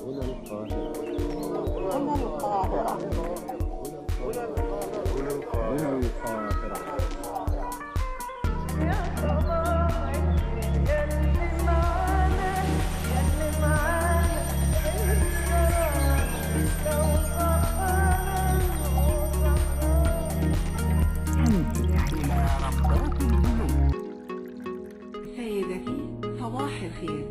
هنا القاهرة هنا القاهرة هنا القاهرة سيدتي صباح الخير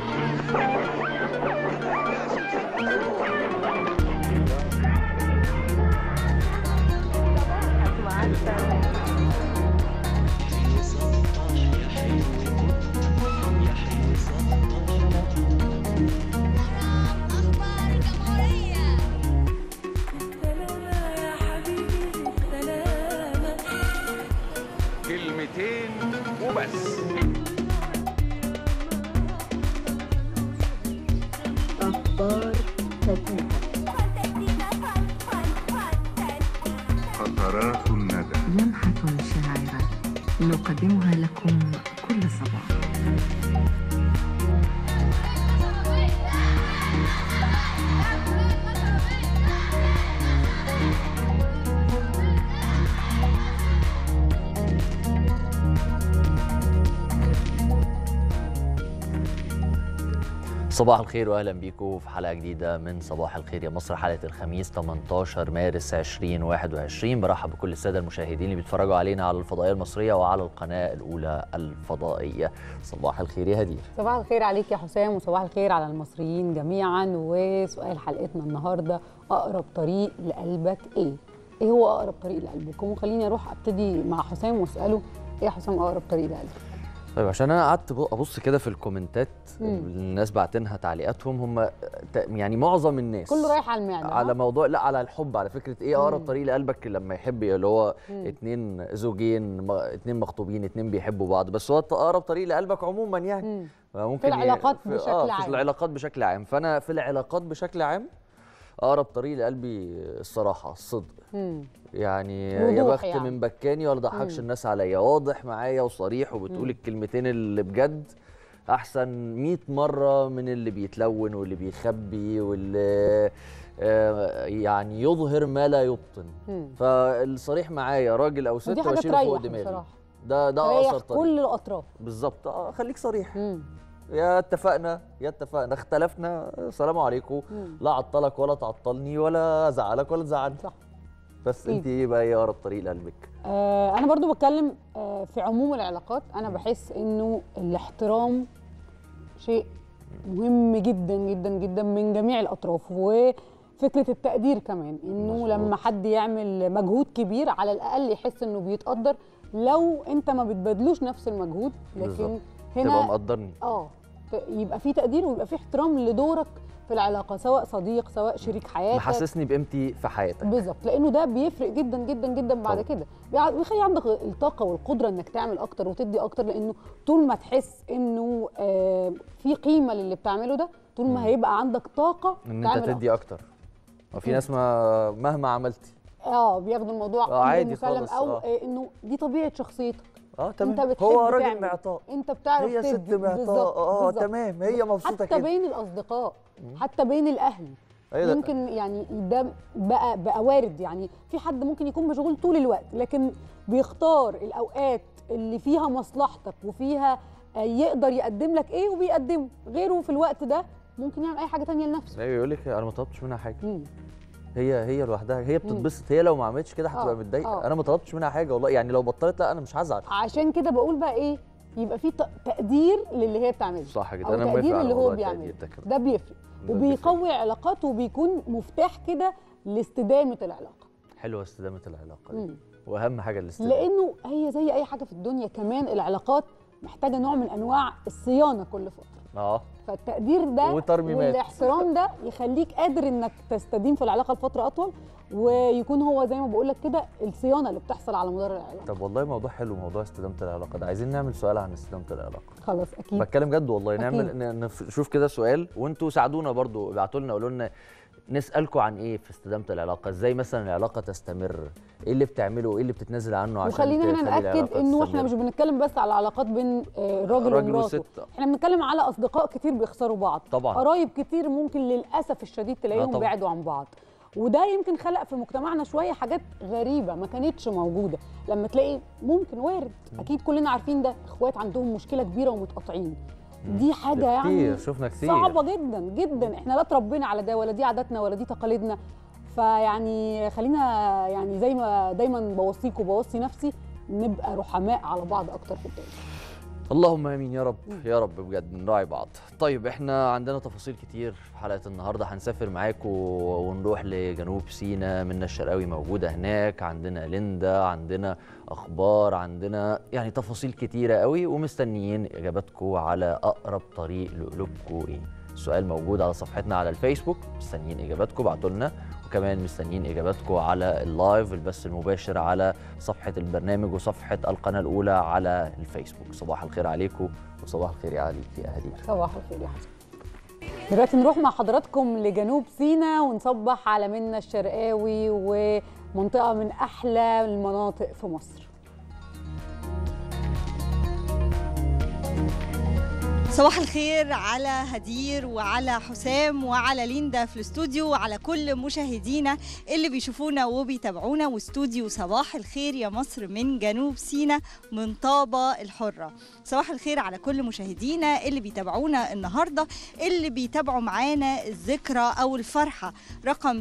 أخبار الجمهورية سلامة يا حبيبي سلامة كلمتين وبس قطرات الندى لمحة شاعرة نقدمها لكم كل صباح صباح الخير واهلا بيكم في حلقه جديده من صباح الخير يا مصر حلقه الخميس 18 مارس 2021 برحب بكل الساده المشاهدين اللي بيتفرجوا علينا على الفضائيه المصريه وعلى القناه الاولى الفضائيه صباح الخير يا هدير صباح الخير عليك يا حسام وصباح الخير على المصريين جميعا وسؤال حلقتنا النهارده اقرب طريق لقلبك ايه؟ ايه هو اقرب طريق لقلبكم؟ وخليني اروح ابتدي مع حسام واساله ايه يا حسام اقرب طريق لقلبك؟ طيب عشان انا قعدت ب- ابص كده في الكومنتات مم. الناس باعتينها تعليقاتهم هم ت- يعني معظم الناس كله رايح على المعده على ها؟ موضوع لا على الحب على فكره ايه اقرب مم. طريق لقلبك لما يحب اللي هو مم. اتنين زوجين م- اتنين مخطوبين اتنين بيحبوا بعض بس هو اقرب طريق لقلبك عموما يعني مم. ممكن في العلاقات في بشكل آه عام. في العلاقات بشكل عام فانا في العلاقات بشكل عام اقرب طريق لقلبي الصراحه الصدق مم. يعني يا وضوح بخت يعني. من بكاني ولا ضحكش مم. الناس عليا واضح معايا وصريح وبتقول مم. الكلمتين اللي بجد احسن 100 مره من اللي بيتلون واللي بيخبي واللي آه، يعني يظهر ما لا يبطن مم. فالصريح معايا راجل او ست ودي حاجه واشيله فوق تريح دماغي بصراحه ده ده تريح اقصر طريق كل الاطراف بالظبط اه خليك صريح مم. يا اتفقنا يا اتفقنا اختلفنا السلام عليكم مم. لا عطلك ولا تعطلني ولا ازعلك ولا تزعلني صح بس أكيد. انت ايه بقى ايه اقرب طريق لقلبك آه انا برضو بتكلم آه في عموم العلاقات انا بحس انه الاحترام شيء مهم جدا جدا جدا من جميع الاطراف وفكره التقدير كمان انه مظبوط. لما حد يعمل مجهود كبير على الاقل يحس انه بيتقدر لو انت ما بتبادلوش نفس المجهود لكن بالظبط. تبقى هنا مقدرني اه ت- يبقى في تقدير ويبقى في احترام لدورك في العلاقه سواء صديق سواء شريك حياتك محسسني بقيمتي في حياتك بالظبط لانه ده بيفرق جدا جدا جدا بعد طبعا. كده بيع- بيخلي عندك الطاقه والقدره انك تعمل اكتر وتدي اكتر لانه طول ما تحس انه آه في قيمه للي بتعمله ده طول مم. ما هيبقى عندك طاقه ان تعمل انت تدي اكتر وفي ناس ما مهما عملتي اه بياخدوا الموضوع آه، أمر عادي مسلم خالص، او آه. آه. انه دي طبيعه شخصيتك اه انت تمام بتحب هو راجل تعمل. معطاء انت بتعرف هي ست تدي. معطاء بالظبط، اه بالظبط. تمام هي مبسوطه حتى كده بين الاصدقاء حتى بين الاهل أيوة ده- يمكن يعني ده بقى بقى وارد يعني في حد ممكن يكون مشغول طول الوقت لكن بيختار الاوقات اللي فيها مصلحتك وفيها آه، يقدر يقدم لك ايه وبيقدمه غيره في الوقت ده ممكن يعمل اي حاجه تانية لنفسه ايوه يقول لك انا ما طلبتش منها حاجه مم. هي هي لوحدها هي بتتبسط هي لو ما عملتش كده آه، هتبقى متضايقه آه. انا ما طلبتش منها حاجه والله يعني لو بطلت لا انا مش هزعل عشان كده بقول بقى ايه يبقى في ت- تقدير للي هي بتعمله صح كده او انا موافق تقدير على اللي هو موضوع بيعمله التقدير ده كده ده بيفرق ده وبيقوي علاقاته وبيكون مفتاح كده لاستدامه العلاقه حلوه استدامه العلاقه دي مم. واهم حاجه الاستدامه لانه هي زي اي حاجه في الدنيا كمان العلاقات محتاجه نوع من انواع الصيانه كل فتره اه فالتقدير ده وترميمات. والاحترام ده يخليك قادر انك تستديم في العلاقه لفتره اطول ويكون هو زي ما بقول لك كده الصيانه اللي بتحصل على مدار العلاقه طب والله موضوع حلو موضوع استدامه العلاقه ده عايزين نعمل سؤال عن استدامه العلاقه خلاص اكيد بتكلم جد والله أكيد. نعمل ن- نف- نشوف كده سؤال وانتوا ساعدونا برضو ابعتوا لنا قولوا لنا نسالكم عن ايه في استدامه العلاقه ازاي مثلا العلاقه تستمر ايه اللي بتعمله وايه اللي بتتنازل عنه عشان وخلينا هنا تخلي ناكد العلاقة انه احنا تستمر؟ مش بنتكلم بس على علاقات بين آه، الراجل راجل ومراته وست. احنا بنتكلم على اصدقاء كتير بيخسروا بعض طبعاً. قرايب كتير ممكن للاسف الشديد تلاقيهم طبعاً. بعدوا عن بعض وده يمكن خلق في مجتمعنا شويه حاجات غريبه ما كانتش موجوده لما تلاقي ممكن وارد اكيد كلنا عارفين ده اخوات عندهم مشكله كبيره ومتقاطعين دي حاجه ده يعني كتير شفنا كتير صعبه جدا جدا احنا لا اتربينا على ده ولا دي عاداتنا ولا دي تقاليدنا فيعني خلينا يعني زي ما دايما بوصيك وبوصي نفسي نبقى رحماء على بعض اكتر في الدنيا اللهم امين يا رب يا رب بجد نراعي بعض طيب احنا عندنا تفاصيل كتير في حلقه النهارده هنسافر معاكم ونروح لجنوب سيناء منا الشرقاوي موجوده هناك عندنا ليندا عندنا اخبار عندنا يعني تفاصيل كتيره قوي ومستنيين اجاباتكم على اقرب طريق لقلوبكم ايه السؤال موجود على صفحتنا على الفيسبوك مستنيين اجاباتكم ابعتوا لنا وكمان مستنيين اجاباتكم على اللايف البث المباشر على صفحه البرنامج وصفحه القناه الاولى على الفيسبوك صباح الخير عليكم وصباح الخير يا عليك يا هدير صباح الخير يا حسن دلوقتي نروح مع حضراتكم لجنوب سيناء ونصبح على منا الشرقاوي ومنطقه من احلى المناطق في مصر صباح الخير على هدير وعلى حسام وعلى ليندا في الاستوديو وعلى كل مشاهدينا اللي بيشوفونا وبيتابعونا واستوديو صباح الخير يا مصر من جنوب سيناء من طابة الحرة صباح الخير على كل مشاهدينا اللي بيتابعونا النهاردة اللي بيتابعوا معانا الذكرى أو الفرحة رقم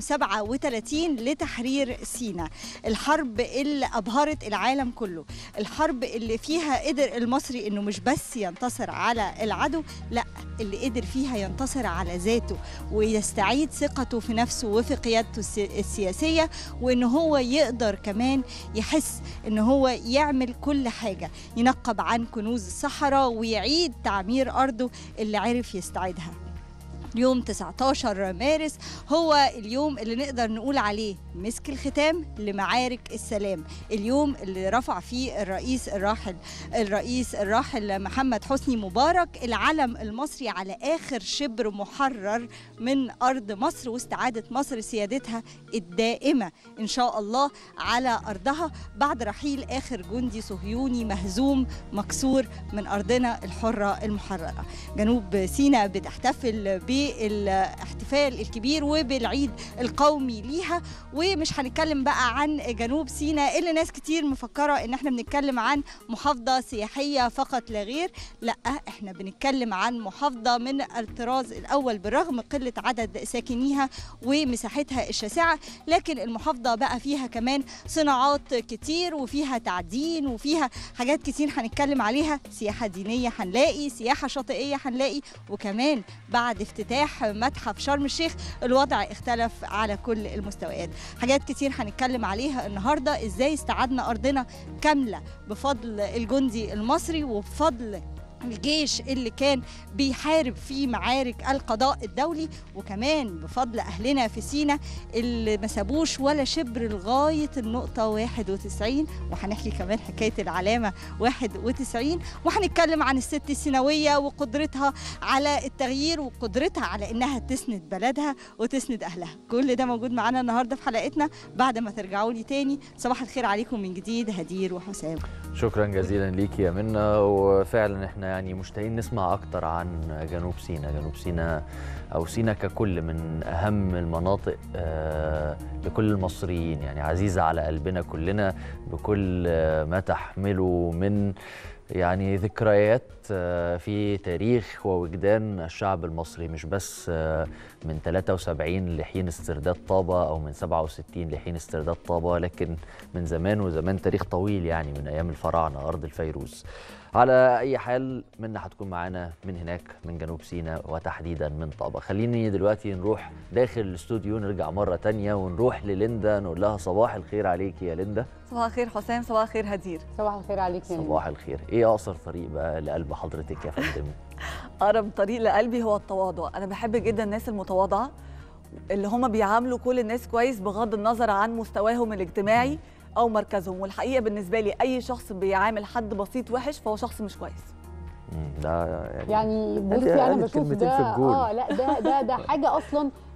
37 لتحرير سيناء الحرب اللي أبهرت العالم كله الحرب اللي فيها قدر المصري إنه مش بس ينتصر على العدو لا اللي قدر فيها ينتصر على ذاته ويستعيد ثقته في نفسه وفي قيادته السي- السياسية وإن هو يقدر كمان يحس إن هو يعمل كل حاجة ينقب عن كنوز الصحراء ويعيد تعمير أرضه اللي عرف يستعيدها يوم 19 مارس هو اليوم اللي نقدر نقول عليه مسك الختام لمعارك السلام اليوم اللي رفع فيه الرئيس الراحل الرئيس الراحل محمد حسني مبارك العلم المصري على آخر شبر محرر من أرض مصر واستعادة مصر سيادتها الدائمة إن شاء الله على أرضها بعد رحيل آخر جندي صهيوني مهزوم مكسور من أرضنا الحرة المحررة جنوب سيناء بتحتفل بالاحتفال الكبير وبالعيد القومي ليها ومش هنتكلم بقى عن جنوب سيناء اللي ناس كتير مفكرة ان احنا بنتكلم عن محافظة سياحية فقط لا غير لا احنا بنتكلم عن محافظة من الطراز الاول بالرغم قلة عدد ساكنيها ومساحتها الشاسعة لكن المحافظة بقى فيها كمان صناعات كتير وفيها تعدين وفيها حاجات كتير هنتكلم عليها سياحة دينية هنلاقي سياحة شاطئية هنلاقي وكمان بعد افتتاح متحف شرم الشيخ الوضع اختلف على كل المستويات حاجات كتير هنتكلم عليها النهارده ازاي استعدنا ارضنا كامله بفضل الجندي المصري وبفضل الجيش اللي كان بيحارب في معارك القضاء الدولي وكمان بفضل اهلنا في سينا اللي ما سابوش ولا شبر لغايه النقطه 91 وهنحكي كمان حكايه العلامه 91 وهنتكلم عن الست السيناويه وقدرتها على التغيير وقدرتها على انها تسند بلدها وتسند اهلها كل ده موجود معانا النهارده في حلقتنا بعد ما ترجعوا لي تاني صباح الخير عليكم من جديد هدير وحسام شكرا جزيلا ليكي يا منى وفعلا احنا يعني مشتاقين نسمع اكتر عن جنوب سيناء جنوب سيناء او سيناء ككل من اهم المناطق آه، لكل المصريين يعني عزيزه على قلبنا كلنا بكل آه، ما تحمله من يعني ذكريات آه، في تاريخ ووجدان الشعب المصري مش بس آه، من 73 لحين استرداد طابة أو من 67 لحين استرداد طابة لكن من زمان وزمان تاريخ طويل يعني من أيام الفراعنة أرض الفيروز على أي حال منا هتكون معانا من هناك من جنوب سيناء وتحديدا من طابة خليني دلوقتي نروح داخل الاستوديو نرجع مرة تانية ونروح لليندا نقول لها صباح الخير عليكي يا ليندا صباح الخير حسام صباح الخير هدير صباح الخير عليك يا صباح الخير ايه اقصر طريق بقى لقلب حضرتك يا فندم اقرب طريق لقلبي هو التواضع انا بحب جدا الناس المتواضعه اللي هم بيعاملوا كل الناس كويس بغض النظر عن مستواهم الاجتماعي او مركزهم والحقيقه بالنسبه لي اي شخص بيعامل حد بسيط وحش فهو شخص مش كويس مم، ده يعني يعني قالت- بصي انا قالت بشوف كلمتين ده في الجول. اه لا ده ده ده حاجه اصلا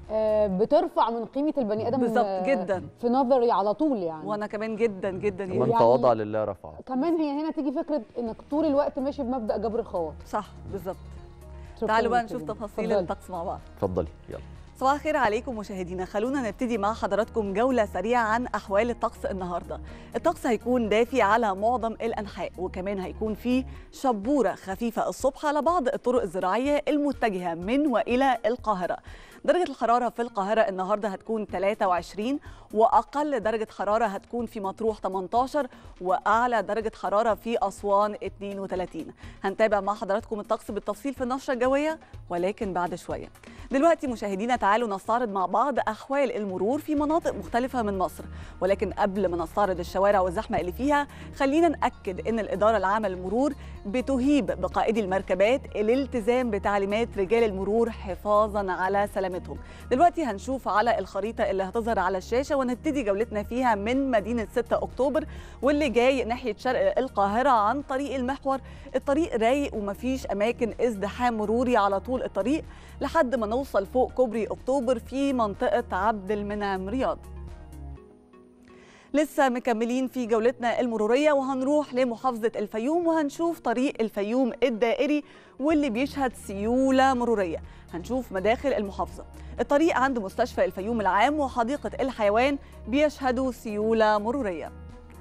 آه، بترفع من قيمه البني ادم بالظبط، آه، جدا. في نظري على طول يعني وانا كمان جدا جدا من يعني تواضع لله رفعه كمان هي هنا تيجي فكره انك طول الوقت ماشي بمبدا جبر الخواطر صح بالظبط شكراً تعالوا بقى ليك نشوف جداً. تفاصيل اتفضلي. الطقس مع بعض اتفضلي يلا صباح الخير عليكم مشاهدينا خلونا نبتدي مع حضراتكم جولة سريعة عن أحوال الطقس النهاردة الطقس هيكون دافي على معظم الأنحاء وكمان هيكون فيه شبورة خفيفة الصبح على بعض الطرق الزراعية المتجهة من وإلى القاهرة درجة الحرارة في القاهرة النهاردة هتكون 23 وأقل درجة حرارة هتكون في مطروح 18 وأعلى درجة حرارة في أسوان 32 هنتابع مع حضراتكم الطقس بالتفصيل في النشرة الجوية ولكن بعد شوية دلوقتي مشاهدينا تعالوا نستعرض مع بعض أحوال المرور في مناطق مختلفة من مصر ولكن قبل ما نستعرض الشوارع والزحمة اللي فيها خلينا نأكد أن الإدارة العامة للمرور بتهيب بقائدي المركبات الالتزام بتعليمات رجال المرور حفاظا على سلامتهم دلوقتي هنشوف على الخريطة اللي هتظهر على الشاشة ونبتدي جولتنا فيها من مدينة 6 أكتوبر واللي جاي ناحية شرق القاهرة عن طريق المحور الطريق رايق ومفيش أماكن ازدحام مروري على طول الطريق لحد ما نوصل فوق كوبري أكتوبر في منطقة عبد المنعم رياض لسه مكملين في جولتنا المرورية وهنروح لمحافظة الفيوم وهنشوف طريق الفيوم الدائري واللي بيشهد سيولة مرورية هنشوف مداخل المحافظة الطريق عند مستشفى الفيوم العام وحديقة الحيوان بيشهدوا سيولة مرورية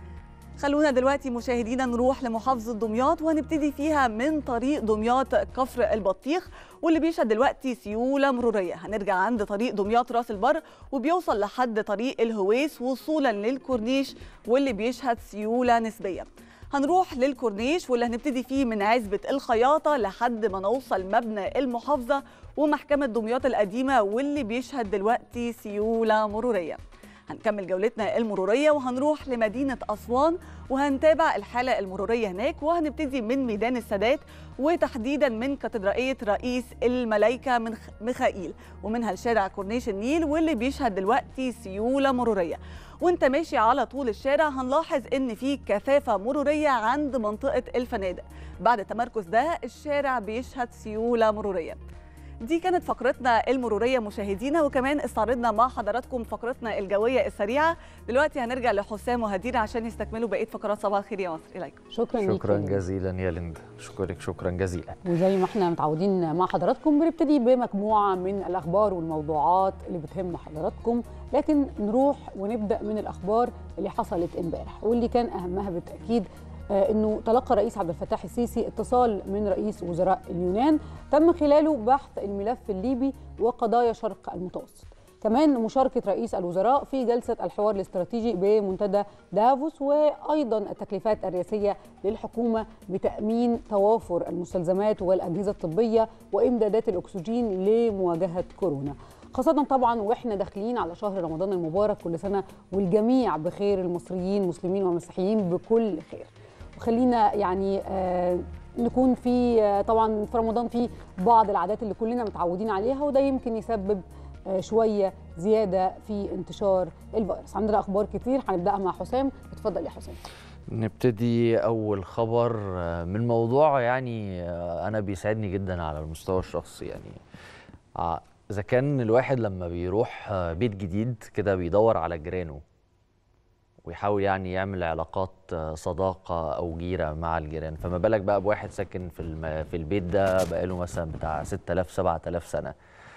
خلونا دلوقتي مشاهدينا نروح لمحافظة دمياط وهنبتدي فيها من طريق دمياط كفر البطيخ واللي بيشهد دلوقتي سيولة مرورية هنرجع عند طريق دمياط راس البر وبيوصل لحد طريق الهويس وصولا للكورنيش واللي بيشهد سيولة نسبية هنروح للكورنيش واللي هنبتدي فيه من عزبة الخياطة لحد ما نوصل مبنى المحافظة ومحكمة دمياط القديمة واللي بيشهد دلوقتي سيولة مرورية هنكمل جولتنا المرورية وهنروح لمدينة أسوان وهنتابع الحالة المرورية هناك وهنبتدي من ميدان السادات وتحديدا من كاتدرائية رئيس الملايكة من خ- ميخائيل ومنها لشارع كورنيش النيل واللي بيشهد دلوقتي سيولة مرورية وانت ماشي على طول الشارع هنلاحظ ان في كثافة مرورية عند منطقة الفنادق بعد تمركز ده الشارع بيشهد سيولة مرورية دي كانت فقرتنا المرورية مشاهدينا وكمان استعرضنا مع حضراتكم فقرتنا الجوية السريعة دلوقتي هنرجع لحسام وهدير عشان يستكملوا بقية فقرات صباح الخير يا مصر إليكم شكرا ليك شكرا يا لينا. جزيلا يا ليندا اشكرك شكرا جزيلا وزي ما احنا متعودين مع حضراتكم بنبتدي بمجموعه من الاخبار والموضوعات اللي بتهم حضراتكم لكن نروح ونبدا من الاخبار اللي حصلت امبارح واللي كان اهمها بالتاكيد آه، انه تلقى الرئيس عبد الفتاح السيسي اتصال من رئيس وزراء اليونان تم خلاله بحث الملف الليبي وقضايا شرق المتوسط كمان مشاركة رئيس الوزراء في جلسة الحوار الاستراتيجي بمنتدى دافوس وأيضا التكليفات الرئاسية للحكومة بتأمين توافر المستلزمات والأجهزة الطبية وإمدادات الأكسجين لمواجهة كورونا خاصة طبعا واحنا داخلين على شهر رمضان المبارك كل سنة والجميع بخير المصريين مسلمين ومسيحيين بكل خير وخلينا يعني آه نكون في آه طبعا في رمضان في بعض العادات اللي كلنا متعودين عليها وده يمكن يسبب آه شويه زياده في انتشار الفيروس عندنا اخبار كتير هنبداها مع حسام اتفضل يا حسام نبتدي أول خبر آه، من موضوع يعني آه، أنا بيسعدني جدا على المستوى الشخصي يعني ع- إذا كان الواحد لما بيروح آه، بيت جديد كده بيدور على جيرانه ويحاول يعني يعمل علاقات آه، صداقة أو جيرة مع الجيران فما بالك بقى بواحد ساكن في الم... في البيت ده بقاله مثلا بتاع 6000 7000 سنة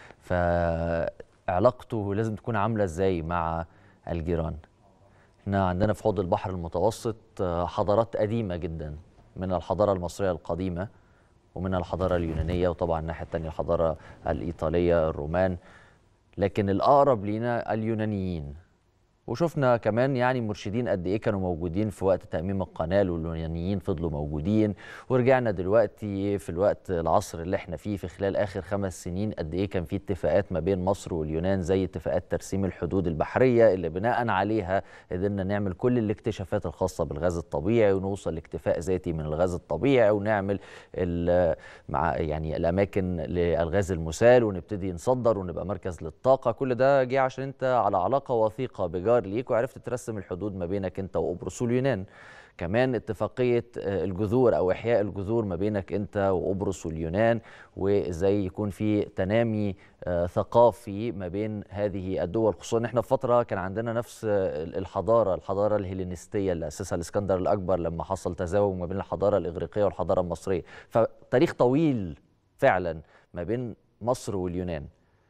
فعلاقته لازم تكون عاملة إزاي مع الجيران احنا عندنا في حوض البحر المتوسط آه، حضارات قديمة جدا من الحضارة المصرية القديمة ومنها الحضارة اليونانية وطبعا الناحية التانية الحضارة الإيطالية الرومان لكن الأقرب لينا اليونانيين وشفنا كمان يعني مرشدين قد ايه كانوا موجودين في وقت تأميم القناة واليونانيين فضلوا موجودين ورجعنا دلوقتي في الوقت العصر اللي احنا فيه في خلال آخر خمس سنين قد ايه كان في اتفاقات ما بين مصر واليونان زي اتفاقات ترسيم الحدود البحرية اللي بناء عليها قدرنا نعمل كل الاكتشافات الخاصة بالغاز الطبيعي ونوصل لاكتفاء ذاتي من الغاز الطبيعي ونعمل ال- مع يعني الأماكن للغاز المسال ونبتدي نصدر ونبقى مركز للطاقة كل ده جه عشان انت على علاقة وثيقة بجار ليك وعرفت ترسم الحدود ما بينك انت وقبرص واليونان كمان اتفاقيه آه، الجذور او احياء الجذور ما بينك انت وقبرص واليونان وازاي يكون في تنامي آه، ثقافي ما بين هذه الدول خصوصا ان احنا في فتره كان عندنا نفس آه، الحضاره الحضاره الهيلينستيه اللي اسسها الاسكندر الاكبر لما حصل تزاوج ما بين الحضاره الاغريقيه والحضاره المصريه فتاريخ طويل فعلا ما بين مصر واليونان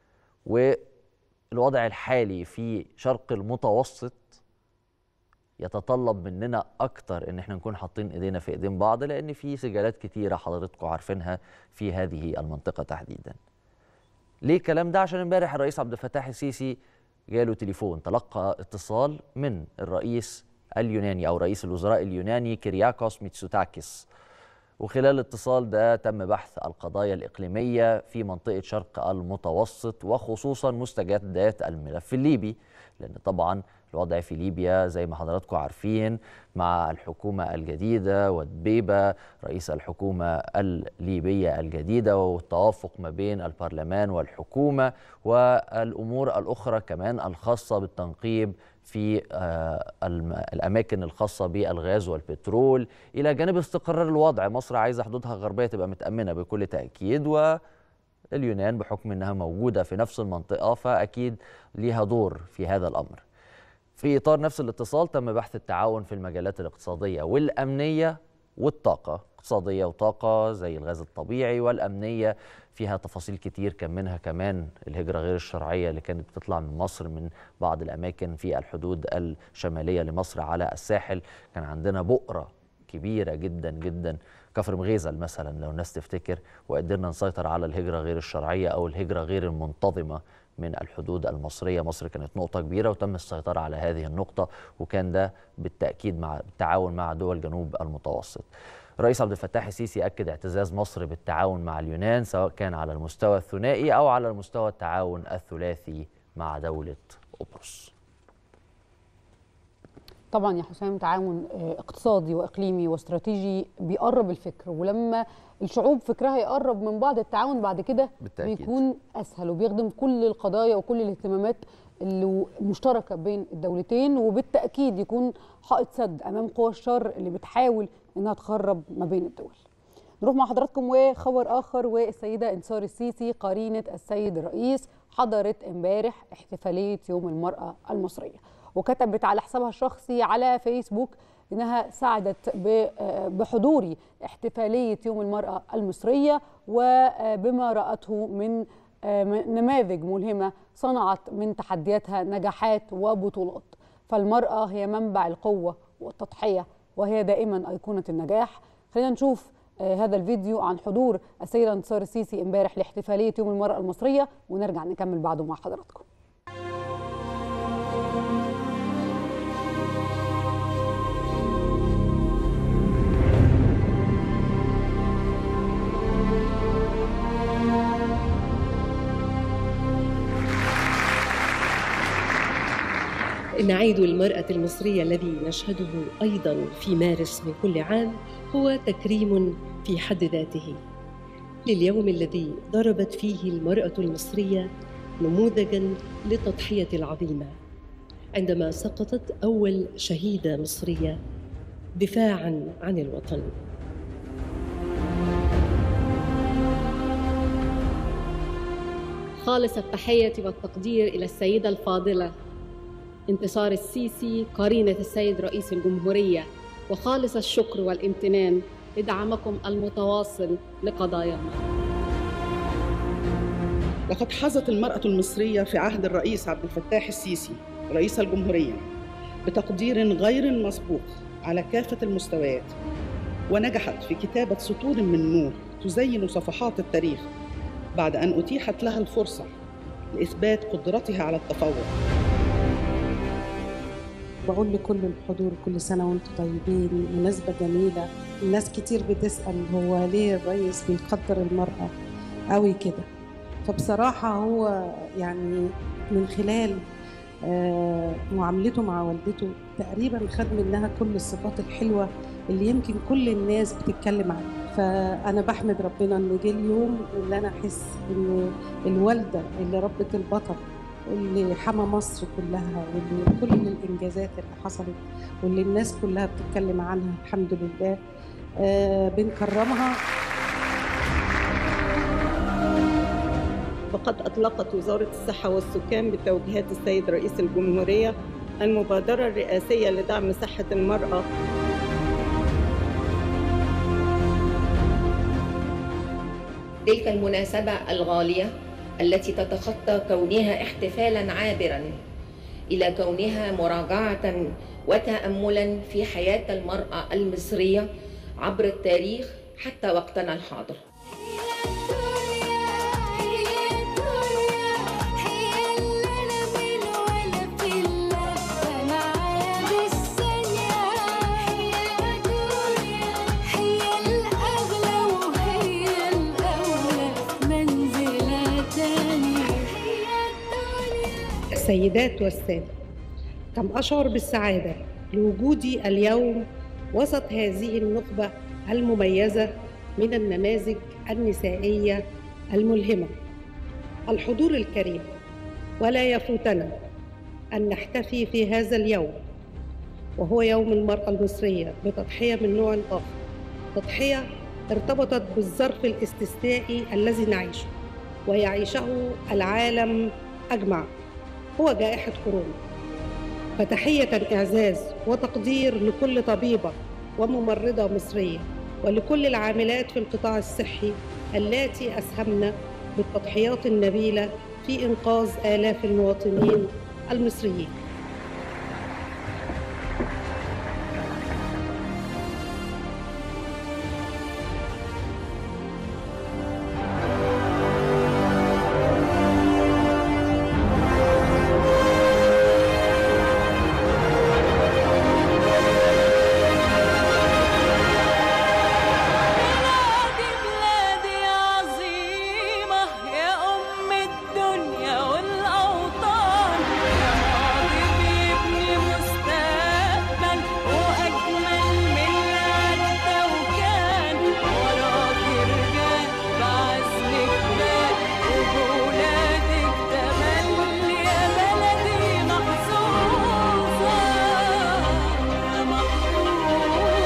والوضع الحالي في شرق المتوسط يتطلب مننا اكتر ان احنا نكون حاطين ايدينا في ايدين بعض لان في سجالات كتيره حضراتكم عارفينها في هذه المنطقه تحديدا. ليه الكلام ده؟ عشان امبارح الرئيس عبد الفتاح السيسي جاله تليفون تلقى اتصال من الرئيس اليوناني او رئيس الوزراء اليوناني كيرياكوس ميتسوتاكيس وخلال الاتصال ده تم بحث القضايا الإقليمية في منطقة شرق المتوسط وخصوصا مستجدات الملف الليبي لأن طبعا الوضع في ليبيا زي ما حضراتكم عارفين مع الحكومة الجديدة ودبيبة رئيس الحكومة الليبية الجديدة والتوافق ما بين البرلمان والحكومة والأمور الأخرى كمان الخاصة بالتنقيب في آه، الم- الأماكن الخاصة بالغاز والبترول إلى جانب استقرار الوضع مصر عايزة حدودها الغربية تبقى متأمنة بكل تأكيد و اليونان بحكم انها موجوده في نفس المنطقه فاكيد ليها دور في هذا الامر. في اطار نفس الاتصال تم بحث التعاون في المجالات الاقتصاديه والامنيه والطاقه، اقتصاديه وطاقه زي الغاز الطبيعي والامنيه فيها تفاصيل كتير كان منها كمان الهجره غير الشرعيه اللي كانت بتطلع من مصر من بعض الاماكن في الحدود الشماليه لمصر على الساحل، كان عندنا بؤره كبيره جدا جدا كفر مغيزل مثلا لو الناس تفتكر وقدرنا نسيطر على الهجره غير الشرعيه او الهجره غير المنتظمه من الحدود المصريه، مصر كانت نقطه كبيره وتم السيطره على هذه النقطه وكان ده بالتاكيد مع بالتعاون مع دول جنوب المتوسط. الرئيس عبد الفتاح السيسي اكد اعتزاز مصر بالتعاون مع اليونان سواء كان على المستوى الثنائي او على المستوى التعاون الثلاثي مع دوله قبرص. طبعا يا حسام تعاون آه، اقتصادي واقليمي واستراتيجي بيقرب الفكر ولما الشعوب فكرها يقرب من بعض التعاون بعد كده بالتأكيد. بيكون اسهل وبيخدم كل القضايا وكل الاهتمامات اللي مشتركه بين الدولتين وبالتاكيد يكون حائط سد امام قوى الشر اللي بتحاول انها تخرب ما بين الدول. نروح مع حضراتكم وخبر اخر والسيده انتصار السيسي قرينه السيد الرئيس حضرت امبارح احتفاليه يوم المراه المصريه وكتبت على حسابها الشخصي على فيسبوك انها سعدت ب- بحضوري احتفاليه يوم المراه المصريه وبما راته من نماذج ملهمه صنعت من تحدياتها نجاحات وبطولات فالمراه هي منبع القوه والتضحيه وهي دائما ايقونه النجاح خلينا نشوف آه، هذا الفيديو عن حضور السيده انتصار السيسي امبارح لاحتفاليه يوم المراه المصريه ونرجع نكمل بعده مع حضراتكم إن عيد المرأة المصرية الذي نشهده أيضا في مارس من كل عام هو تكريم في حد ذاته لليوم الذي ضربت فيه المرأة المصرية نموذجا للتضحية العظيمة عندما سقطت أول شهيدة مصرية دفاعا عن الوطن خالص التحية والتقدير إلى السيدة الفاضلة انتصار السيسي قرينة السيد رئيس الجمهورية وخالص الشكر والامتنان لدعمكم المتواصل لقضايانا لقد حظت المرأة المصرية في عهد الرئيس عبد الفتاح السيسي رئيس الجمهورية بتقدير غير مسبوق على كافة المستويات ونجحت في كتابة سطور من نور تزين صفحات التاريخ بعد أن أتيحت لها الفرصة لإثبات قدرتها على التفوق بقول لكل الحضور كل سنة وانتم طيبين مناسبة جميلة الناس كتير بتسأل هو ليه الرئيس بيقدر المرأة قوي كده فبصراحة هو يعني من خلال آه، معاملته مع والدته تقريبا خد منها كل الصفات الحلوة اللي يمكن كل الناس بتتكلم عنها فأنا بحمد ربنا إن جه اليوم اللي أنا أحس إن الوالدة اللي ربت البطل واللي حمى مصر كلها واللي كل الانجازات اللي حصلت واللي الناس كلها بتتكلم عنها الحمد لله آه بنكرمها وقد أطلقت وزارة الصحة والسكان بتوجيهات السيد رئيس الجمهورية المبادرة الرئاسية لدعم صحة المرأة تلك المناسبة الغالية التي تتخطى كونها احتفالا عابرا إلى كونها مراجعة وتأملا في حياة المرأة المصرية عبر التاريخ حتى وقتنا الحاضر السيدات والسادة كم أشعر بالسعادة لوجودي اليوم وسط هذه النخبة المميزة من النماذج النسائية الملهمة الحضور الكريم ولا يفوتنا أن نحتفي في هذا اليوم وهو يوم المرأة المصرية بتضحية من نوع آخر تضحية ارتبطت بالظرف الاستثنائي الذي نعيشه ويعيشه العالم أجمع هو جائحة كورونا فتحية إعزاز وتقدير لكل طبيبة وممرضة مصرية ولكل العاملات في القطاع الصحي اللاتي أسهمن بالتضحيات النبيلة في إنقاذ آلاف المواطنين المصريين بلادي عظيمة يا أم الدنيا والأوطان يا ماضي بيبني مستقبل وأجمل من عدى وكان وراكي رجال بعزمك بال وبولادك تملي يا بلدي محظوظة يا محظوظة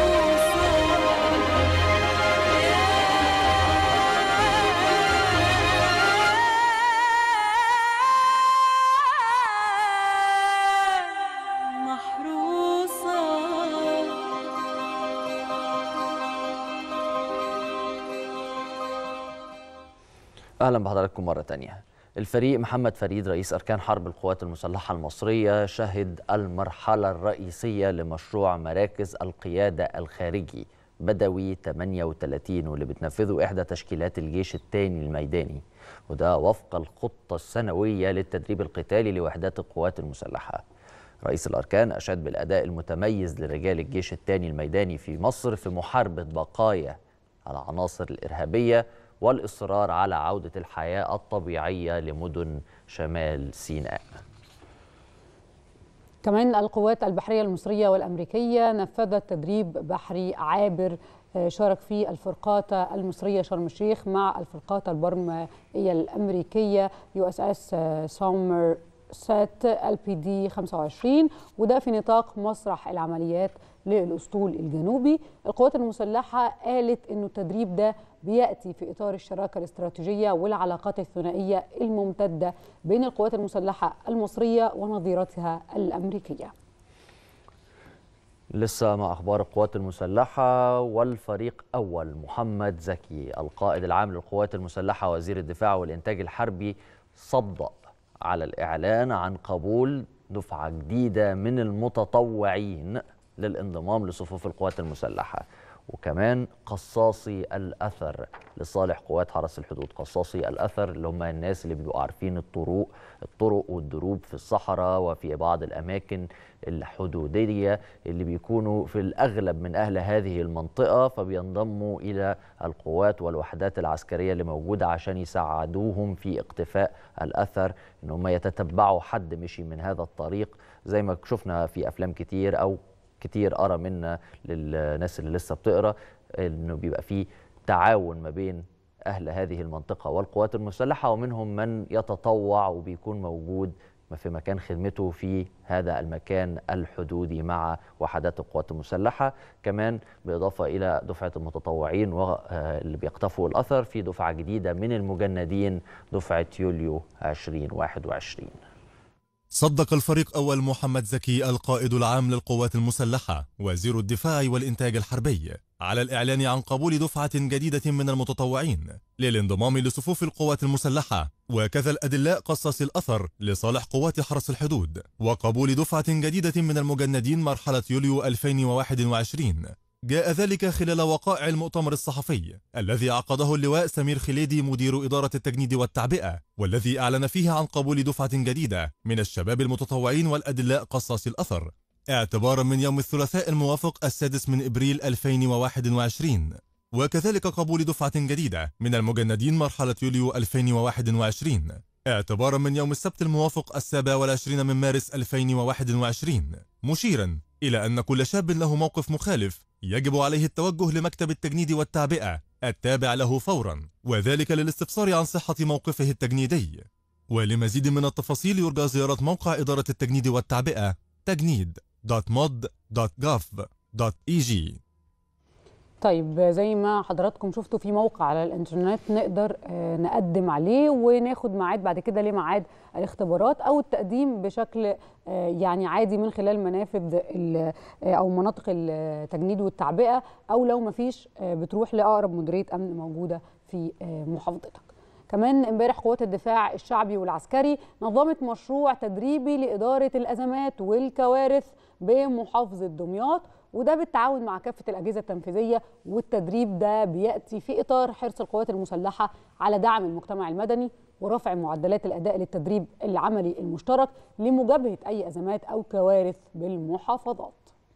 اهلا بحضراتكم مره تانية الفريق محمد فريد رئيس اركان حرب القوات المسلحه المصريه شهد المرحله الرئيسيه لمشروع مراكز القياده الخارجي بدوي 38 واللي بتنفذه احدى تشكيلات الجيش الثاني الميداني وده وفق الخطه السنويه للتدريب القتالي لوحدات القوات المسلحه رئيس الأركان أشاد بالأداء المتميز لرجال الجيش الثاني الميداني في مصر في محاربة بقايا العناصر الإرهابية والإصرار على عودة الحياة الطبيعية لمدن شمال سيناء كمان القوات البحرية المصرية والأمريكية نفذت تدريب بحري عابر آه، شارك فيه الفرقاطة المصرية شرم الشيخ مع الفرقاطة البرمائية الأمريكية يو اس اس سومر سات ال بي دي 25 وده في نطاق مسرح العمليات للأسطول الجنوبي القوات المسلحة قالت أنه التدريب ده بيأتي في إطار الشراكة الاستراتيجية والعلاقات الثنائية الممتدة بين القوات المسلحة المصرية ونظيرتها الأمريكية لسه مع أخبار القوات المسلحة والفريق أول محمد زكي القائد العام للقوات المسلحة وزير الدفاع والإنتاج الحربي صدق على الإعلان عن قبول دفعة جديدة من المتطوعين للانضمام لصفوف القوات المسلحة وكمان قصاصي الأثر لصالح قوات حرس الحدود قصاصي الأثر اللي هم الناس اللي بيبقوا عارفين الطرق الطرق والدروب في الصحراء وفي بعض الأماكن الحدودية اللي بيكونوا في الأغلب من أهل هذه المنطقة فبينضموا إلى القوات والوحدات العسكرية اللي موجودة عشان يساعدوهم في اقتفاء الأثر إن هم يتتبعوا حد مشي من هذا الطريق زي ما شفنا في أفلام كتير أو كتير أرى منا للناس اللي لسه بتقرأ إنه بيبقى فيه تعاون ما بين أهل هذه المنطقة والقوات المسلحة ومنهم من يتطوع وبيكون موجود في مكان خدمته في هذا المكان الحدودي مع وحدات القوات المسلحة كمان بالإضافة إلى دفعة المتطوعين واللي بيقتفوا الأثر في دفعة جديدة من المجندين دفعة يوليو 2021 صدق الفريق أول محمد زكي القائد العام للقوات المسلحة وزير الدفاع والإنتاج الحربي على الإعلان عن قبول دفعة جديدة من المتطوعين للانضمام لصفوف القوات المسلحة وكذا الأدلاء قصاص الأثر لصالح قوات حرس الحدود وقبول دفعة جديدة من المجندين مرحلة يوليو 2021 جاء ذلك خلال وقائع المؤتمر الصحفي الذي عقده اللواء سمير خليدي مدير إدارة التجنيد والتعبئة والذي أعلن فيه عن قبول دفعة جديدة من الشباب المتطوعين والأدلاء قصاص الأثر اعتبارا من يوم الثلاثاء الموافق السادس من إبريل 2021 وكذلك قبول دفعة جديدة من المجندين مرحلة يوليو 2021 اعتبارا من يوم السبت الموافق السابع والعشرين من مارس 2021 مشيرا إلى أن كل شاب له موقف مخالف يجب عليه التوجه لمكتب التجنيد والتعبئة التابع له فورا وذلك للاستفسار عن صحة موقفه التجنيدي ولمزيد من التفاصيل يرجى زيارة موقع إدارة التجنيد والتعبئة تجنيد.mod.gov.eg طيب زي ما حضراتكم شفتوا في موقع على الانترنت نقدر آه، نقدم عليه وناخد ميعاد بعد كده لميعاد الاختبارات او التقديم بشكل آه، يعني عادي من خلال منافذ ال- آه، او مناطق التجنيد والتعبئه او لو ما فيش بتروح لاقرب مديريه امن موجوده في آه، محافظتك كمان امبارح قوات الدفاع الشعبي والعسكري نظمت مشروع تدريبي لإدارة الأزمات والكوارث بمحافظة دمياط وده بالتعاون مع كافة الأجهزة التنفيذية والتدريب ده بيأتي في إطار حرص القوات المسلحة على دعم المجتمع المدني ورفع معدلات الأداء للتدريب العملي المشترك لمجابهة أي أزمات أو كوارث بالمحافظات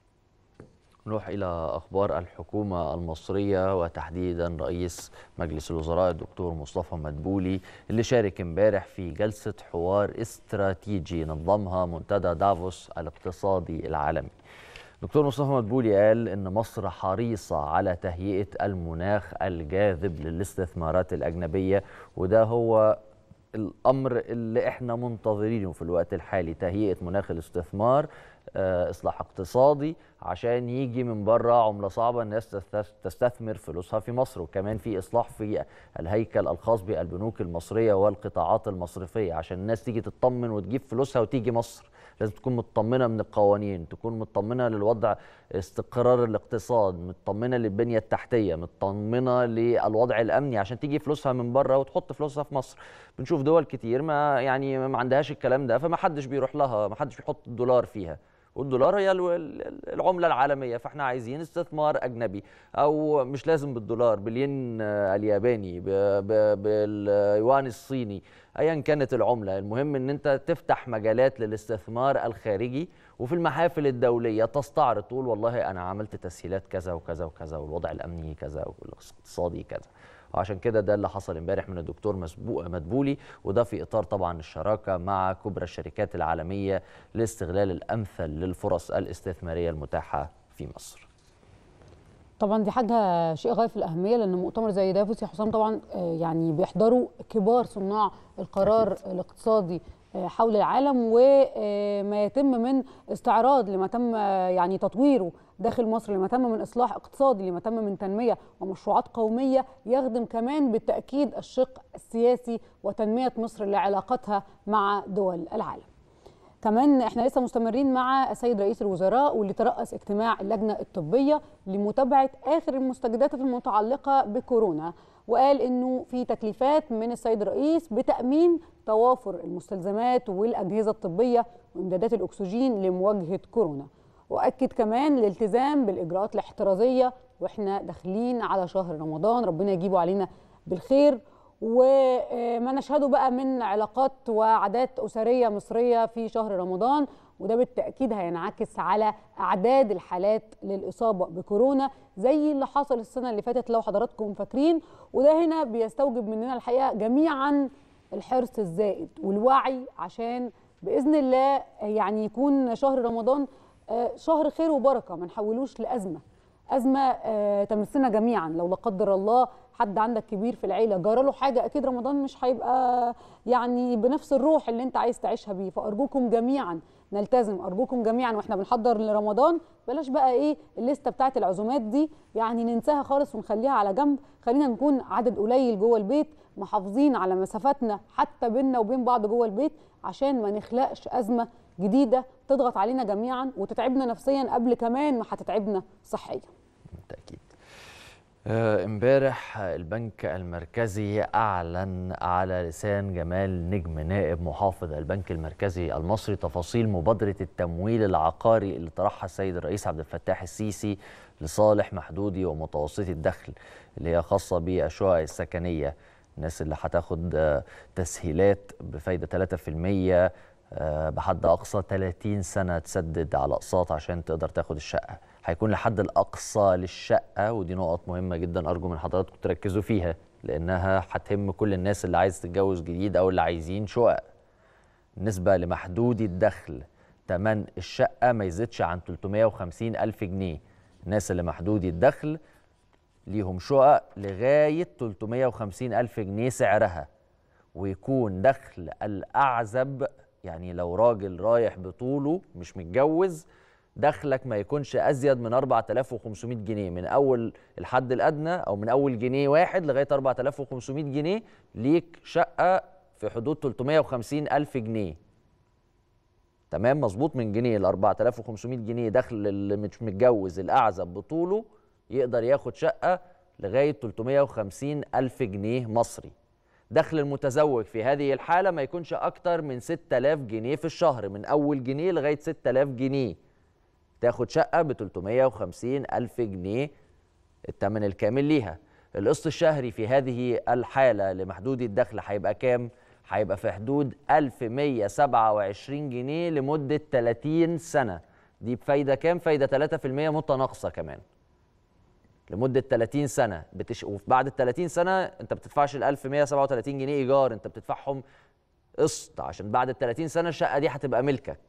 نروح إلى أخبار الحكومة المصرية وتحديدا رئيس مجلس الوزراء الدكتور مصطفى مدبولي اللي شارك امبارح في جلسة حوار استراتيجي نظمها منتدى دافوس الاقتصادي العالمي دكتور مصطفى مدبولي قال إن مصر حريصة على تهيئة المناخ الجاذب للاستثمارات الأجنبية وده هو الامر اللي احنا منتظرينه في الوقت الحالي تهيئه مناخ الاستثمار آه، اصلاح اقتصادي عشان يجي من بره عمله صعبه الناس تستث- تستثمر فلوسها في مصر وكمان في اصلاح في الهيكل الخاص بالبنوك المصريه والقطاعات المصرفيه عشان الناس تيجي تطمن وتجيب فلوسها وتيجي مصر لازم تكون مطمنه من القوانين تكون مطمنه للوضع استقرار الاقتصاد مطمنه للبنيه التحتيه مطمنه للوضع الامني عشان تيجي فلوسها من بره وتحط فلوسها في مصر بنشوف دول كتير ما يعني ما عندهاش الكلام ده فما حدش بيروح لها ما حدش بيحط الدولار فيها والدولار هي الو- ال- العمله العالميه فاحنا عايزين استثمار اجنبي او مش لازم بالدولار بالين آه، الياباني ب- ب- باليوان الصيني ايا كانت العمله المهم ان انت تفتح مجالات للاستثمار الخارجي وفي المحافل الدوليه تستعرض تقول والله انا عملت تسهيلات كذا وكذا وكذا والوضع الامني كذا والاقتصادي كذا وعشان كده ده اللي حصل امبارح من الدكتور مسبوق مدبولي وده في اطار طبعا الشراكه مع كبرى الشركات العالميه لاستغلال الامثل للفرص الاستثماريه المتاحه في مصر. طبعا دي حاجه شيء غايه في الاهميه لان مؤتمر زي دافوس يا حسام طبعا آه، يعني بيحضروا كبار صناع القرار الاقتصادي آه، حول العالم وما يتم من استعراض لما تم آه، يعني تطويره داخل مصر لما تم من اصلاح اقتصادي لما تم من تنميه ومشروعات قوميه يخدم كمان بالتاكيد الشق السياسي وتنميه مصر لعلاقتها مع دول العالم. كمان احنا لسه مستمرين مع السيد رئيس الوزراء واللي ترأس اجتماع اللجنة الطبية لمتابعة آخر المستجدات المتعلقة بكورونا وقال انه في تكليفات من السيد الرئيس بتأمين توافر المستلزمات والأجهزة الطبية وإمدادات الأكسجين لمواجهة كورونا وأكد كمان الالتزام بالإجراءات الاحترازية واحنا داخلين على شهر رمضان ربنا يجيبه علينا بالخير وما نشهده بقى من علاقات وعادات أسرية مصرية في شهر رمضان وده بالتأكيد هينعكس على أعداد الحالات للإصابة بكورونا زي اللي حصل السنة اللي فاتت لو حضراتكم فاكرين وده هنا بيستوجب مننا الحقيقة جميعا الحرص الزائد والوعي عشان بإذن الله يعني يكون شهر رمضان آه، شهر خير وبركة ما نحولوش لأزمة أزمة آه، تمسنا جميعا لو لا قدر الله حد عندك كبير في العيله جرى له حاجه اكيد رمضان مش هيبقى يعني بنفس الروح اللي انت عايز تعيشها بيه فارجوكم جميعا نلتزم ارجوكم جميعا واحنا بنحضر لرمضان بلاش بقى ايه الليسته بتاعت العزومات دي يعني ننساها خالص ونخليها على جنب خلينا نكون عدد قليل جوه البيت محافظين على مسافاتنا حتى بيننا وبين بعض جوه البيت عشان ما نخلقش ازمه جديده تضغط علينا جميعا وتتعبنا نفسيا قبل كمان ما هتتعبنا صحيا آه، امبارح البنك المركزي اعلن على لسان جمال نجم نائب محافظ البنك المركزي المصري تفاصيل مبادره التمويل العقاري اللي طرحها السيد الرئيس عبد الفتاح السيسي لصالح محدودي ومتوسطي الدخل اللي هي خاصه بالشقق السكنيه الناس اللي هتاخد آه، تسهيلات بفايده 3% آه، بحد اقصى 30 سنه تسدد على اقساط عشان تقدر تاخد الشقه هيكون الحد الاقصى للشقه ودي نقط مهمه جدا ارجو من حضراتكم تركزوا فيها لانها هتهم كل الناس اللي عايز تتجوز جديد او اللي عايزين شقق بالنسبه لمحدودي الدخل تمن الشقه ما يزيدش عن 350 الف جنيه الناس اللي محدودي الدخل ليهم شقق لغايه 350 الف جنيه سعرها ويكون دخل الاعزب يعني لو راجل رايح بطوله مش متجوز دخلك ما يكونش ازيد من 4500 جنيه من اول الحد الادنى او من اول جنيه واحد لغايه 4500 جنيه ليك شقه في حدود 350 الف جنيه تمام مظبوط من جنيه ل 4500 جنيه دخل اللي مش متجوز الاعزب بطوله يقدر ياخد شقه لغايه 350 الف جنيه مصري دخل المتزوج في هذه الحالة ما يكونش أكتر من 6000 جنيه في الشهر من أول جنيه لغاية 6000 جنيه تاخد شقة ب 350 ألف جنيه الثمن الكامل ليها القسط الشهري في هذه الحالة لمحدودي الدخل هيبقى كام؟ هيبقى في حدود 1127 جنيه لمدة 30 سنة دي بفايدة كام؟ فايدة 3% متناقصة كمان لمده 30 سنه بتش... وبعد ال 30 سنه انت بتدفعش ال 1137 جنيه ايجار انت بتدفعهم قسط عشان بعد ال 30 سنه الشقه دي هتبقى ملكك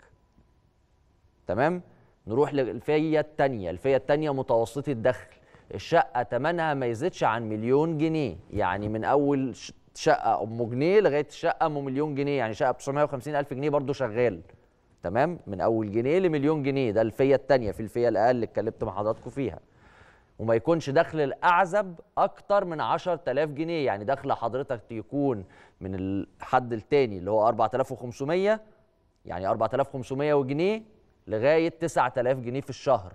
تمام نروح للفيه الثانيه الفيه الثانيه متوسطي الدخل الشقه ثمنها ما يزيدش عن مليون جنيه يعني من اول ش- شقه ام جنيه لغايه شقه ام مليون جنيه يعني شقه ب 950 الف جنيه برضو شغال تمام من اول جنيه لمليون جنيه ده الفيه الثانيه في الفيه الاقل اللي اتكلمت مع حضراتكم فيها وما يكونش دخل الأعزب أكتر من 10000 جنيه يعني دخل حضرتك يكون من الحد التاني اللي هو 4500 يعني 4500 وجنيه لغاية 9000 جنيه في الشهر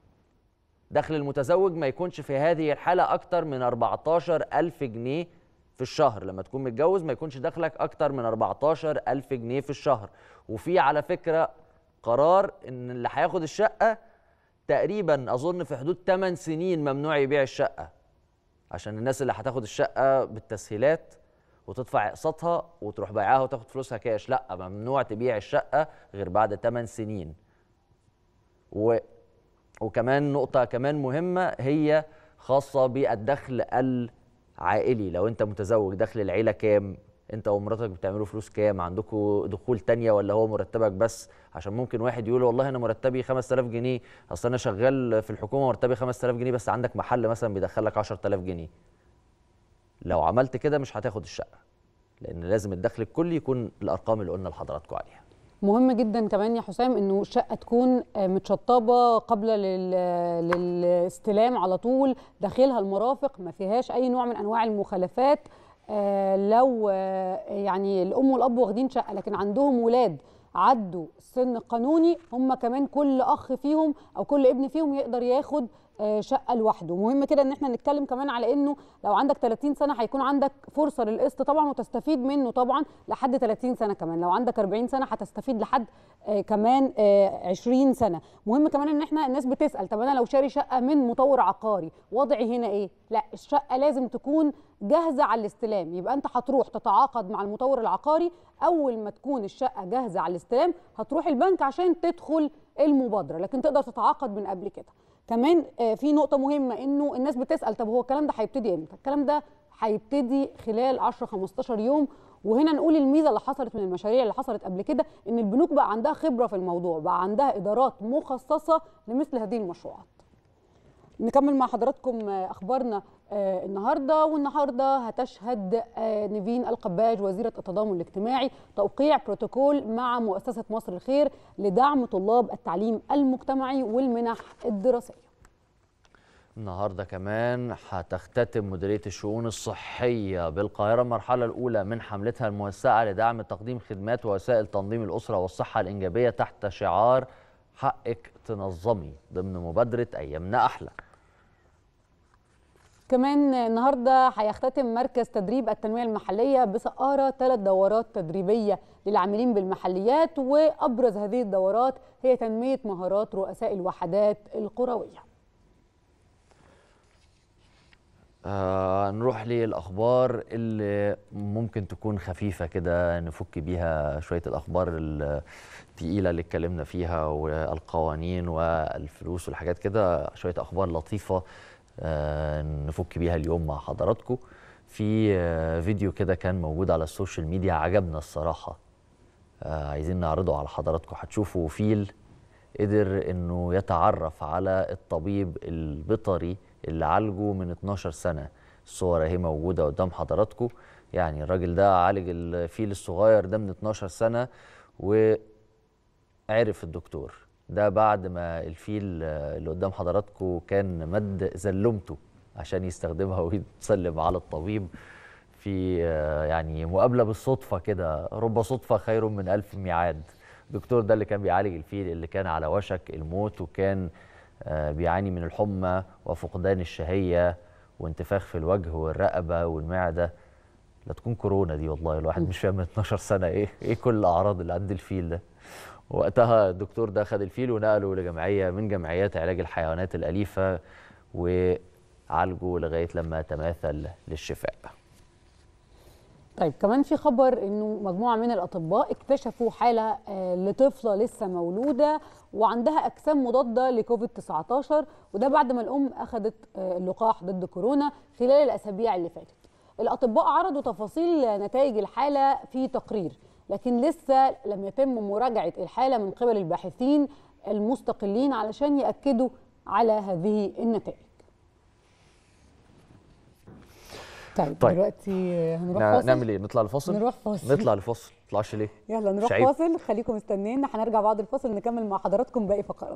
دخل المتزوج ما يكونش في هذه الحالة أكتر من 14000 جنيه في الشهر لما تكون متجوز ما يكونش دخلك أكتر من 14000 جنيه في الشهر وفي على فكرة قرار إن اللي هياخد الشقة تقريبا اظن في حدود 8 سنين ممنوع يبيع الشقه عشان الناس اللي هتاخد الشقه بالتسهيلات وتدفع اقساطها وتروح بايعاها وتاخد فلوسها كاش لا ممنوع تبيع الشقه غير بعد 8 سنين و... وكمان نقطه كمان مهمه هي خاصه بالدخل العائلي لو انت متزوج دخل العيله كام انت ومراتك بتعملوا فلوس كام عندكم دخول تانية ولا هو مرتبك بس عشان ممكن واحد يقول والله انا مرتبي 5000 جنيه اصل انا شغال في الحكومه مرتبي 5000 جنيه بس عندك محل مثلا بيدخلك 10000 جنيه لو عملت كده مش هتاخد الشقه لان لازم الدخل الكلي يكون الارقام اللي قلنا لحضراتكم عليها مهم جدا كمان يا حسام انه الشقه تكون آه، متشطبه قبل لل... للاستلام على طول داخلها المرافق ما فيهاش اي نوع من انواع المخالفات آه، لو آه، يعني الام والاب واخدين شقه لكن عندهم ولاد عدوا السن القانوني هم كمان كل اخ فيهم او كل ابن فيهم يقدر ياخد آه، شقه لوحده مهم كده ان احنا نتكلم كمان على انه لو عندك 30 سنه هيكون عندك فرصه للقسط طبعا وتستفيد منه طبعا لحد 30 سنه كمان لو عندك 40 سنه هتستفيد لحد آه، كمان آه، 20 سنه مهم كمان ان احنا الناس بتسال طب انا لو شاري شقه من مطور عقاري وضعي هنا ايه لا الشقه لازم تكون جاهزه على الاستلام يبقى انت هتروح تتعاقد مع المطور العقاري اول ما تكون الشقه جاهزه على الاستلام هتروح البنك عشان تدخل المبادره لكن تقدر تتعاقد من قبل كده كمان آه، في نقطه مهمه انه الناس بتسال طب هو الكلام ده هيبتدي امتى الكلام ده هيبتدي خلال 10 15 يوم وهنا نقول الميزه اللي حصلت من المشاريع اللي حصلت قبل كده ان البنوك بقى عندها خبره في الموضوع بقى عندها ادارات مخصصه لمثل هذه المشروعات نكمل مع حضراتكم آه، اخبارنا آه، النهارده والنهارده هتشهد آه، نيفين القباج وزيره التضامن الاجتماعي توقيع بروتوكول مع مؤسسه مصر الخير لدعم طلاب التعليم المجتمعي والمنح الدراسيه. النهارده كمان هتختتم مديريه الشؤون الصحيه بالقاهره المرحله الاولى من حملتها الموسعه لدعم تقديم خدمات ووسائل تنظيم الاسره والصحه الانجابيه تحت شعار حقك تنظمي ضمن مبادره ايامنا احلى. كمان النهارده هيختتم مركز تدريب التنميه المحليه بسقاره ثلاث دورات تدريبيه للعاملين بالمحليات وابرز هذه الدورات هي تنميه مهارات رؤساء الوحدات القرويه. آه نروح للأخبار اللي ممكن تكون خفيفة كده نفك بيها شوية الأخبار التقيلة اللي اتكلمنا فيها والقوانين والفلوس والحاجات كده شوية أخبار لطيفة آه نفك بيها اليوم مع حضراتكم في آه فيديو كده كان موجود على السوشيال ميديا عجبنا الصراحة آه عايزين نعرضه على حضراتكم هتشوفوا فيل قدر انه يتعرف على الطبيب البيطري اللي عالجه من 12 سنه الصور اهي موجوده قدام حضراتكم يعني الراجل ده عالج الفيل الصغير ده من 12 سنه وعرف الدكتور ده بعد ما الفيل اللي قدام حضراتكم كان مد زلمته عشان يستخدمها ويتسلم على الطبيب في يعني مقابله بالصدفه كده رب صدفه خير من الف ميعاد الدكتور ده اللي كان بيعالج الفيل اللي كان على وشك الموت وكان بيعاني من الحمى وفقدان الشهية وانتفاخ في الوجه والرقبة والمعدة لا تكون كورونا دي والله الواحد مش فاهم من 12 سنة ايه ايه كل الأعراض اللي عند الفيل ده وقتها الدكتور ده خد الفيل ونقله لجمعية من جمعيات علاج الحيوانات الأليفة وعالجه لغاية لما تماثل للشفاء طيب كمان في خبر انه مجموعه من الاطباء اكتشفوا حاله لطفله لسه مولوده وعندها اجسام مضاده لكوفيد 19 وده بعد ما الام اخذت اللقاح ضد كورونا خلال الاسابيع اللي فاتت. الاطباء عرضوا تفاصيل نتائج الحاله في تقرير لكن لسه لم يتم مراجعه الحاله من قبل الباحثين المستقلين علشان ياكدوا على هذه النتائج. طيب, طيب دلوقتي هنروح فاصل نعمل ايه نطلع لفاصل نروح فاصل نطلع لفاصل ما نطلعش ليه يلا نروح فاصل خليكم مستنيين هنرجع بعد الفاصل نكمل مع حضراتكم باقي فقرات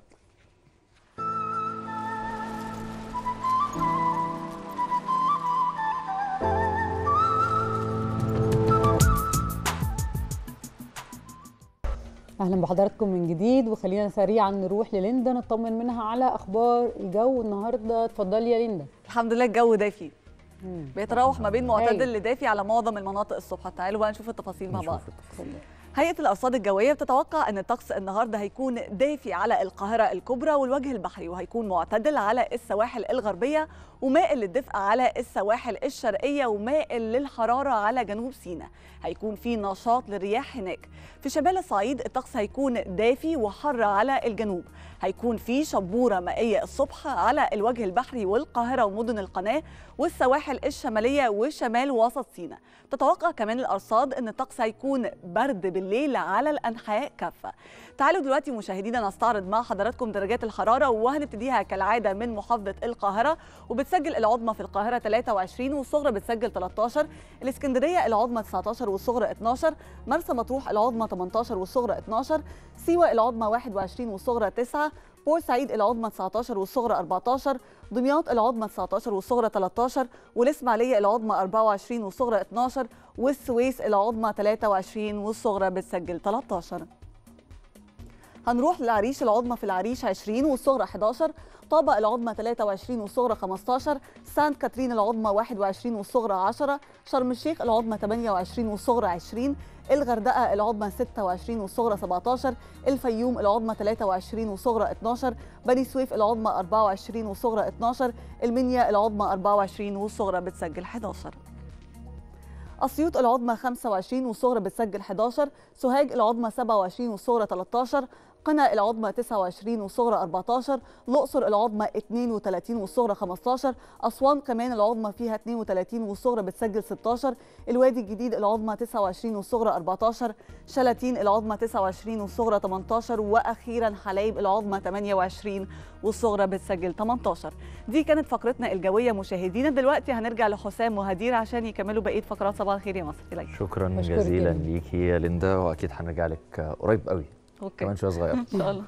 اهلا بحضراتكم من جديد وخلينا سريعا نروح لليندا نطمن منها على اخبار الجو النهارده اتفضلي يا ليندا الحمد لله الجو دافي بيتراوح ما بين معتدل لدافي على معظم المناطق الصبح تعالوا بقى نشوف التفاصيل مع بعض هيئة الأرصاد الجوية بتتوقع أن الطقس النهاردة هيكون دافي على القاهرة الكبرى والوجه البحري وهيكون معتدل على السواحل الغربية ومائل للدفء على السواحل الشرقية ومائل للحرارة على جنوب سيناء هيكون في نشاط للرياح هناك في شمال الصعيد الطقس هيكون دافي وحر على الجنوب هيكون في شبورة مائية الصبح على الوجه البحري والقاهرة ومدن القناة والسواحل الشمالية وشمال وسط سيناء تتوقع كمان الأرصاد أن الطقس هيكون برد بالليل على الأنحاء كافة تعالوا دلوقتي مشاهدينا نستعرض مع حضراتكم درجات الحرارة وهنبتديها كالعادة من محافظة القاهرة وبتسجل العظمى في القاهرة 23 والصغرى بتسجل 13 الإسكندرية العظمى 19 والصغرى 12 مرسى مطروح العظمى 18 والصغرى 12 سيوة العظمى 21 والصغرى 9 بورسعيد العظمى 19 والصغرى 14 دمياط العظمى 19 والصغرى 13 والإسماعيلية العظمى 24 والصغرى 12 والسويس العظمى 23 والصغرى بتسجل 13 هنروح للعريش العظمى في العريش 20 والصغرى 11 طابة العظمى 23 والصغرى 15 سانت كاترين العظمى 21 والصغرى 10 شرم الشيخ العظمى 28 والصغرى 20 الغردقة العظمى 26 والصغرى 17 الفيوم العظمى 23 والصغرى 12 بني سويف العظمى 24 والصغرى 12 المنيا العظمى 24 والصغرى بتسجل 11 أسيوط العظمى 25 والصغرى بتسجل 11 سوهاج العظمى 27 والصغرى 13 قنا العظمى 29 والصغرى 14 الأقصر العظمى 32 والصغرى 15 أسوان كمان العظمى فيها 32 والصغرى بتسجل 16 الوادي الجديد العظمى 29 والصغرى 14 شلاتين العظمى 29 والصغرى 18 وأخيرا حلايب العظمى 28 والصغرى بتسجل 18 دي كانت فقرتنا الجوية مشاهدينا دلوقتي هنرجع لحسام وهدير عشان يكملوا بقية فقرات صباح الخير يا مصر إليك شكرا بشكرك جزيلا جداً. ليكي يا ليندا واكيد هنرجع لك قريب قوي أوكي. كمان شويه صغير إن شاء الله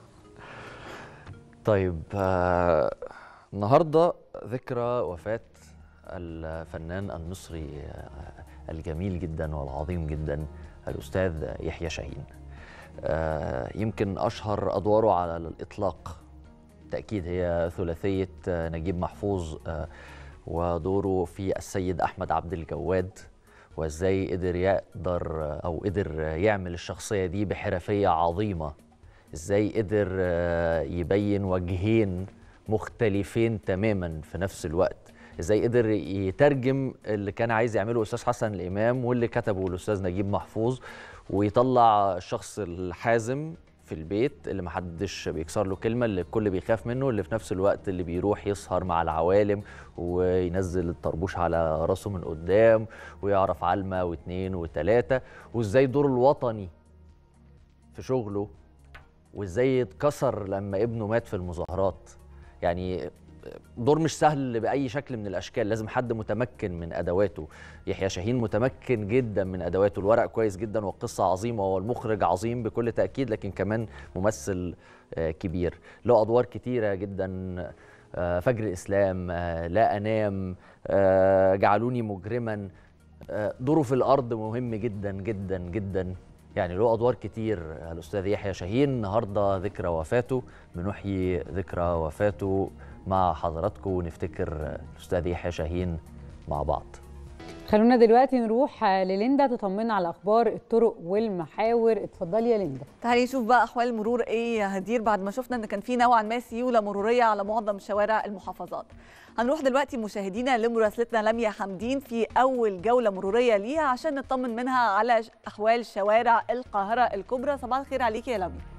طيب آه، النهارده ذكرى وفاه الفنان المصري آه، الجميل جدا والعظيم جدا الاستاذ يحيى شاهين آه، يمكن اشهر ادواره على الاطلاق تاكيد هي ثلاثيه آه، نجيب محفوظ آه، ودوره في السيد احمد عبد الجواد وازاي قدر يقدر او قدر يعمل الشخصيه دي بحرفيه عظيمه ازاي قدر آه، يبين وجهين مختلفين تماما في نفس الوقت ازاي قدر يترجم اللي كان عايز يعمله الاستاذ حسن الامام واللي كتبه الاستاذ نجيب محفوظ ويطلع الشخص الحازم في البيت اللي محدش بيكسر له كلمه اللي الكل بيخاف منه اللي في نفس الوقت اللي بيروح يسهر مع العوالم وينزل الطربوش على راسه من قدام ويعرف علمه واثنين وثلاثه وازاي دوره الوطني في شغله وازاي اتكسر لما ابنه مات في المظاهرات يعني دور مش سهل باي شكل من الاشكال لازم حد متمكن من ادواته يحيى شاهين متمكن جدا من ادواته الورق كويس جدا والقصه عظيمه والمخرج عظيم بكل تاكيد لكن كمان ممثل آه، كبير له ادوار كتيره جدا آه، فجر الاسلام آه، لا انام آه، جعلوني مجرما آه، دوره في الارض مهم جدا جدا جدا يعني له ادوار كتير الاستاذ يحيى شاهين النهارده ذكرى وفاته بنحيي ذكرى وفاته مع حضراتكم ونفتكر الاستاذ يحيى شاهين مع بعض خلونا دلوقتي نروح لليندا تطمنا على اخبار الطرق والمحاور اتفضلي يا ليندا تعالي نشوف بقى احوال المرور ايه يا هدير بعد ما شفنا ان كان في نوعا ما سيوله مروريه على معظم شوارع المحافظات هنروح دلوقتي مشاهدينا لمراسلتنا لميا حمدين في اول جوله مروريه ليها عشان نطمن منها على ش- احوال شوارع القاهره الكبرى صباح الخير عليكي يا لميا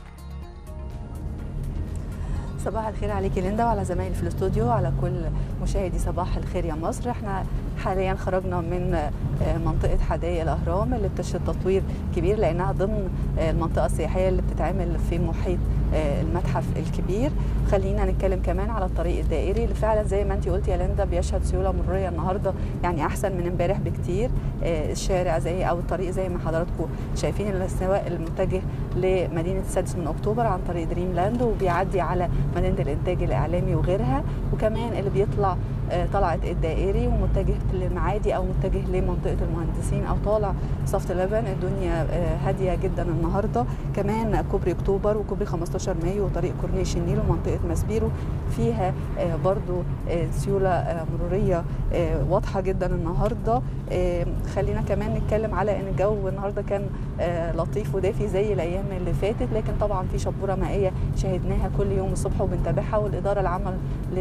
صباح الخير عليكي ليندا وعلى زمايلي في الاستوديو وعلى كل مشاهدي صباح الخير يا مصر احنا حاليا خرجنا من آه، منطقه حدائق الاهرام اللي بتشهد تطوير كبير لانها ضمن آه، المنطقه السياحيه اللي بتتعمل في محيط آه، المتحف الكبير خلينا نتكلم كمان على الطريق الدائري اللي فعلا زي ما انت قلتي يا ليندا بيشهد سيوله مروريه النهارده يعني احسن من امبارح بكتير آه، الشارع زي او الطريق زي ما حضراتكم شايفين اللي سواء المتجه لمدينه السادس من اكتوبر عن طريق دريم لاند وبيعدي على مدينه الانتاج الاعلامي وغيرها وكمان اللي بيطلع آه، طلعت الدائري ومتجه للمعادي او متجه لمنطقه المهندسين او طالع صفت لبن الدنيا آه، هاديه جدا النهارده كمان كوبري اكتوبر وكوبري 15 مايو وطريق كورنيش النيل ومنطقه مسبيرو فيها آه، برضو آه، سيوله آه، مروريه آه، واضحه جدا النهارده آه، خلينا كمان نتكلم على ان الجو النهارده كان آه، لطيف ودافي زي الايام اللي فاتت لكن طبعا في شبوره مائيه شاهدناها كل يوم الصبح وبنتابعها والاداره العامه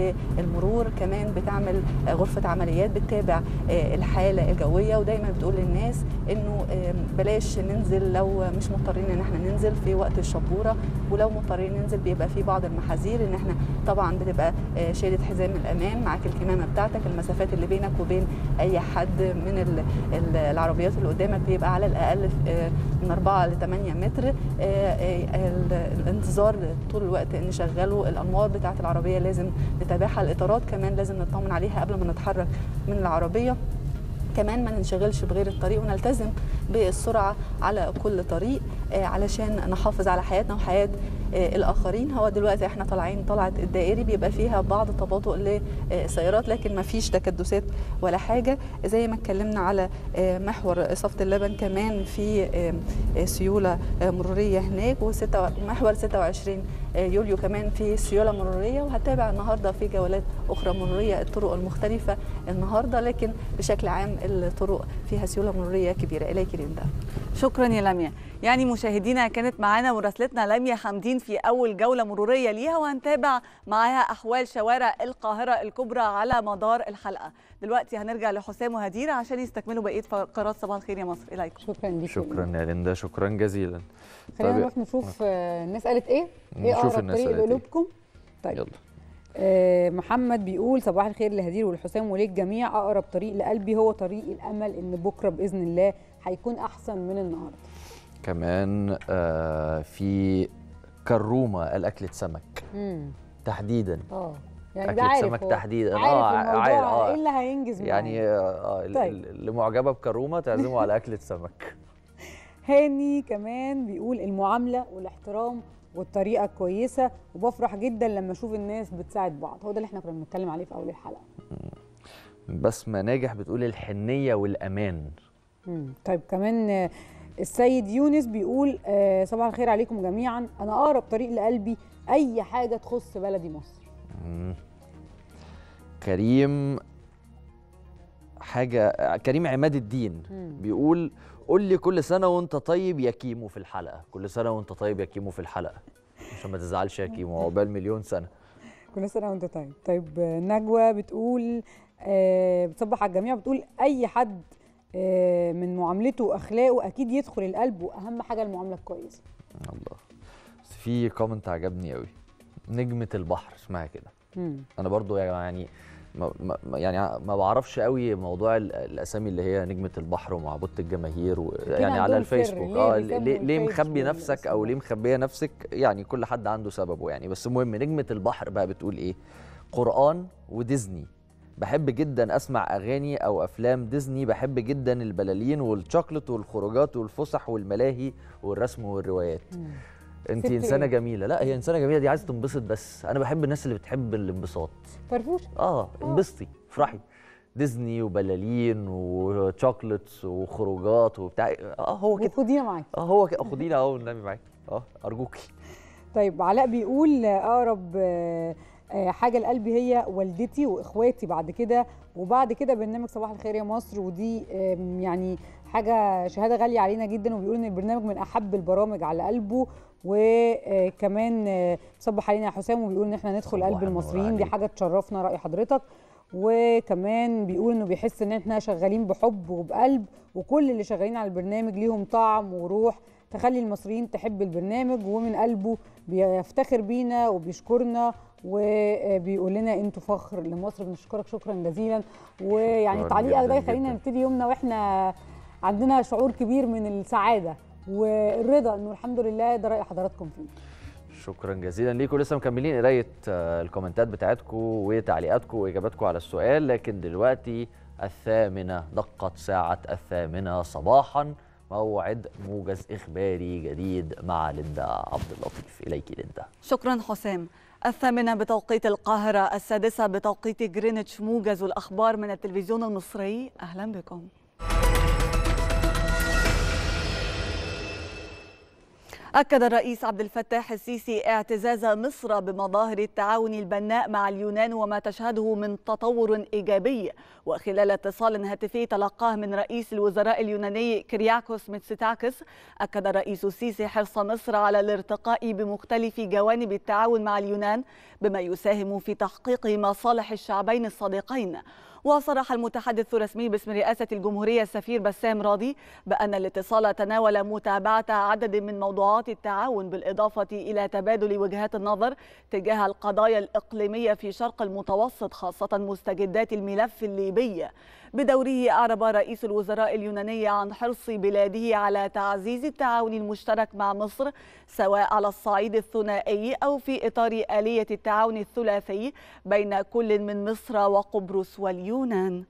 للمرور كمان بتعمل آه، غرفه عمليات بتتابع آه، الحاله الجويه ودايما بتقول للناس انه آه، بلاش ننزل لو مش مضطرين ان احنا ننزل في وقت الشبوره ولو مضطرين ننزل بيبقى في بعض المحاذير ان احنا طبعا بتبقى آه، شادد حزام الامان معاك الكمامه بتاعتك المسافات اللي بينك وبين اي حد من ال- ال- العربيات اللي قدامك بيبقى على الاقل آه، من 4 ل 8 متر آه، آه، ال- الانتظار طول الوقت نشغله الانوار بتاعت العربيه لازم نتابعها الاطارات كمان لازم نطمن عليها قبل ما نتحرك من العربيه كمان ما ننشغلش بغير الطريق ونلتزم بالسرعه على كل طريق آه، علشان نحافظ على حياتنا وحياه آه، الاخرين هو دلوقتي احنا طالعين طلعت الدائري بيبقى فيها بعض تباطؤ للسيارات لكن ما فيش تكدسات ولا حاجه زي ما اتكلمنا على آه، محور صفت اللبن كمان في آه، آه، سيوله آه، مروريه هناك ومحور 26 آه، يوليو كمان في سيوله مروريه وهتابع النهارده في جولات اخرى مروريه الطرق المختلفه النهارده لكن بشكل عام الطرق فيها سيوله مروريه كبيره اليك ليندا شكرا يا لميا يعني مشاهدينا كانت معانا مراسلتنا لميا حمدين في أول جولة مرورية ليها وهنتابع معاها أحوال شوارع القاهرة الكبرى على مدار الحلقة دلوقتي هنرجع لحسام وهدير عشان يستكملوا بقية فقرات صباح الخير يا مصر إليكم شكرا ليك شكرا يا ليندا شكرا جزيلا خلينا طيب، نروح نشوف آه، الناس قالت ايه ايه نشوف اقرب الناس طريق قالت إيه. لقلوبكم طيب يلا آه، محمد بيقول صباح الخير لهدير والحسام وللجميع اقرب طريق لقلبي هو طريق الامل ان بكره باذن الله هيكون احسن من النهارده كمان آه في كرومه قال اكله سمك امم تحديدا اه يعني ده أكلة عارف سمك هو. تحديدا عارف اه الموضوع عارف اه ايه اللي هينجز معاه. يعني اه ال- طيب. ال- اللي معجبه بكرومه تعزمه على اكله سمك هاني كمان بيقول المعامله والاحترام والطريقه كويسه وبفرح جدا لما اشوف الناس بتساعد بعض هو ده اللي احنا كنا بنتكلم عليه في اول الحلقه بسمه ناجح بتقول الحنيه والامان مم. طيب كمان آه، السيد يونس بيقول آه، صباح الخير عليكم جميعا انا اقرب طريق لقلبي اي حاجه تخص بلدي مصر مم. كريم حاجه كريم عماد الدين مم. بيقول قول لي كل سنه وانت طيب يا كيمو في الحلقه كل سنه وانت طيب يا كيمو في الحلقه عشان ما تزعلش يا كيمو عقبال مليون سنه كل سنه وانت طيب طيب آه، نجوى بتقول آه، بتصبح على الجميع بتقول اي حد آه، من معاملته واخلاقه اكيد يدخل القلب واهم حاجه المعامله الكويسه الله بس في كومنت عجبني قوي نجمه البحر اسمها كده مم. انا برضو يعني ما ما ما- يعني ما بعرفش قوي موضوع ال- الاسامي اللي هي نجمه البحر ومعبوده الجماهير و يعني على عندهم سر، الفيسبوك ليه اه بيسموا ليه, ليه الفيس مخبي نفسك او والاسم ليه مخبيه نفسك يعني كل حد عنده سببه يعني بس المهم نجمه البحر بقى بتقول ايه قران وديزني بحب جدا اسمع اغاني او افلام ديزني بحب جدا البلالين والشوكليت والخروجات والفسح والملاهي والرسم والروايات انت ست انسانه إيه؟ جميله لا هي انسانه جميله دي عايزه تنبسط بس انا بحب الناس اللي بتحب الانبساط فرفوش اه انبسطي افرحي ديزني وبلالين وشوكليتس وخروجات وبتاع اه هو كده خدينا معاك اه هو كده خدينا اهو والنبي معاك اه ارجوكي طيب علاء بيقول اقرب آه، آه، حاجه لقلبي هي والدتي واخواتي بعد كده وبعد كده برنامج صباح الخير يا مصر ودي آم، يعني حاجه شهاده غاليه علينا جدا وبيقول ان البرنامج من احب البرامج على قلبه وكمان صبح علينا يا حسام وبيقول ان احنا ندخل صباح قلب النور المصريين دي عليك. حاجه تشرفنا راي حضرتك وكمان بيقول انه بيحس ان احنا شغالين بحب وبقلب وكل اللي شغالين على البرنامج ليهم طعم وروح تخلي المصريين تحب البرنامج ومن قلبه بيفتخر بينا وبيشكرنا وبيقول لنا انتوا فخر لمصر بنشكرك شكرا جزيلا ويعني شكراً تعليقك ده جداً يخلينا جداً. نبتدي يومنا واحنا عندنا شعور كبير من السعاده والرضا انه الحمد لله ده راي حضراتكم فيه شكرا جزيلا ليكم لسه مكملين قرايه آه، الكومنتات بتاعتكم وتعليقاتكم واجاباتكم على السؤال لكن دلوقتي الثامنه دقت ساعه الثامنه صباحا موعد موجز اخباري جديد مع ليندا عبد اللطيف اليك ليندا شكرا حسام الثامنة بتوقيت القاهرة السادسة بتوقيت جرينتش موجز الأخبار من التلفزيون المصري أهلا بكم أكد الرئيس عبد الفتاح السيسي اعتزاز مصر بمظاهر التعاون البناء مع اليونان وما تشهده من تطور إيجابي وخلال اتصال هاتفي تلقاه من رئيس الوزراء اليوناني كرياكوس ميتسوتاكس أكد الرئيس السيسي حرص مصر على الارتقاء بمختلف جوانب التعاون مع اليونان بما يساهم في تحقيق مصالح الشعبين الصديقين وصرح المتحدث الرسمي باسم رئاسة الجمهورية السفير بسام راضي بأن الاتصال تناول متابعة عدد من موضوعات التعاون بالإضافة إلى تبادل وجهات النظر تجاه القضايا الإقليمية في شرق المتوسط خاصة مستجدات الملف الليبي بدوره أعرب رئيس الوزراء اليوناني عن حرص بلاده على تعزيز التعاون المشترك مع مصر سواء على الصعيد الثنائي أو في إطار آلية التعاون الثلاثي بين كل من مصر وقبرص واليونان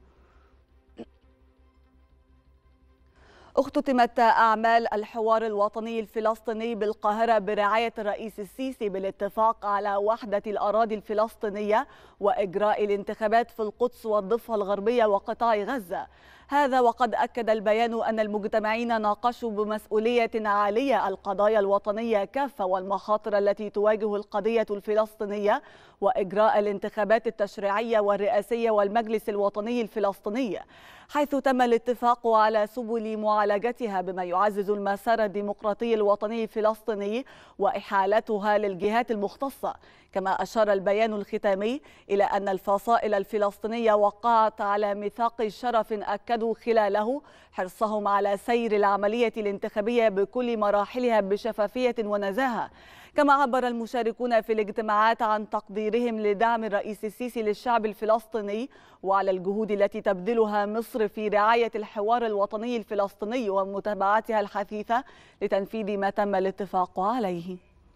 اختتمت أعمال الحوار الوطني الفلسطيني بالقاهرة برعاية الرئيس السيسي بالاتفاق على وحدة الأراضي الفلسطينية وإجراء الانتخابات في القدس والضفة الغربية وقطاع غزة هذا وقد أكد البيان أن المجتمعين ناقشوا بمسؤولية عالية القضايا الوطنية كافة والمخاطر التي تواجه القضية الفلسطينية وإجراء الانتخابات التشريعية والرئاسية والمجلس الوطني الفلسطيني حيث تم الاتفاق على سبل معالجتها بما يعزز المسار الديمقراطي الوطني الفلسطيني وإحالتها للجهات المختصة كما أشار البيان الختامي إلى أن الفصائل الفلسطينية وقعت على ميثاق شرف أكدوا خلاله حرصهم على سير العملية الانتخابية بكل مراحلها بشفافية ونزاهة كما عبر المشاركون في الاجتماعات عن تقديرهم لدعم الرئيس السيسي للشعب الفلسطيني وعلى الجهود التي تبذلها مصر في رعاية الحوار الوطني الفلسطيني ومتابعتها الحثيثة لتنفيذ ما تم الاتفاق عليه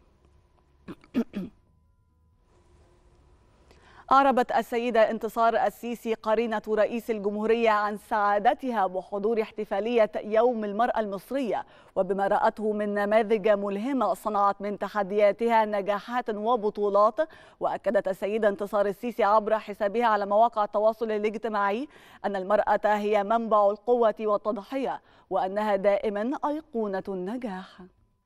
أعربت السيدة انتصار السيسي قرينة رئيس الجمهورية عن سعادتها بحضور احتفالية يوم المرأة المصرية وبما رأته من نماذج ملهمة صنعت من تحدياتها نجاحات وبطولات وأكدت السيدة انتصار السيسي عبر حسابها على مواقع التواصل الاجتماعي أن المرأة هي منبع القوة والتضحية وأنها دائما أيقونة النجاح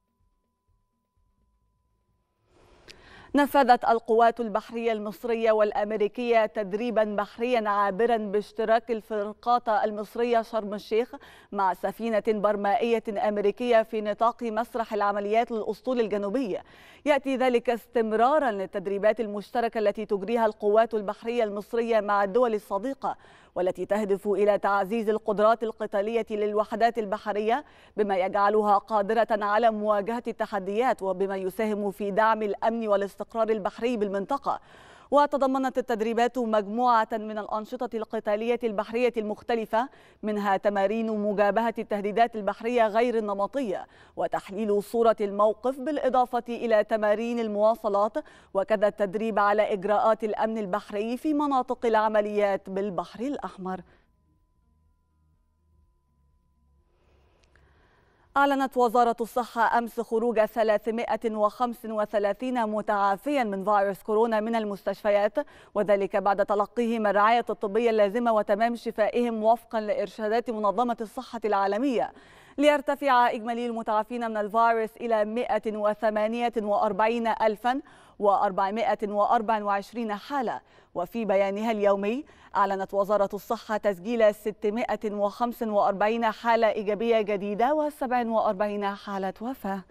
نفذت القوات البحرية المصرية والأمريكية تدريبا بحريا عابرا باشتراك الفرقاط المصرية شرم الشيخ مع سفينة برمائية أمريكية في نطاق مسرح العمليات للأسطول الجنوبي يأتي ذلك استمرارا للتدريبات المشتركة التي تجريها القوات البحرية المصرية مع الدول الصديقة والتي تهدف إلى تعزيز القدرات القتالية للوحدات البحرية بما يجعلها قادرة على مواجهة التحديات وبما يساهم في دعم الأمن والاستقرار البحري بالمنطقة وتضمنت التدريبات مجموعة من الأنشطة القتالية البحرية المختلفة منها تمارين مجابهة التهديدات البحرية غير النمطية وتحليل صورة الموقف بالإضافة إلى تمارين المواصلات وكذا التدريب على إجراءات الأمن البحري في مناطق العمليات بالبحر الأحمر أعلنت وزارة الصحة أمس خروج 335 متعافيا من فيروس كورونا من المستشفيات وذلك بعد تلقيهم الرعاية الطبية اللازمة وتمام شفائهم وفقا لإرشادات منظمة الصحة العالمية ليرتفع إجمالي المتعافين من الفيروس إلى 148,424 حالة وفي بيانها اليومي أعلنت وزارة الصحة تسجيل 645 حالة إيجابية جديدة و47 حالة وفاة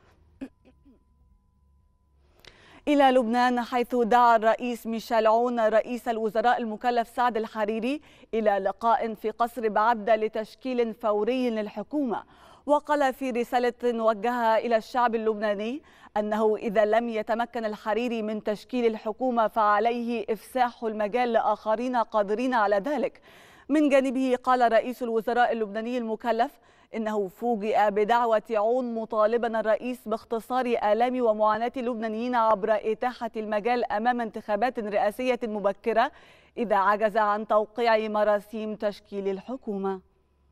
إلى لبنان حيث دعا الرئيس ميشيل عون رئيس الوزراء المكلف سعد الحريري إلى لقاء في قصر بعبدة لتشكيل فوري للحكومة وقال في رسالة وجهها إلى الشعب اللبناني أنه إذا لم يتمكن الحريري من تشكيل الحكومة فعليه إفساح المجال لآخرين قادرين على ذلك من جانبه قال رئيس الوزراء اللبناني المكلف إنه فوجئ بدعوة عون مطالبا الرئيس باختصار آلام ومعاناة اللبنانيين عبر إتاحة المجال أمام انتخابات رئاسية مبكرة إذا عجز عن توقيع مراسيم تشكيل الحكومة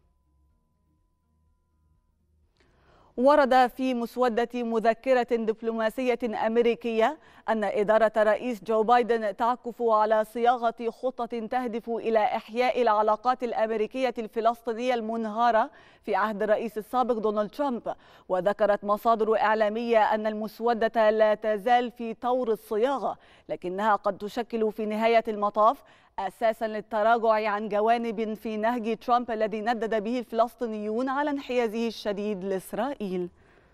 ورد في مسودة مذكرة دبلوماسية أمريكية أن إدارة رئيس جو بايدن تعكف على صياغة خطة تهدف إلى إحياء العلاقات الأمريكية الفلسطينية المنهارة في عهد الرئيس السابق دونالد ترامب وذكرت مصادر إعلامية أن المسودة لا تزال في طور الصياغة لكنها قد تشكل في نهاية المطاف أساسا للتراجع عن جوانب في نهج ترامب الذي ندد به الفلسطينيون على انحيازه الشديد لإسرائيل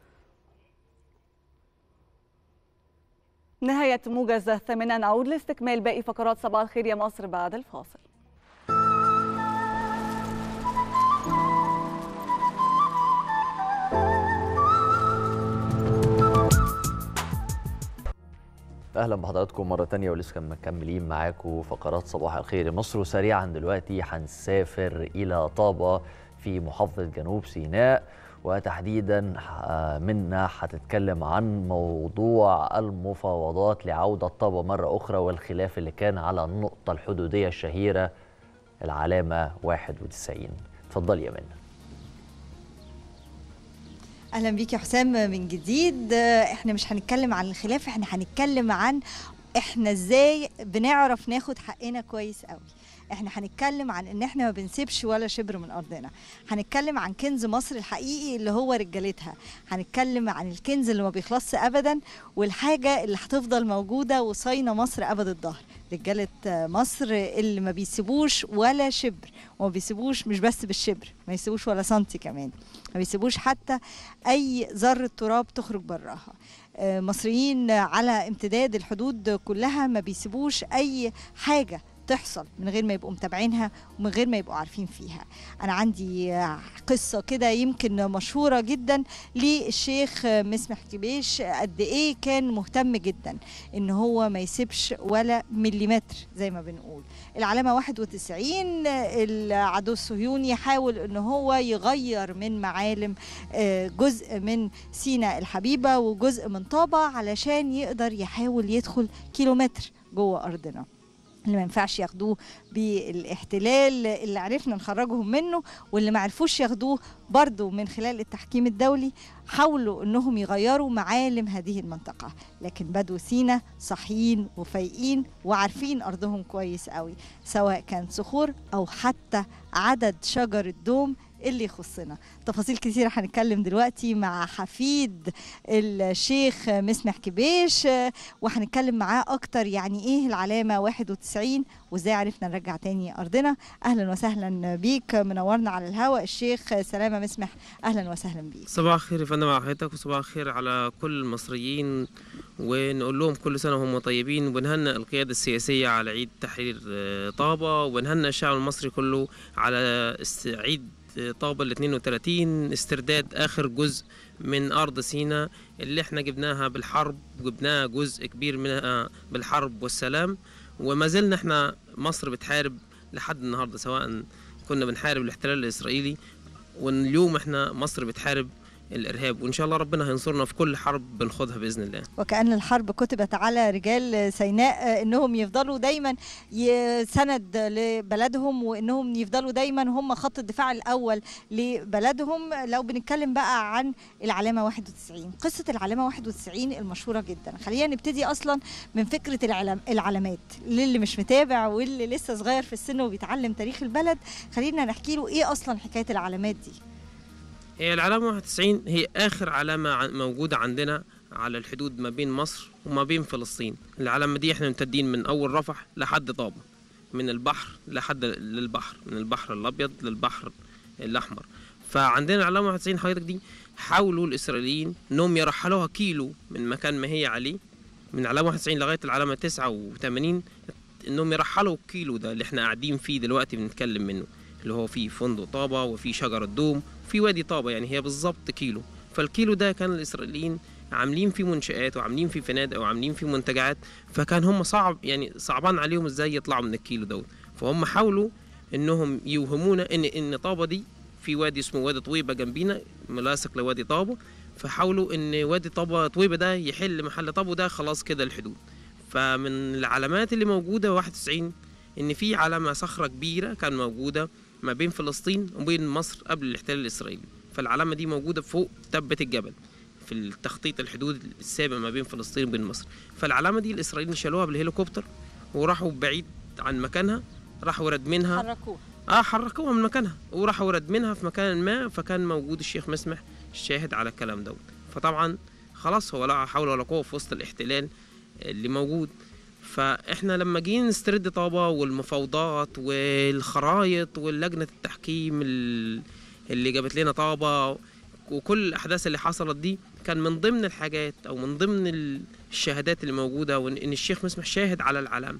نهاية موجز الثامنة نعود لاستكمال باقي فقرات صباح الخير يا مصر بعد الفاصل اهلا بحضراتكم مره تانية ولسه مكملين معاكم فقرات صباح الخير مصر وسريعا دلوقتي هنسافر الى طابه في محافظه جنوب سيناء وتحديدا منا هتتكلم عن موضوع المفاوضات لعوده طابه مره اخرى والخلاف اللي كان على النقطه الحدوديه الشهيره العلامه 91 اتفضلي يا منى اهلا بيك يا حسام من جديد احنا مش هنتكلم عن الخلاف احنا هنتكلم عن احنا ازاي بنعرف ناخد حقنا كويس قوي احنا هنتكلم عن ان احنا ما بنسيبش ولا شبر من ارضنا هنتكلم عن كنز مصر الحقيقي اللي هو رجالتها هنتكلم عن الكنز اللي ما بيخلصش ابدا والحاجه اللي هتفضل موجوده وصاينه مصر ابد الظهر رجاله مصر اللي ما بيسيبوش ولا شبر وما بيسيبوش مش بس بالشبر ما يسيبوش ولا سنتي كمان ما بيسيبوش حتى اي ذره تراب تخرج براها آه، مصريين على امتداد الحدود كلها ما بيسيبوش اي حاجه تحصل من غير ما يبقوا متابعينها ومن غير ما يبقوا عارفين فيها انا عندي آه، قصه كده يمكن مشهوره جدا للشيخ آه، مسمح كبيش قد ايه كان مهتم جدا ان هو ما يسيبش ولا مليمتر زي ما بنقول العلامه 91 العدو الصهيوني حاول ان هو يغير من معالم آه، جزء من سينا الحبيبه وجزء من طابه علشان يقدر يحاول يدخل كيلومتر جوه ارضنا اللي ما ينفعش ياخدوه بالاحتلال اللي عرفنا نخرجهم منه واللي ما عرفوش ياخدوه برضو من خلال التحكيم الدولي حاولوا انهم يغيروا معالم هذه المنطقة لكن بدو سينا صحيين وفايقين وعارفين ارضهم كويس قوي سواء كان صخور او حتى عدد شجر الدوم اللي يخصنا تفاصيل كثيرة هنتكلم دلوقتي مع حفيد الشيخ مسمح كبيش وهنتكلم معاه أكتر يعني إيه العلامة 91 وإزاي عرفنا نرجع تاني أرضنا أهلا وسهلا بيك منورنا على الهواء الشيخ سلامة مسمح أهلا وسهلا بيك صباح الخير يا فندم على حضرتك وصباح الخير على كل المصريين ونقول لهم كل سنة وهم طيبين وبنهنئ القيادة السياسية على عيد تحرير آه، طابة وبنهنئ الشعب المصري كله على است- عيد طابة ال 32 استرداد آخر جزء من أرض سيناء اللي احنا جبناها بالحرب وجبناها جزء كبير منها بالحرب والسلام وما زلنا احنا مصر بتحارب لحد النهارده سواء كنا بنحارب الاحتلال الإسرائيلي واليوم احنا مصر بتحارب الإرهاب وإن شاء الله ربنا هينصرنا في كل حرب بنخوضها بإذن الله وكأن الحرب كتبت على رجال سيناء انهم يفضلوا دايما ي- سند لبلدهم وانهم يفضلوا دايما هم خط الدفاع الاول لبلدهم لو بنتكلم بقى عن العلامه 91 قصه العلامه 91 المشهوره جدا خلينا نبتدي اصلا من فكره العلام العلامات للي مش متابع واللي لسه صغير في السن وبيتعلم تاريخ البلد خلينا نحكي له ايه اصلا حكايه العلامات دي هي العلامة 91 هي آخر علامة ع- موجودة عندنا على الحدود ما بين مصر وما بين فلسطين العلامة دي احنا ممتدين من أول رفح لحد طابة من البحر لحد للبحر من البحر الأبيض للبحر الأحمر فعندنا العلامة 91 حضرتك دي حاولوا الإسرائيليين إنهم يرحلوها كيلو من مكان ما هي عليه من علامة 91 لغاية العلامة 89 إنهم يرحلوا الكيلو ده اللي احنا قاعدين فيه دلوقتي بنتكلم منه اللي هو فيه فندق طابة وفيه شجر الدوم في وادي طابة يعني هي بالظبط كيلو فالكيلو ده كان الإسرائيليين عاملين فيه منشآت وعاملين فيه فنادق وعاملين فيه منتجعات فكان هم صعب يعني صعبان عليهم ازاي يطلعوا من الكيلو دوت فهم حاولوا انهم يوهمونا ان ان طابة دي في وادي اسمه وادي طويبة جنبينا ملاصق لوادي طابة فحاولوا ان وادي طابة طويبة ده يحل محل طابة ده خلاص كده الحدود فمن العلامات اللي موجودة 91 ان في علامة صخرة كبيرة كان موجودة ما بين فلسطين وبين مصر قبل الاحتلال الإسرائيلي فالعلامة دي موجودة فوق تبة الجبل في التخطيط الحدود السابق ما بين فلسطين وبين مصر فالعلامة دي الإسرائيليين شالوها بالهليكوبتر وراحوا بعيد عن مكانها راحوا ردمينها حركوها اه حركوها من مكانها وراحوا ردمينها في مكان ما فكان موجود الشيخ مسمح الشاهد على الكلام دوت فطبعا خلاص هو لا حول ولا قوة في وسط الاحتلال اللي موجود فاحنا لما جينا نسترد طابة والمفاوضات والخرايط واللجنة التحكيم ال- اللي جابت لنا طابة وكل الأحداث اللي حصلت دي كان من ضمن الحاجات أو من ضمن ال- الشهادات اللي موجودة وإن إن الشيخ مسمح شاهد على العلامة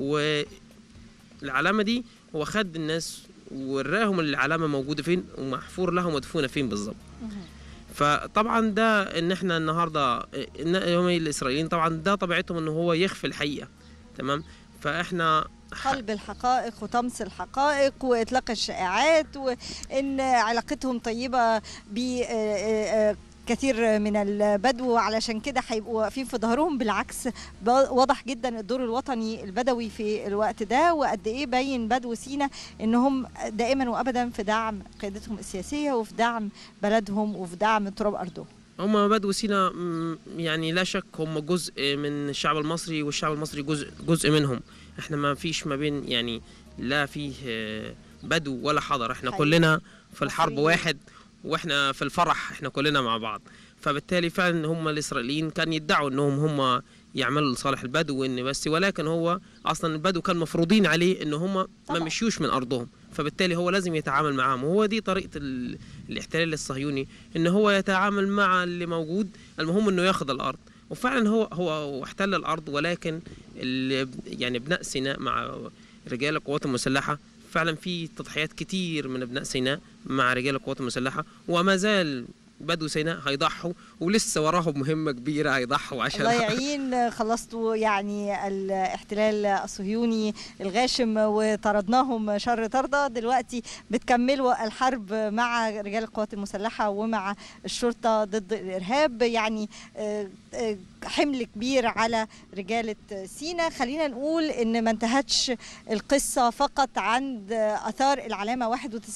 والعلامة دي هو خد الناس وراهم العلامة موجودة فين ومحفور لها مدفونة فين بالظبط فطبعا ده ان احنا النهارده إن يوم الاسرائيليين طبعا ده طبيعتهم ان هو يخفي الحقيقه تمام فاحنا قلب الحقائق وطمس الحقائق واطلاق الشائعات وان علاقتهم طيبه ب آه، آه، كثير من البدو علشان كده هيبقوا واقفين في ظهرهم بالعكس ب- واضح جدا الدور الوطني البدوي في الوقت ده وقد ايه باين بدو سينا انهم دائما وابدا في دعم قيادتهم السياسيه وفي دعم بلدهم وفي دعم تراب ارضهم هم بدو سينا م، يعني لا شك هم جزء من الشعب المصري والشعب المصري جزء جزء منهم احنا ما فيش ما بين يعني لا فيه آه، بدو ولا حضر احنا حقيقي. كلنا في الحرب مصريين. واحد واحنا في الفرح احنا كلنا مع بعض فبالتالي فعلا هم الاسرائيليين كان يدعوا انهم هم يعملوا لصالح البدو وان بس ولكن هو اصلا البدو كان مفروضين عليه ان هم ما طبعاً. مشيوش من ارضهم فبالتالي هو لازم يتعامل معاهم وهو دي طريقه ال... الاحتلال الصهيوني ان هو يتعامل مع اللي موجود المهم انه ياخذ الارض وفعلا هو هو هو احتل الارض ولكن اللي يعني ابناء سيناء مع رجال القوات المسلحه فعلا في تضحيات كتير من ابناء سيناء مع رجال القوات المسلحه وما زال بدو سيناء هيضحوا ولسه وراهم مهمه كبيره هيضحوا عشان الله يعين خلصتوا يعني الاحتلال الصهيوني الغاشم وطردناهم شر طردة دلوقتي بتكملوا الحرب مع رجال القوات المسلحة ومع الشرطة ضد الإرهاب يعني آه، آه، حمل كبير على رجالة سينا خلينا نقول إن ما انتهتش القصة فقط عند آثار العلامة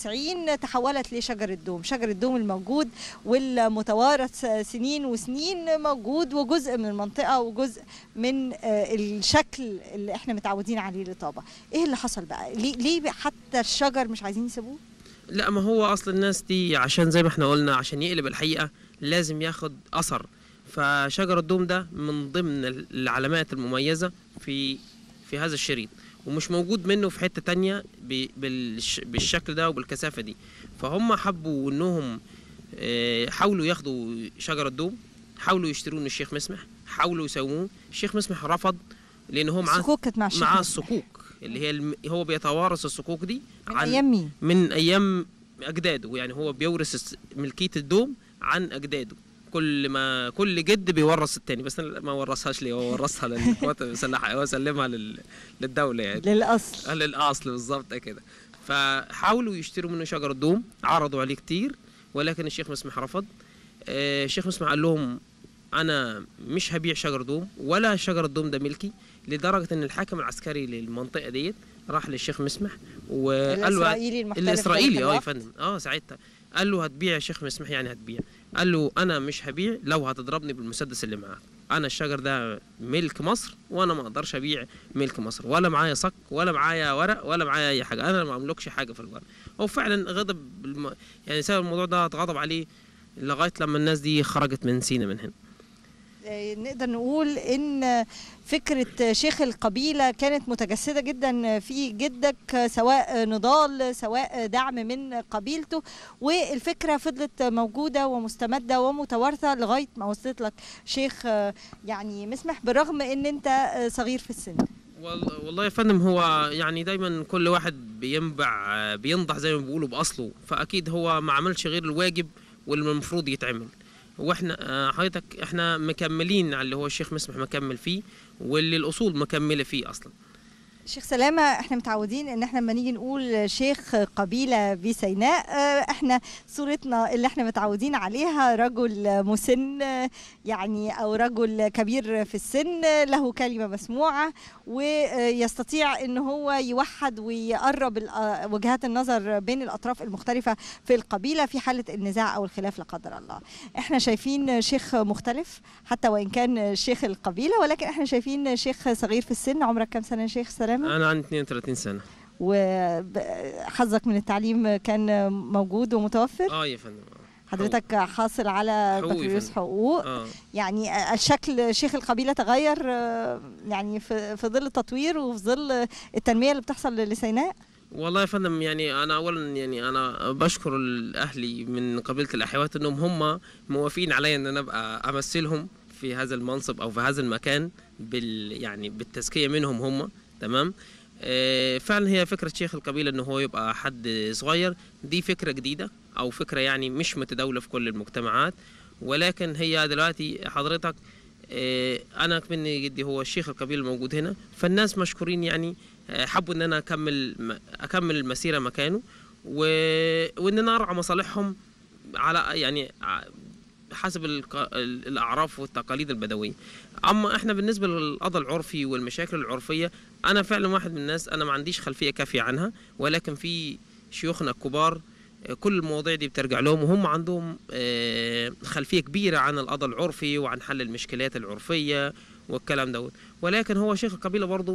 91 تحولت لشجر الدوم شجر الدوم الموجود والمتوارث سنين وسنين موجود وجزء من المنطقة وجزء من آه، الشكل اللي احنا متعودين عليه لطابة ايه اللي حصل بقى ليه, ليه حتى الشجر مش عايزين يسيبوه لا ما هو اصل الناس دي عشان زي ما احنا قلنا عشان يقلب الحقيقه لازم ياخد اثر فشجر الدوم ده من ضمن العلامات المميزه في في هذا الشريط ومش موجود منه في حته تانية ب- بالش- بالشكل ده وبالكثافه دي فهم حبوا انهم آه، حاولوا ياخدوا شجر الدوم حاولوا يشتروه من الشيخ مسمح حاولوا يسووه الشيخ مسمح رفض لان هو معاه الصكوك كانت مع الشيخ معاه مسمح. الصكوك اللي هي الم... هو بيتوارث الصكوك دي من أيام مين؟ من ايام اجداده يعني هو بيورث الس- ملكيه الدوم عن اجداده كل ما كل جد بيورث التاني بس أنا ما ورثهاش ليه هو ورثها للقوات المسلحه هو سلمها لل... للدوله يعني للاصل آه، للاصل بالظبط كده فحاولوا يشتروا منه شجر الدوم عرضوا عليه كتير ولكن الشيخ مسمح رفض آه، الشيخ مسمح قال لهم انا مش هبيع شجر دوم ولا شجر الدوم ده ملكي لدرجه ان الحاكم العسكري للمنطقه ديت راح للشيخ مسمح وقال له الإسرائيلي المحتل في الاسرائيلي ذلك اه يا الوقت. فندم اه ساعتها قال له هتبيع يا شيخ مسمح يعني هتبيع قال له انا مش هبيع لو هتضربني بالمسدس اللي معاك انا الشجر ده ملك مصر وانا ما اقدرش ابيع ملك مصر ولا معايا صك ولا معايا ورق ولا معايا اي حاجه انا ما املكش حاجه في الورق هو فعلا غضب بالم... يعني سبب الموضوع ده اتغضب عليه لغايه لما الناس دي خرجت من سينا من هنا آه، نقدر نقول ان فكره شيخ القبيله كانت متجسده جدا في جدك سواء نضال سواء دعم من قبيلته والفكره فضلت موجوده ومستمده ومتوارثه لغايه ما وصلت لك شيخ آه، يعني مسمح بالرغم ان انت آه، صغير في السن وال- والله يا فندم هو يعني دايما كل واحد بينبع بينضح زي ما بيقولوا باصله فاكيد هو ما عملش غير الواجب واللي المفروض يتعمل واحنا آه، حضرتك احنا مكملين على اللي هو الشيخ مسمح مكمل فيه واللي الاصول مكمله فيه اصلا شيخ سلامة احنا متعودين ان احنا لما نيجي نقول شيخ قبيلة بسيناء اه، احنا صورتنا اللي احنا متعودين عليها رجل مسن اه، يعني او رجل كبير في السن له كلمة مسموعة ويستطيع ان هو يوحد ويقرب ال- اه، وجهات النظر بين الاطراف المختلفة في القبيلة في حالة النزاع او الخلاف لا قدر الله احنا شايفين شيخ مختلف حتى وان كان شيخ القبيلة ولكن احنا شايفين شيخ صغير في السن عمرك كام سنة يا شيخ سلامة؟ انا عندي 32 سنه وحظك من التعليم كان موجود ومتوفر اه يا فندم حضرتك حاصل على حقوق يا بكالوريوس فندم. حقوق اه يعني الشكل شيخ القبيله تغير آه، يعني في في ظل التطوير وفي ظل التنميه اللي بتحصل لسيناء والله يا فندم يعني انا اولا يعني انا بشكر الاهلي من قبيله الاحوات انهم هم موافقين عليا ان انا ابقى امثلهم في هذا المنصب او في هذا المكان بال يعني بالتزكيه منهم هم تمام آه، فعلا هي فكره شيخ القبيله ان هو يبقى حد صغير دي فكره جديده او فكره يعني مش متداوله في كل المجتمعات ولكن هي دلوقتي حضرتك آه، انا من جدي هو الشيخ القبيله الموجود هنا فالناس مشكورين يعني آه، حبوا ان انا اكمل م- اكمل المسيره مكانه و... وان انا ارعى مصالحهم على يعني ع- حسب الق... ال- الاعراف والتقاليد البدويه اما احنا بالنسبه للقضاء العرفي والمشاكل العرفيه انا فعلا واحد من الناس انا ما عنديش خلفيه كافيه عنها ولكن في شيوخنا الكبار آه، كل المواضيع دي بترجع لهم وهم عندهم آه، خلفيه كبيره عن القضاء العرفي وعن حل المشكلات العرفيه والكلام دوت ولكن هو شيخ القبيله برضه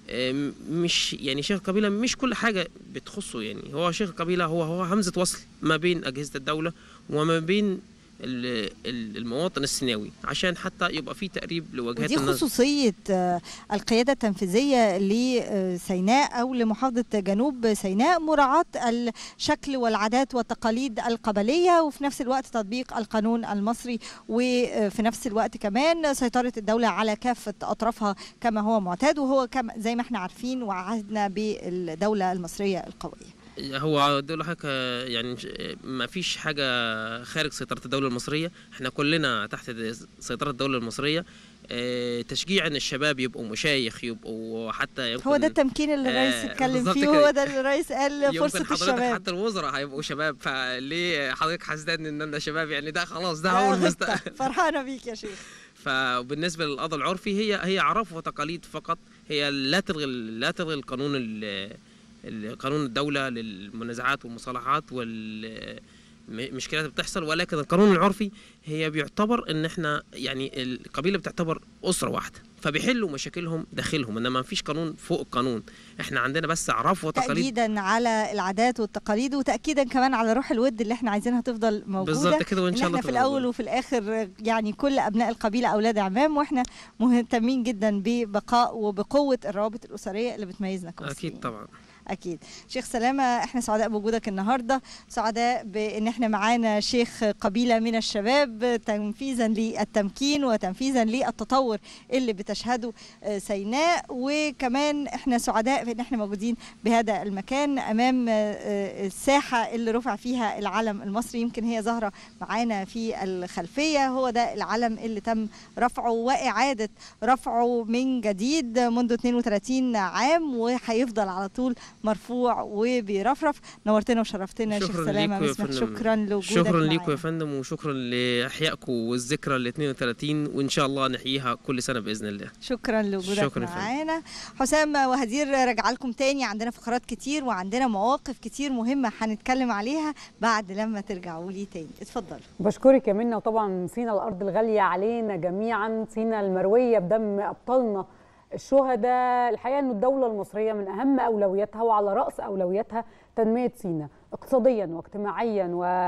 آه، مش يعني شيخ القبيله مش كل حاجه بتخصه يعني هو شيخ القبيله هو هو همزه وصل ما بين اجهزه الدوله وما بين ال- ال- المواطن السيناوي عشان حتى يبقى في تقريب لوجهات ودي النظر خصوصية آه، القيادة التنفيذية لسيناء أو لمحافظة جنوب سيناء مراعاة الشكل والعادات والتقاليد القبلية وفي نفس الوقت تطبيق القانون المصري وفي نفس الوقت كمان سيطرة الدولة على كافة أطرافها كما هو معتاد وهو كما زي ما احنا عارفين وعهدنا بالدولة المصرية القوية هو دول حاجة يعني مش- ما فيش حاجة خارج سيطرة الدولة المصرية احنا كلنا تحت سيطرة الدولة المصرية اه، تشجيع ان الشباب يبقوا مشايخ يبقوا حتى يمكن هو ده التمكين اللي الرئيس آه، اتكلم بالظبط فيه كده. وهو ده اللي الرئيس قال يمكن فرصة حضرتك الشباب حتى الوزراء هيبقوا شباب فليه حضرتك حاسدان ان انا شباب يعني ده خلاص ده لا، هو غبطة. المستقبل فرحانة بيك يا شيخ فبالنسبه للقضاء العرفي هي هي اعراف وتقاليد فقط هي لا تلغي لا تلغي القانون ال- ال- قانون الدوله للمنازعات والمصالحات والمشكلات اللي بتحصل ولكن القانون العرفي هي بيعتبر ان احنا يعني القبيله بتعتبر اسره واحده فبيحلوا مشاكلهم داخلهم انما ما فيش قانون فوق القانون احنا عندنا بس اعراف وتقاليد تأكيدا على العادات والتقاليد وتأكيدا كمان على روح الود اللي احنا عايزينها تفضل موجودة بالظبط كده وإن إن شاء الله احنا في تبقى الأول موجودة. وفي الآخر يعني كل أبناء القبيلة أولاد عمام واحنا مهتمين جدا ببقاء وبقوة الروابط الأسرية اللي بتميزنا كمصريين اكيد طبعا اكيد شيخ سلامه احنا سعداء بوجودك النهارده سعداء بان احنا معانا شيخ قبيله من الشباب تنفيذا للتمكين وتنفيذا للتطور اللي بتشهده آه، سيناء وكمان احنا سعداء بان احنا موجودين بهذا المكان امام آه، آه، الساحه اللي رفع فيها العلم المصري يمكن هي ظاهره معانا في الخلفيه هو ده العلم اللي تم رفعه واعاده رفعه من جديد منذ 32 عام وهيفضل على طول مرفوع وبيرفرف نورتنا وشرفتنا يا شيخ شكرا سلامه ليكم يا مسمح فندم شكرا لوجودك شكرا ليكم معانا. يا فندم وشكرا لاحيائكم والذكرى ال 32 وان شاء الله نحييها كل سنه باذن الله شكرا لوجودك شكرا يا فندم. معانا حسام وهدير راجع لكم تاني عندنا فقرات كتير وعندنا مواقف كتير مهمه هنتكلم عليها بعد لما ترجعوا لي تاني اتفضل بشكرك يا منى وطبعا سينا الارض الغاليه علينا جميعا سينا المرويه بدم ابطالنا الشهداء الحقيقه ان الدوله المصريه من اهم اولوياتها وعلى راس اولوياتها تنميه سينا اقتصاديا واجتماعيا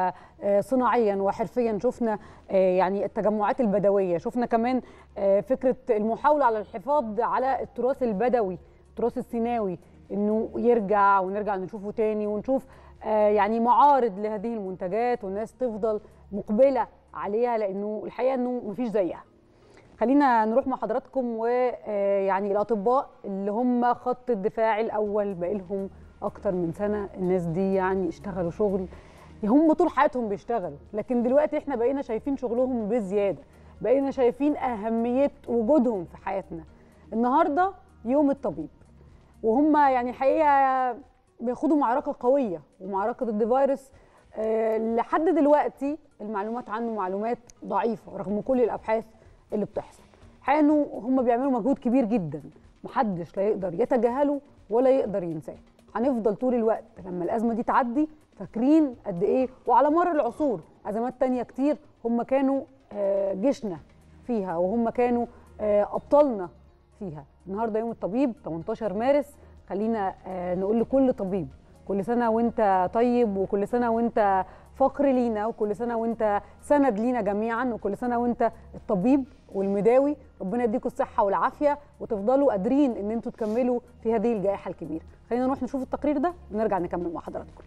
وصناعيا وحرفيا شفنا آه، يعني التجمعات البدويه شفنا كمان آه، فكره المحاوله على الحفاظ على التراث البدوي التراث السيناوي انه يرجع ونرجع نشوفه تاني ونشوف آه، يعني معارض لهذه المنتجات والناس تفضل مقبله عليها لانه الحقيقه انه مفيش زيها خلينا نروح مع حضراتكم ويعني الاطباء اللي هم خط الدفاع الاول بقالهم اكتر من سنه الناس دي يعني اشتغلوا شغل هم طول حياتهم بيشتغلوا لكن دلوقتي احنا بقينا شايفين شغلهم بزياده بقينا شايفين اهميه وجودهم في حياتنا النهارده يوم الطبيب وهم يعني الحقيقه بياخدوا معركه قويه ومعركه ضد فيروس آه، لحد دلوقتي المعلومات عنه معلومات ضعيفه رغم كل الابحاث اللي بتحصل الحقيقه انه هم بيعملوا مجهود كبير جدا محدش لا يقدر يتجاهله ولا يقدر ينساه هنفضل طول الوقت لما الازمه دي تعدي فاكرين قد ايه وعلى مر العصور ازمات تانية كتير هم كانوا آه، جيشنا فيها وهم كانوا آه، ابطالنا فيها النهارده يوم الطبيب 18 مارس خلينا آه، نقول لكل طبيب كل سنه وانت طيب وكل سنه وانت فخر لينا وكل سنه وانت سند لينا جميعا وكل سنه وانت الطبيب والمداوي ربنا يديكم الصحه والعافيه وتفضلوا قادرين ان انتوا تكملوا في هذه الجائحه الكبيره خلينا نروح نشوف التقرير ده ونرجع نكمل مع حضراتكم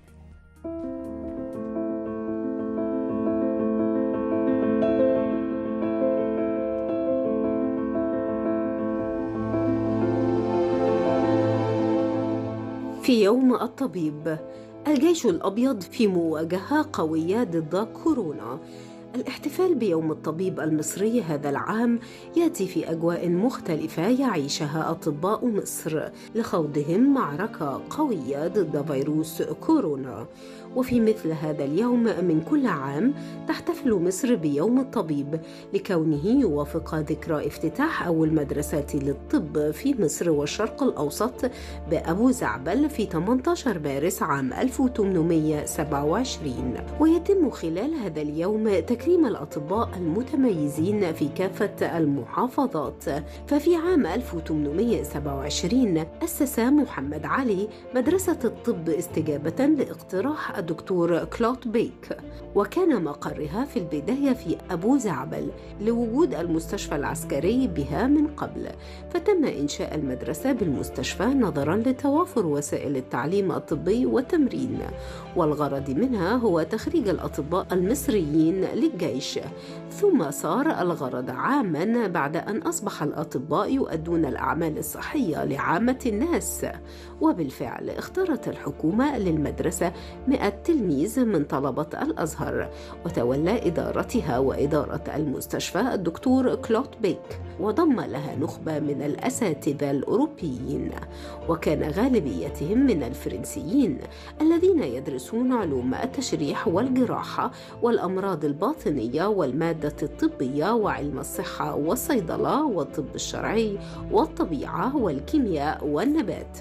في يوم الطبيب الجيش الأبيض في مواجهة قوية ضد كورونا الاحتفال بيوم الطبيب المصري هذا العام ياتي في اجواء مختلفه يعيشها اطباء مصر لخوضهم معركه قويه ضد فيروس كورونا وفي مثل هذا اليوم من كل عام تحتفل مصر بيوم الطبيب لكونه يوافق ذكرى افتتاح اول مدرسات للطب في مصر والشرق الاوسط بابو زعبل في 18 مارس عام 1827 ويتم خلال هذا اليوم تكريم وتكريم الأطباء المتميزين في كافة المحافظات ففي عام 1827 أسس محمد علي مدرسة الطب استجابة لاقتراح الدكتور كلوت بيك وكان مقرها في البداية في أبو زعبل لوجود المستشفى العسكري بها من قبل فتم إنشاء المدرسة بالمستشفى نظرا لتوافر وسائل التعليم الطبي والتمرين والغرض منها هو تخريج الأطباء المصريين للجيش ثم صار الغرض عاما بعد أن أصبح الأطباء يؤدون الأعمال الصحية لعامة الناس وبالفعل اختارت الحكومة للمدرسة 100 تلميذ من طلبة الأزهر وتولى إدارتها وإدارة المستشفى الدكتور كلوت بيك وضم لها نخبة من الأساتذة الأوروبيين وكان غالبيتهم من الفرنسيين الذين يدرسون علوم التشريح والجراحة والأمراض الباطنية والمادة الطبية وعلم الصحة والصيدلة والطب الشرعي والطبيعة والكيمياء والنبات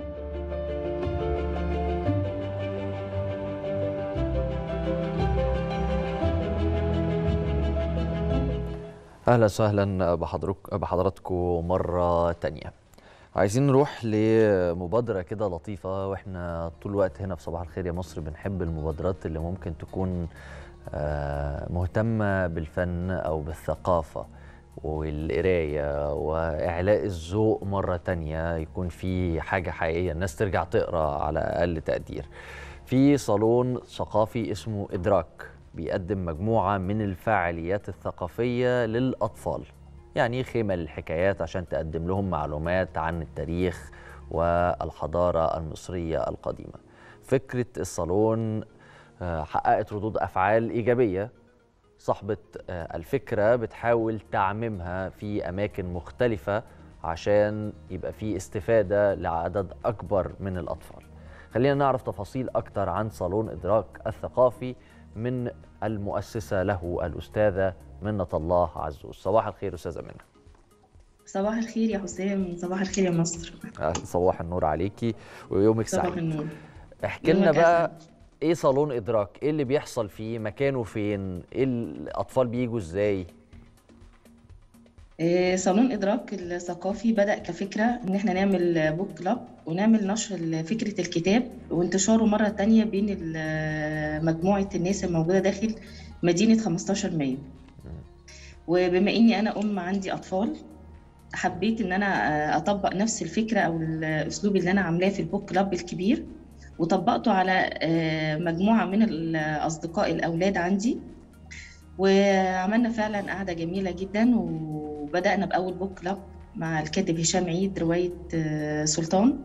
اهلا وسهلا بحضرك بحضراتكم مره تانية عايزين نروح لمبادره كده لطيفه واحنا طول الوقت هنا في صباح الخير يا مصر بنحب المبادرات اللي ممكن تكون آه، مهتمه بالفن او بالثقافه والقرايه واعلاء الذوق مره تانية يكون في حاجه حقيقيه الناس ترجع تقرا على اقل تقدير في صالون ثقافي اسمه ادراك بيقدم مجموعة من الفعاليات الثقافية للأطفال يعني خيمة للحكايات عشان تقدم لهم معلومات عن التاريخ والحضارة المصرية القديمة فكرة الصالون آه، حققت ردود أفعال إيجابية صاحبة آه، الفكرة بتحاول تعميمها في أماكن مختلفة عشان يبقى في استفادة لعدد أكبر من الأطفال خلينا نعرف تفاصيل أكتر عن صالون إدراك الثقافي من المؤسسة له الأستاذة منة الله عزوز صباح الخير أستاذة منة صباح الخير يا حسام صباح الخير يا مصر آه، صباح النور عليكي ويومك صباح سعيد النور احكي لنا يومك بقى أسعد. ايه صالون ادراك ايه اللي بيحصل فيه مكانه فين ايه الاطفال بيجوا ازاي آه، صالون إدراك الثقافي بدأ كفكرة إن إحنا نعمل بوك كلاب ونعمل نشر فكرة الكتاب وانتشاره مرة تانية بين ال- مجموعة الناس الموجودة داخل مدينة 15 مايو وبما إني أنا أم عندي أطفال حبيت إن أنا آه، أطبق نفس الفكرة أو الأسلوب اللي أنا عاملاه في البوك كلاب الكبير وطبقته على آه، مجموعة من الأصدقاء الأولاد عندي وعملنا فعلا قعدة جميلة جدا وبدأنا بأول بوك كلاب مع الكاتب هشام عيد رواية آه، سلطان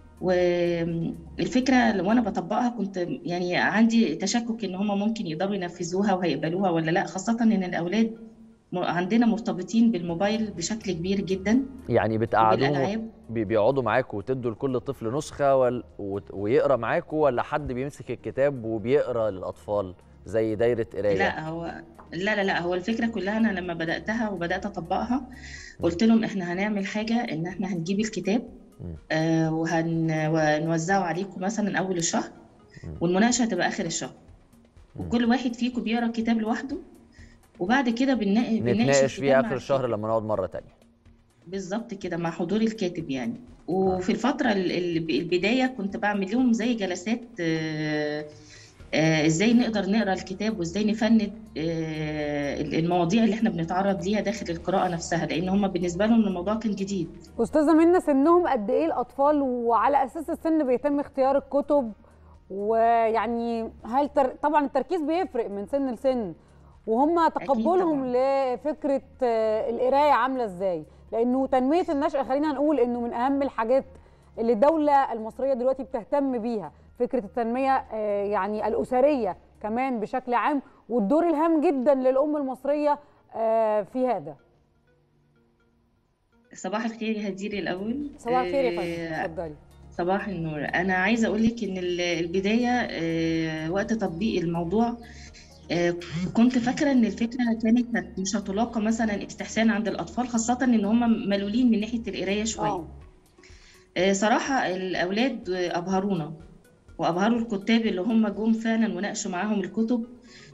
والفكرة وأنا بطبقها كنت يعني عندي تشكك إن هم ممكن يقدروا ينفذوها وهيقبلوها ولا لأ خاصة إن الأولاد م- عندنا مرتبطين بالموبايل بشكل كبير جدا يعني بتقعدوهم وبالألعاب. بي- بيقعدوا معاكوا وتدوا لكل طفل نسخة وال... وت- ويقرا معاكوا ولا حد بيمسك الكتاب وبيقرا للأطفال زي دايرة قراية لا هو لا لا لا هو الفكرة كلها أنا لما بدأتها وبدأت أطبقها قلت لهم إحنا هنعمل حاجة إن إحنا هنجيب الكتاب آه وهن ونوزعه عليكم مثلا أول الشهر والمناقشة هتبقى آخر الشهر وكل واحد فيكم بيقرا الكتاب لوحده وبعد كده بنناقش نتناقش فيه آخر الشهر لما نقعد مرة تانية بالظبط كده مع حضور الكاتب يعني وفي الفترة ال- ال- البداية كنت بعمل لهم زي جلسات آه، آه، ازاي نقدر نقرا الكتاب وازاي نفند آه، المواضيع اللي احنا بنتعرض ليها داخل القراءة نفسها لان هم بالنسبة لهم الموضوع كان جديد استاذه منى سنهم قد ايه الاطفال وعلى اساس السن بيتم اختيار الكتب ويعني هل تر... طبعا التركيز بيفرق من سن لسن وهم تقبلهم لفكره آه، القرايه عامله ازاي لانه تنميه النشأة خلينا نقول انه من اهم الحاجات اللي الدوله المصريه دلوقتي بتهتم بيها فكره التنميه آه، يعني الاسريه كمان بشكل عام والدور الهام جدا للام المصريه آه، في هذا صباح الخير يا هدير الاول صباح الخير يا آه، فندم اتفضلي صباح النور انا عايزه اقول لك ان ال- البدايه آه، وقت تطبيق الموضوع آه، كنت فاكره ان الفكره كانت هت- مش هتلاقى مثلا استحسان عند الاطفال خاصه ان هم ملولين من ناحيه القرايه شويه آه، صراحه الاولاد ابهرونا وابهروا الكتاب اللي هم جم فعلا وناقشوا معاهم الكتب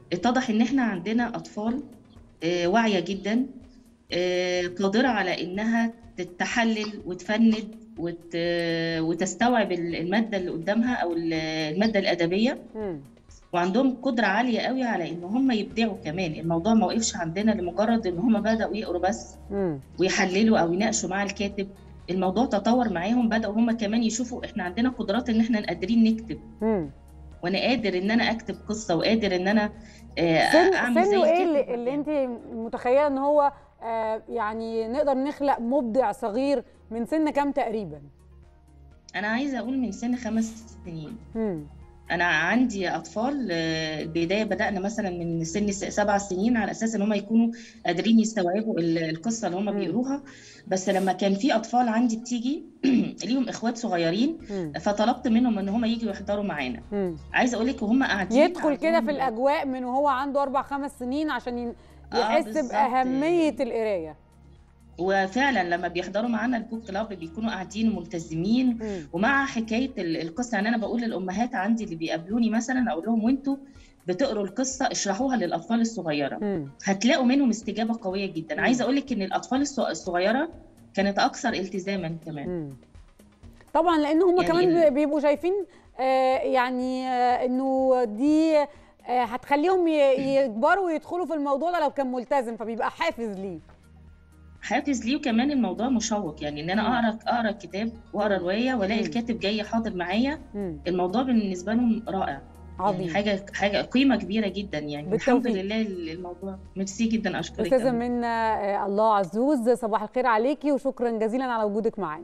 اتضح ان احنا عندنا اطفال آه، واعيه جدا آه، قادره على انها تحلل وتفند وت... وتستوعب الماده اللي قدامها او الماده الادبيه مم. وعندهم قدره عاليه قوي على ان هم يبدعوا كمان الموضوع ما وقفش عندنا لمجرد ان هم بداوا يقروا بس مم. ويحللوا او يناقشوا مع الكاتب الموضوع تطور معاهم بداوا هم كمان يشوفوا احنا عندنا قدرات ان احنا قادرين نكتب مم. وانا قادر ان انا اكتب قصه وقادر ان انا آه، سن اعمل زي سنه ايه الكاتب. اللي, اللي انت متخيله ان هو آه يعني نقدر نخلق مبدع صغير من سن كام تقريبا انا عايزه اقول من سن خمس سنين مم. انا عندي اطفال آه، البدايه بدانا مثلا من سن س- سبع سنين على اساس ان هم يكونوا قادرين يستوعبوا ال- القصه اللي هم بيقروها بس لما كان في اطفال عندي بتيجي ليهم اخوات صغيرين مم. فطلبت منهم ان هم يجوا يحضروا معانا مم. عايزه اقول لك وهم قاعدين يدخل كده في الاجواء من وهو عنده اربع خمس سنين عشان ين- آه، يحس بالظبط. باهميه القرايه وفعلا لما بيحضروا معانا البوك كلاب بيكونوا قاعدين ملتزمين ومع حكايه ال- القصه يعني انا بقول للامهات عندي اللي بيقابلوني مثلا اقول لهم وانتوا بتقروا القصه اشرحوها للاطفال الصغيره هتلاقوا منهم استجابه قويه جدا عايزه اقول لك ان الاطفال الص- الصغيره كانت اكثر التزاما كمان طبعا لان هم يعني كمان ال- بيبقوا شايفين آه يعني آه انه دي آه هتخليهم ي- يكبروا ويدخلوا في الموضوع ده لو كان ملتزم فبيبقى حافز ليه حافز ليه وكمان الموضوع مشوق يعني ان انا اقرا اقرا كتاب واقرا روايه والاقي مم. الكاتب جاي حاضر معايا مم. الموضوع بالنسبه لهم رائع عظيم. يعني حاجه حاجه قيمه كبيره جدا يعني بالتوفيق. الحمد لله الموضوع ميرسي جدا اشكرك استاذه أوي. منا آه الله عزوز صباح الخير عليكي وشكرا جزيلا على وجودك معانا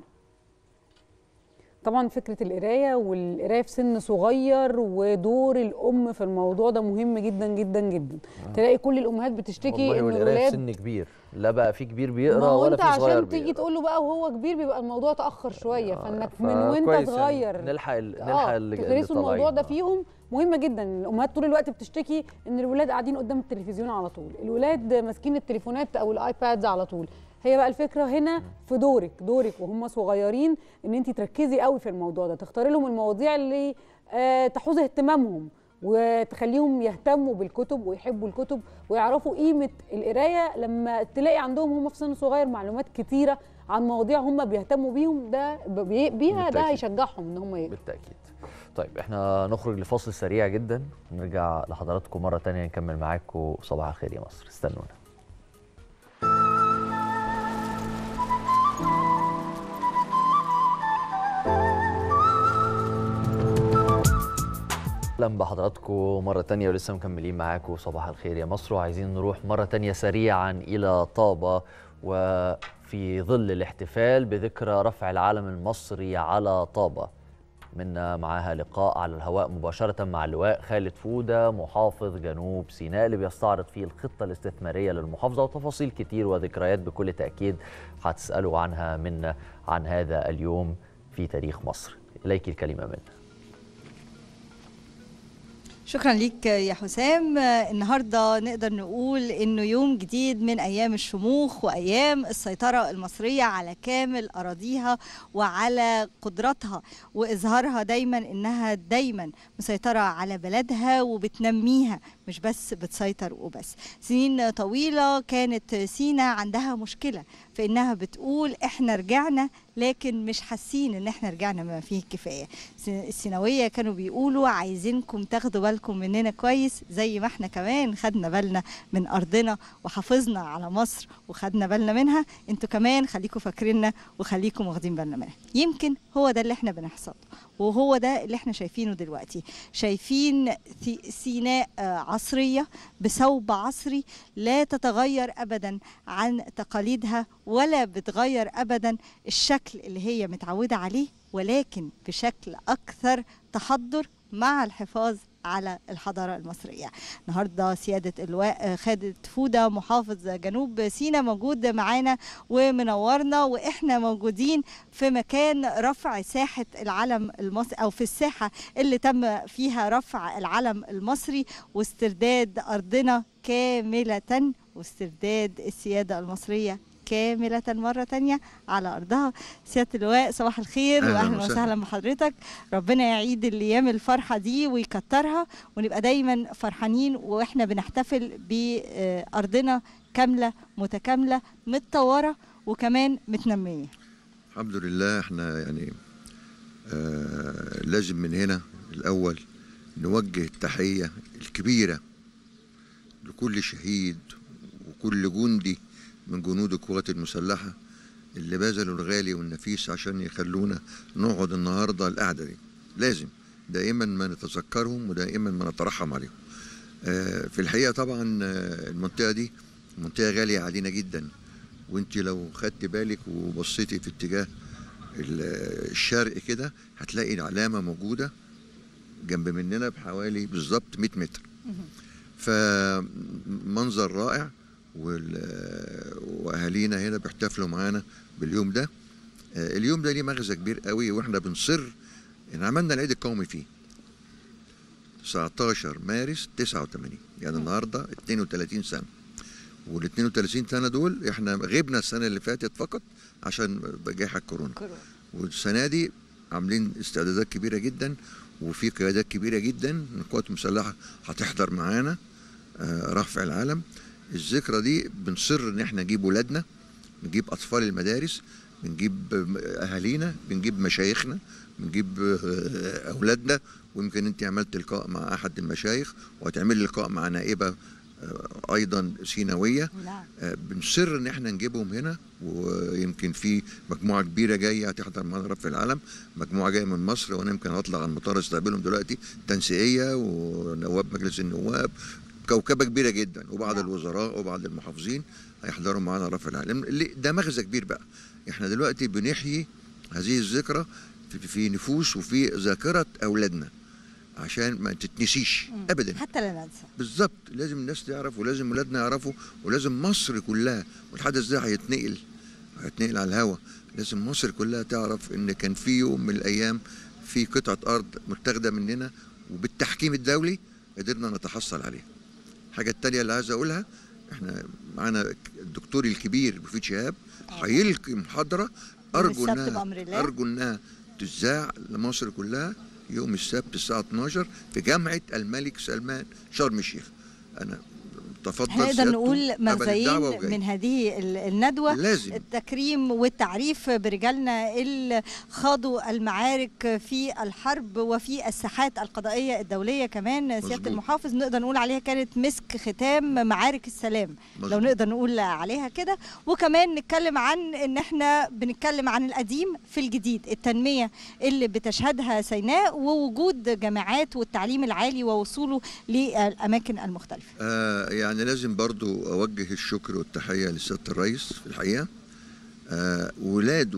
طبعا فكره القرايه والقرايه في سن صغير ودور الام في الموضوع ده مهم جدا جدا جدا تلاقي كل الامهات بتشتكي والله ان والقرايه في الولاد سن كبير لا بقى في كبير ما بيقرا هو ولا انت في صغير عشان تيجي بيقرا تقول له بقى وهو كبير بيبقى الموضوع تاخر شويه فانك من وانت فكويس صغير يعني نلحق ال- نلحق اه اللي اللي تغرسوا الموضوع طالعين. ده فيهم مهمه جدا الامهات طول الوقت بتشتكي ان الولاد قاعدين قدام التلفزيون على طول الولاد ماسكين التليفونات او الايبادز على طول هي بقى الفكره هنا في دورك دورك وهم صغيرين ان انت تركزي قوي في الموضوع ده تختاري لهم المواضيع اللي آه تحوز اهتمامهم وتخليهم يهتموا بالكتب ويحبوا الكتب ويعرفوا قيمه القرايه لما تلاقي عندهم هم في سن صغير معلومات كتيره عن مواضيع هم بيهتموا بيهم ده بي- بيها ده بالتأكيد. هيشجعهم ان هم يقروا بالتاكيد طيب احنا نخرج لفاصل سريع جدا نرجع لحضراتكم مره تانية نكمل معاكم صباح الخير يا مصر استنونا اهلا بحضراتكم مرة تانية ولسه مكملين معاكم صباح الخير يا مصر وعايزين نروح مرة تانية سريعا إلى طابة وفي ظل الاحتفال بذكرى رفع العلم المصري على طابة منا معاها لقاء على الهواء مباشرة مع اللواء خالد فودة محافظ جنوب سيناء اللي بيستعرض فيه الخطة الاستثمارية للمحافظة وتفاصيل كتير وذكريات بكل تأكيد هتسألوا عنها منا عن هذا اليوم في تاريخ مصر إليك الكلمة منا شكرا ليك يا حسام النهارده نقدر نقول انه يوم جديد من ايام الشموخ وايام السيطره المصريه على كامل اراضيها وعلى قدراتها واظهارها دايما انها دايما مسيطره على بلدها وبتنميها مش بس بتسيطر وبس سنين طويله كانت سينا عندها مشكله في انها بتقول احنا رجعنا لكن مش حاسين ان احنا رجعنا ما فيه الكفايه س- السيناويه كانوا بيقولوا عايزينكم تاخدوا بالكم مننا كويس زي ما احنا كمان خدنا بالنا من ارضنا وحافظنا على مصر وخدنا بالنا منها انتوا كمان خليكم فاكريننا وخليكم واخدين بالنا منها يمكن هو ده اللي احنا بنحصل وهو ده اللي احنا شايفينه دلوقتي شايفين ثي- سيناء آه، عصريه بثوب عصري لا تتغير ابدا عن تقاليدها ولا بتغير ابدا الشكل اللي هي متعوده عليه ولكن بشكل اكثر تحضر مع الحفاظ على الحضارة المصرية النهاردة سيادة اللواء خالد فودة محافظ جنوب سيناء موجود معانا ومنورنا وإحنا موجودين في مكان رفع ساحة العلم المصري أو في الساحة اللي تم فيها رفع العلم المصري واسترداد أرضنا كاملة واسترداد السيادة المصرية كاملة مرة تانية على أرضها سيادة اللواء صباح الخير أهلاً وأهلا وسهلاً. وسهلا بحضرتك ربنا يعيد الأيام الفرحة دي ويكترها ونبقى دايما فرحانين وإحنا بنحتفل بأرضنا كاملة متكاملة متطورة وكمان متنمية الحمد لله احنا يعني آه لازم من هنا الاول نوجه التحيه الكبيره لكل شهيد وكل جندي من جنود القوات المسلحه اللي بذلوا الغالي والنفيس عشان يخلونا نقعد النهارده القعده دي لازم دائما ما نتذكرهم ودائما ما نترحم عليهم آه في الحقيقه طبعا آه، المنطقه دي منطقه غاليه علينا جدا وانت لو خدت بالك وبصيتي في اتجاه ال- الشرق كده هتلاقي العلامه موجوده جنب مننا بحوالي بالظبط 100 متر فمنظر رائع وال- واهالينا هنا بيحتفلوا معانا باليوم ده آه، اليوم ده ليه مغزى كبير قوي واحنا بنصر ان عملنا العيد القومي فيه 19 مارس 89 يعني النهارده 32 سنه وال 32 سنه دول احنا غبنا السنه اللي فاتت فقط عشان جائحه كورونا والسنه دي عاملين استعدادات كبيره جدا وفي قيادات كبيره جدا من القوات المسلحه هتحضر معانا آه، رفع العلم الذكرى دي بنصر ان احنا نجيب ولادنا نجيب اطفال المدارس بنجيب اهالينا بنجيب مشايخنا بنجيب آه، اولادنا ويمكن انت عملت لقاء مع احد المشايخ وهتعمل لقاء مع نائبه آه، ايضا سيناويه نعم آه، بنصر ان احنا نجيبهم هنا ويمكن في مجموعه كبيره جايه هتحضر معانا رفع العلم مجموعه جايه من مصر وانا يمكن هطلع على المطار استقبلهم دلوقتي تنسيقيه ونواب مجلس النواب كوكبه كبيره جدا وبعض الوزراء وبعض المحافظين هيحضروا معانا رفع العلم اللي ده مغزى كبير بقى احنا دلوقتي بنحيي هذه الذكرى في- في نفوس وفي ذاكره اولادنا عشان ما تتنسيش ابدا حتى لا ننسى بالظبط لازم الناس تعرف ولازم ولادنا يعرفوا ولازم مصر كلها والحدث ده هيتنقل هيتنقل على الهوا لازم مصر كلها تعرف ان كان في يوم من الايام في قطعه ارض متاخده مننا وبالتحكيم الدولي قدرنا نتحصل عليها الحاجه التانية اللي عايز اقولها احنا معانا الدكتور الكبير مفيد شهاب هيلقي محاضره ارجو السبت بأمر انها الله. ارجو انها تذاع لمصر كلها يوم السبت الساعه 12 في جامعه الملك سلمان شرم الشيخ انا تفضل هنقدر سيادته نقول قبل مغزيين الدعوة وجاي. من هذه ال- الندوة لازم. التكريم والتعريف برجالنا اللي خاضوا المعارك في الحرب وفي الساحات القضائية الدولية كمان سيادة مظبوط. المحافظ نقدر نقول عليها كانت مسك ختام معارك السلام لو مظبوط. نقدر نقول عليها كده وكمان نتكلم عن ان احنا بنتكلم عن القديم في الجديد التنمية اللي بتشهدها سيناء ووجود جامعات والتعليم العالي ووصوله للأماكن المختلفة آه يعني لازم برضو أوجه الشكر والتحية لسيادة الرئيس في الحقيقة آه ولاده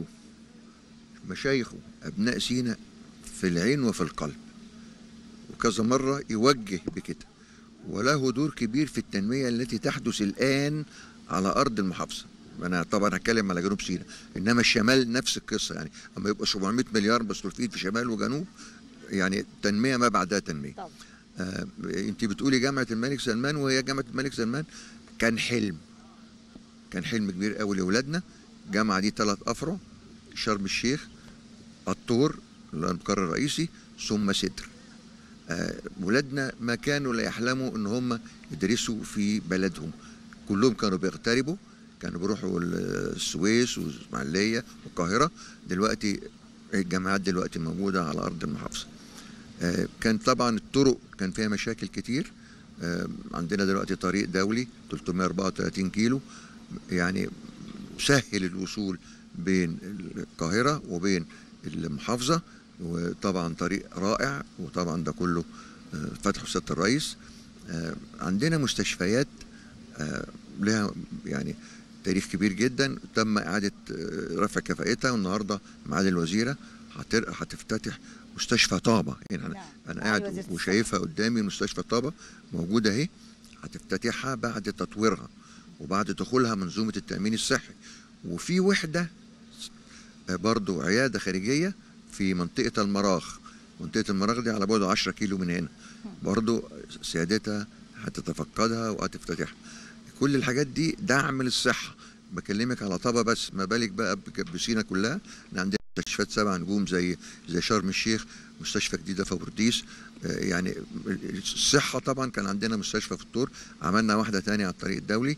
مشايخه أبناء سينا في العين وفي القلب وكذا مرة يوجه بكده وله دور كبير في التنمية التي تحدث الآن على أرض المحافظة أنا طبعا هتكلم على جنوب سيناء إنما الشمال نفس القصة يعني أما يبقى 700 مليار مصروفين في شمال وجنوب يعني تنمية ما بعدها تنمية طبعا. آه انت بتقولي جامعه الملك سلمان وهي جامعه الملك سلمان كان حلم كان حلم كبير قوي لاولادنا الجامعه دي ثلاث افرع شرم الشيخ الطور اللي هو المقر الرئيسي ثم ستر آه ولادنا ما كانوا لا يحلموا ان هم يدرسوا في بلدهم كلهم كانوا بيغتربوا كانوا بيروحوا السويس والاسماعيليه والقاهره دلوقتي الجامعات دلوقتي موجوده على ارض المحافظه آه، كان طبعا الطرق كان فيها مشاكل كتير آه، عندنا دلوقتي طريق دولي 334 كيلو يعني سهل الوصول بين القاهرة وبين المحافظة وطبعا طريق رائع وطبعا ده كله آه، فتحه سيادة الرئيس آه، عندنا مستشفيات آه، لها يعني تاريخ كبير جدا تم إعادة آه، رفع كفاءتها والنهاردة معالي الوزيرة هتر- هتفتتح مستشفى طابة يعني أنا, أنا معالي قاعد وزيرة وشايفها قدامي مستشفى طابة موجودة أهي هتفتتحها بعد تطويرها وبعد دخولها منظومة التأمين الصحي وفي وحدة آه، برضو عيادة خارجية في منطقة المراخ منطقة المراخ دي على بعد 10 كيلو من هنا برضو سيادتها هتتفقدها وهتفتتحها كل الحاجات دي دعم للصحة بكلمك على طابة بس ما بالك بقى بك- بسينا كلها احنا عندنا مستشفيات سبع نجوم زي زي شرم الشيخ مستشفى جديده في بورديس آه، يعني الصحه طبعا كان عندنا مستشفى في الطور عملنا واحده تانية على الطريق الدولي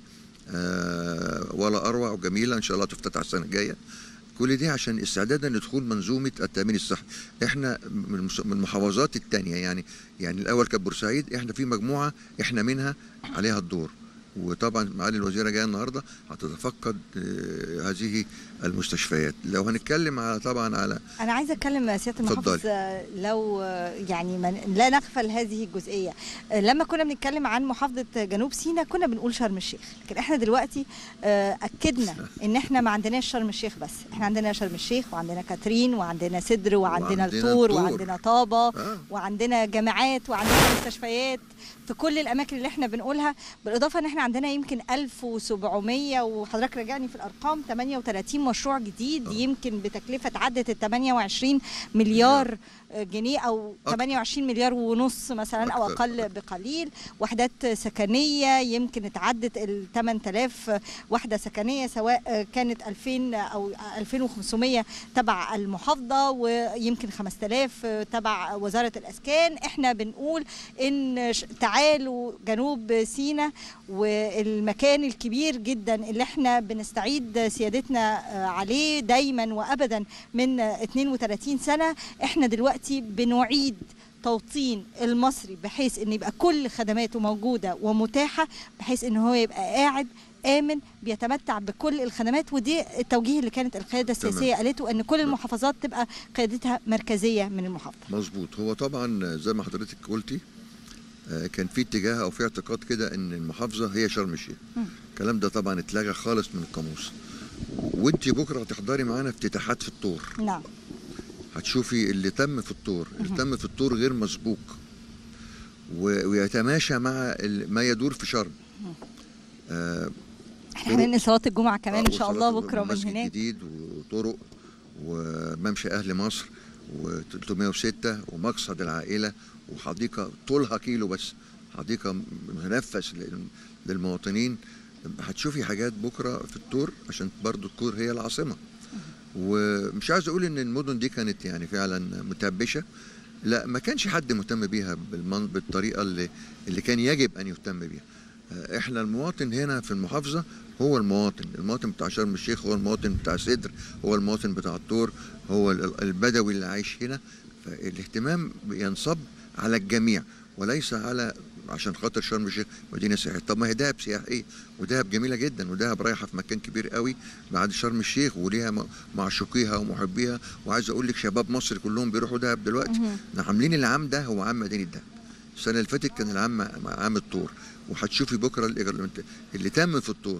آه، ولا اروع وجميله ان شاء الله تفتتح السنه الجايه كل دي عشان استعدادا لدخول منظومه التامين الصحي احنا من المس- من المحافظات التانية يعني يعني الاول كانت بورسعيد احنا في مجموعه احنا منها عليها الدور وطبعا معالي الوزيره جايه النهارده هتتفقد آه، هذه المستشفيات لو هنتكلم على طبعا على انا عايزه اتكلم سياده المحافظ اتفضلي. آه، لو آه، يعني من لا نغفل هذه الجزئيه آه، لما كنا بنتكلم عن محافظه جنوب سيناء كنا بنقول شرم الشيخ لكن احنا دلوقتي آه، اكدنا ان احنا ما عندناش شرم الشيخ بس احنا عندنا شرم الشيخ وعندنا كاترين وعندنا سدر وعندنا وعندنا الطور الطور. وعندنا طابه آه. وعندنا جامعات وعندنا مستشفيات في كل الاماكن اللي احنا بنقولها بالاضافه ان احنا عندنا يمكن 1700 وحضرتك راجعني في الارقام 38 مشروع جديد يمكن بتكلفه عدت ال 28 مليار جنيه او 28 مليار ونص مثلا او أكتر. اقل بقليل وحدات سكنيه يمكن اتعدت ال 8000 وحده سكنيه سواء كانت 2000 او 2500 تبع المحافظه ويمكن 5000 تبع وزاره الاسكان احنا بنقول ان ش- تعالوا جنوب سيناء والمكان الكبير جدا اللي احنا بنستعيد سيادتنا آه، عليه دايما وابدا من آه، 32 سنه احنا دلوقتي بنعيد توطين المصري بحيث ان يبقى كل خدماته موجوده ومتاحه بحيث ان هو يبقى قاعد امن بيتمتع بكل الخدمات ودي التوجيه اللي كانت القياده السياسيه قالته ان كل المحافظات تبقى قيادتها مركزيه من المحافظه مظبوط هو طبعا زي ما حضرتك قلتي آه، كان في اتجاه او في اعتقاد كده ان المحافظه هي شرم الشيخ مم. الكلام ده طبعا اتلغى خالص من القاموس وانت بكره هتحضري معانا افتتاحات في الطور نعم هتشوفي اللي تم في الطور اللي مهم. تم في الطور غير مسبوق و- ويتماشى مع ال- ما يدور في شرم آه، احنا هننقل صلاه الجمعه كمان ان شاء الله وصلاة بكره من مسجد هناك جديد وطرق وممشى اهل مصر و306 ومقصد العائله وحديقه طولها كيلو بس حديقه منفس لل- للمواطنين هتشوفي حاجات بكره في الطور عشان برضو الطور هي العاصمه ومش عايز اقول ان المدن دي كانت يعني فعلا متبشه لا ما كانش حد مهتم بيها بالمن... بالطريقه اللي اللي كان يجب ان يهتم بيها آه، احنا المواطن هنا في المحافظه هو المواطن المواطن بتاع شرم الشيخ هو المواطن بتاع سدر هو المواطن بتاع الطور هو ال- البدوي اللي عايش هنا فالاهتمام ينصب على الجميع وليس على عشان خاطر شرم الشيخ مدينه سياحيه طب ما هي دهب سياحيه ودهب جميله جدا ودهب رايحه في مكان كبير قوي بعد شرم الشيخ وليها م- معشوقيها ومحبيها وعايز اقول لك شباب مصر كلهم بيروحوا دهب دلوقتي مهم. احنا عاملين العام ده هو عام مدينه دهب السنه اللي فاتت كان العام عام الطور وهتشوفي بكره اللي, اللي تم في الطور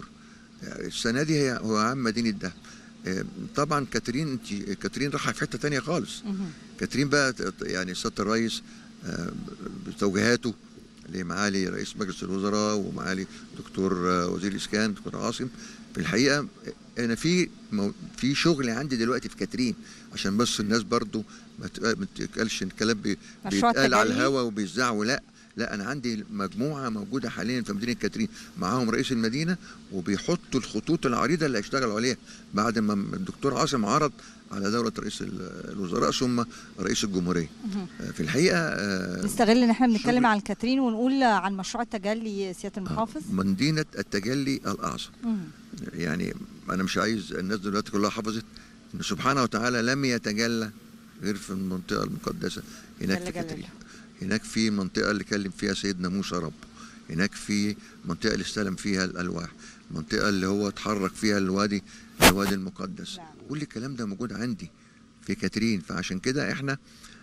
السنه دي هي هو عام مدينه دهب آه، طبعا كاترين انت كاترين رايحه في حته تانية خالص كاترين بقى ت- يعني سياده الرئيس آه، بتوجيهاته لمعالي رئيس مجلس الوزراء ومعالي دكتور آه، وزير الاسكان دكتور عاصم في الحقيقه انا في مو- في شغل عندي دلوقتي في كاترين عشان بس الناس برضو ما تبقى- ما تتقالش إن الكلام بي- مشروع بيتقال على التجلي؟ الهوا وبيذاع ولا لا انا عندي مجموعه موجوده حاليا في مدينه كاترين معاهم رئيس المدينه وبيحطوا الخطوط العريضه اللي هيشتغلوا عليها بعد ما الدكتور عاصم عرض على دوله رئيس ال- الوزراء ثم رئيس الجمهوريه مهم. آه، في الحقيقه آه، نستغل ان احنا بنتكلم عن كاترين ونقول عن مشروع التجلي سياده المحافظ مدينه التجلي الاعظم مم. يعني انا مش عايز الناس دلوقتي كلها حفظت ان سبحانه وتعالى لم يتجلى غير في المنطقه المقدسه هناك جل في جلاله. كاترين هناك في منطقه اللي كلم فيها سيدنا موسى رب هناك في منطقه اللي استلم فيها الالواح منطقه اللي هو اتحرك فيها الوادي الوادي المقدس كل الكلام ده موجود عندي في كاترين فعشان كده احنا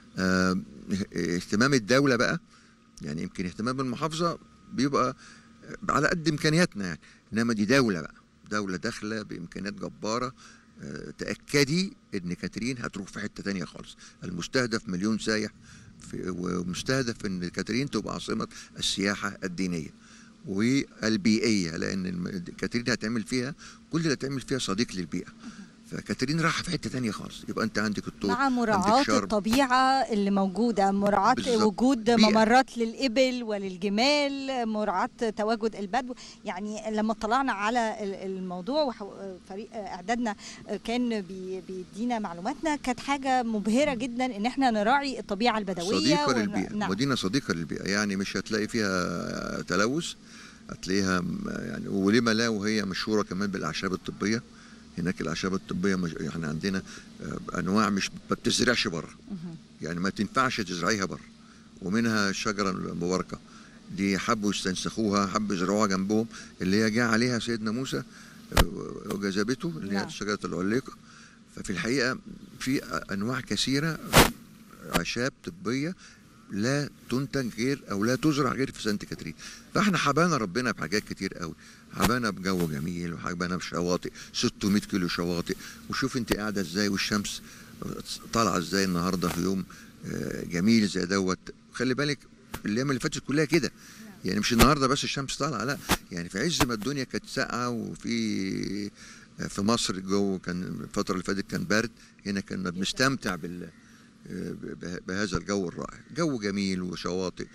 آه اهتمام الدوله بقى يعني يمكن اهتمام المحافظه بيبقى على قد امكانياتنا يعني انما دي دوله بقى دوله داخله بامكانيات جباره آه، تاكدي ان كاترين هتروح في حته تانية خالص المستهدف مليون سايح في ومستهدف ان كاترين تبقى عاصمه السياحه الدينيه والبيئيه لان الم- كاترين هتعمل فيها كل اللي هتعمل فيها صديق للبيئه فكاترين راح في حته تانية خالص يبقى انت عندك الطور مع عندك مراعاة شرم. الطبيعة اللي موجودة مراعاة بالظبط. وجود بيئة. ممرات للإبل وللجمال مراعاة تواجد البدو يعني لما طلعنا على ال- الموضوع وفريق إعدادنا كان بي- بيدينا معلوماتنا كانت حاجة مبهرة جدا إن احنا نراعي الطبيعة البدوية صديقة ون- للبيئة نعم. مدينة صديقة للبيئة يعني مش هتلاقي فيها تلوث هتلاقيها م- يعني ولما لا وهي مشهورة كمان بالأعشاب الطبية هناك الأعشاب الطبية مش احنا عندنا آه، أنواع مش ما بتزرعش بره يعني ما تنفعش تزرعيها بره ومنها الشجرة المباركة دي حبوا يستنسخوها حبوا يزرعوها جنبهم اللي هي جاء عليها سيدنا موسى آه، وجذبته اللي هي نعم. شجرة العليقة ففي الحقيقة في أنواع كثيرة أعشاب طبية لا تنتج غير او لا تزرع غير في سانت كاترين فاحنا حبانا ربنا بحاجات كتير قوي حبانا بجو جميل وحبانا بشواطئ 600 كيلو شواطئ وشوف انت قاعده ازاي والشمس طالعه ازاي النهارده في يوم آه، جميل زي دوت خلي بالك الايام اللي فاتت كلها كده يعني مش النهارده بس الشمس طالعه لا يعني في عز ما الدنيا كانت ساقعه وفي في مصر الجو كان الفتره اللي فاتت كان برد هنا كنا بنستمتع بال به- بهذا الجو الرائع جو جميل وشواطئ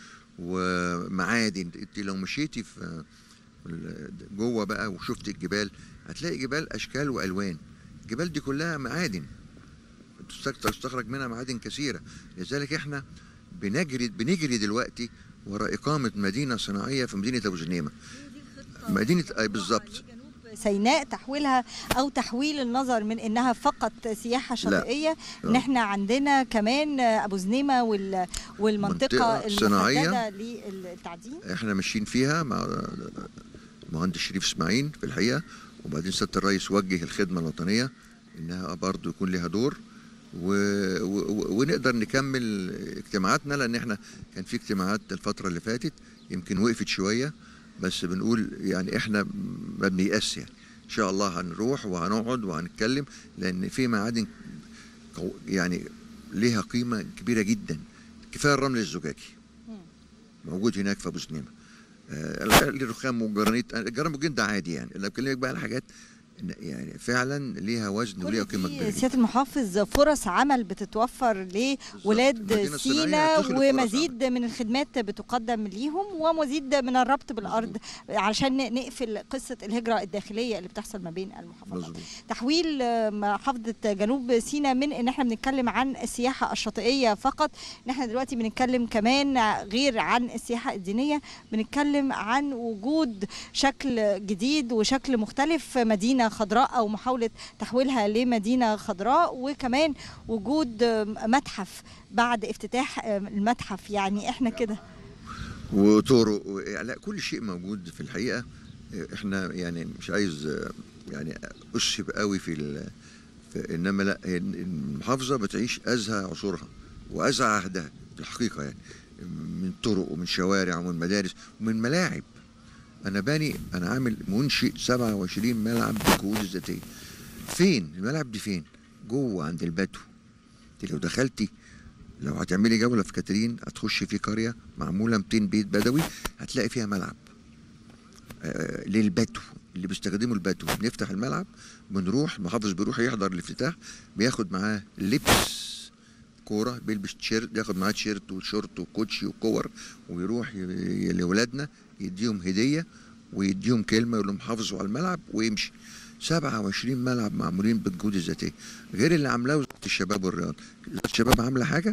ومعادن انت لو مشيتي في ال- جوه بقى وشفت الجبال هتلاقي جبال اشكال والوان الجبال دي كلها معادن تستك- تستخرج منها معادن كثيره لذلك احنا بنجري بنجري دلوقتي وراء اقامه مدينه صناعيه في مدينه ابو زنيمه مدينه اي بالظبط سيناء تحويلها او تحويل النظر من انها فقط سياحه شاطئيه ان لا. احنا عندنا كمان ابو زنيمه وال- والمنطقه منطقة صناعية. المحدده للتعدين احنا ماشيين فيها مع المهندس شريف اسماعيل في الحقيقه وبعدين سياده الرئيس وجه الخدمه الوطنيه انها برضه يكون لها دور و... و... ونقدر نكمل اجتماعاتنا لان احنا كان في اجتماعات الفتره اللي فاتت يمكن وقفت شويه بس بنقول يعني احنا ما بنيأس يعني ان شاء الله هنروح وهنقعد وهنتكلم لان في معادن قو- يعني ليها قيمه كبيره جدا كفايه الرمل الزجاجي موجود هناك في ابو سنيمه آه، الرخام والجرانيت الجرانيت والجرانيت ده عادي يعني اللي بكلمك بقى على حاجات إن يعني فعلا ليها وزن وليها قيمه كبيره جداً. سياده المحافظ فرص عمل بتتوفر لولاد المدينة الصناعية سينا تخلق فرص ومزيد من الخدمات بتقدم ليهم ومزيد من الربط بالارض عشان نقفل قصه الهجره الداخليه اللي بتحصل ما بين المحافظات مظبوط تحويل آه، محافظه جنوب سيناء من ان احنا بنتكلم عن السياحه الشاطئيه فقط ان احنا دلوقتي بنتكلم كمان غير عن السياحه الدينيه بنتكلم عن وجود شكل جديد وشكل مختلف مدينه خضراء او محاوله تحويلها لمدينه خضراء وكمان وجود آه، متحف بعد افتتاح آه، المتحف يعني احنا كده وطرق و- لا كل شيء موجود في الحقيقه احنا يعني مش عايز آه، يعني اشهب قوي في, ال- في انما لا هي المحافظه بتعيش ازهى عصورها وازهى عهدها في الحقيقه يعني من طرق ومن شوارع ومن مدارس ومن ملاعب انا باني انا عامل منشئ 27 ملعب بالكؤوس الذاتيه فين الملعب دي فين جوه عند البدو انت لو دخلتي لو هتعملي جوله في كاترين هتخشي في قريه معموله 200 بيت بدوي هتلاقي فيها ملعب آه، للبدو اللي بيستخدموا البدو بنفتح الملعب بنروح المحافظ بيروح يحضر الافتتاح بياخد معاه لبس كوره بيلبس تيشيرت ياخد معاه تيشيرت وشورت وكوتشي وكور ويروح ي- لاولادنا يديهم هديه ويديهم كلمه يقول لهم حافظوا على الملعب ويمشي 27 ملعب معمولين بالجهود الذاتيه غير اللي عاملاه وزاره الشباب والرياضه وزاره الشباب عامله حاجه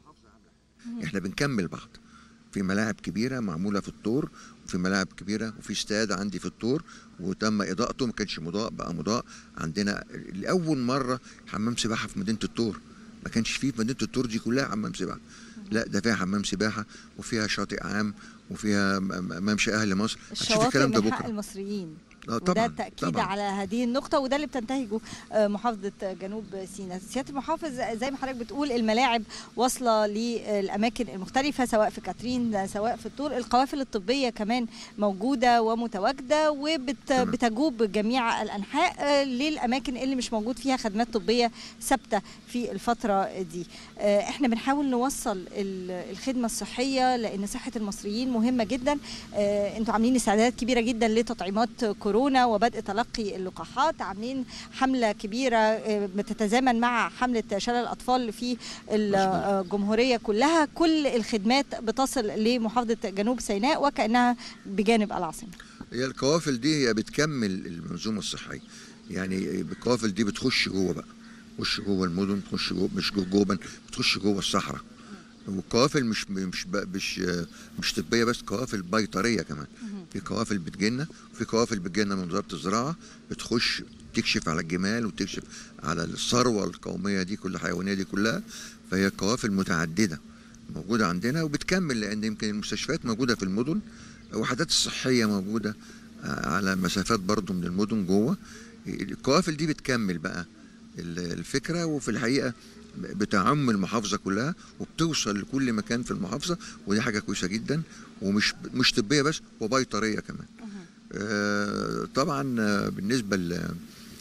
احنا بنكمل بعض في ملاعب كبيره معموله في الطور وفي ملاعب كبيره وفي استاد عندي في الطور وتم اضاءته ما كانش مضاء بقى مضاء عندنا لاول مره حمام سباحه في مدينه الطور ما كانش فيه في مدينه الطور دي كلها حمام سباحه لا ده فيها حمام سباحه وفيها شاطئ عام وفيها م- م- ممشى اهل مصر هتشوف الشواطئ الكلام ده من حق بكره المصريين آه وده طبعاً، التأكيد طبعاً. على هذه النقطة وده اللي بتنتهجه آه، محافظة جنوب سيناء سيادة المحافظ زي ما حضرتك بتقول الملاعب واصلة للأماكن المختلفة سواء في كاترين سواء في الطور القوافل الطبية كمان موجودة ومتواجدة وبتجوب جميع الأنحاء آه، للأماكن اللي مش موجود فيها خدمات طبية ثابتة في الفترة دي آه، احنا بنحاول نوصل ال- الخدمة الصحية لأن صحة المصريين مهمة جدا آه، انتوا عاملين استعدادات كبيرة جدا لتطعيمات كورونا كورونا وبدء تلقي اللقاحات عاملين حمله كبيره آه، بتتزامن مع حمله شلل الاطفال في الجمهوريه كلها كل الخدمات بتصل لمحافظه جنوب سيناء وكانها بجانب العاصمه هي القوافل دي هي بتكمل المنظومه الصحيه يعني القوافل دي بتخش جوه بقى تخش جوه المدن تخش جوه مش جوه جوه بتخش جوه الصحراء والقوافل مش مش ب- مش مش طبيه بس قوافل بيطريه كمان في قوافل بتجينا وفي قوافل بتجينا من وزاره الزراعه بتخش تكشف على الجمال وتكشف على الثروه القوميه دي كل الحيوانيه دي كلها فهي قوافل متعدده موجوده عندنا وبتكمل لان يمكن المستشفيات موجوده في المدن الوحدات الصحيه موجوده آه، على مسافات برضو من المدن جوه القوافل دي بتكمل بقى ال- الفكره وفي الحقيقه بتعم المحافظه كلها وبتوصل لكل مكان في المحافظه ودي حاجه كويسه جدا ومش مش طبيه بس وبيطريه كمان آه، طبعا آه، بالنسبه ل-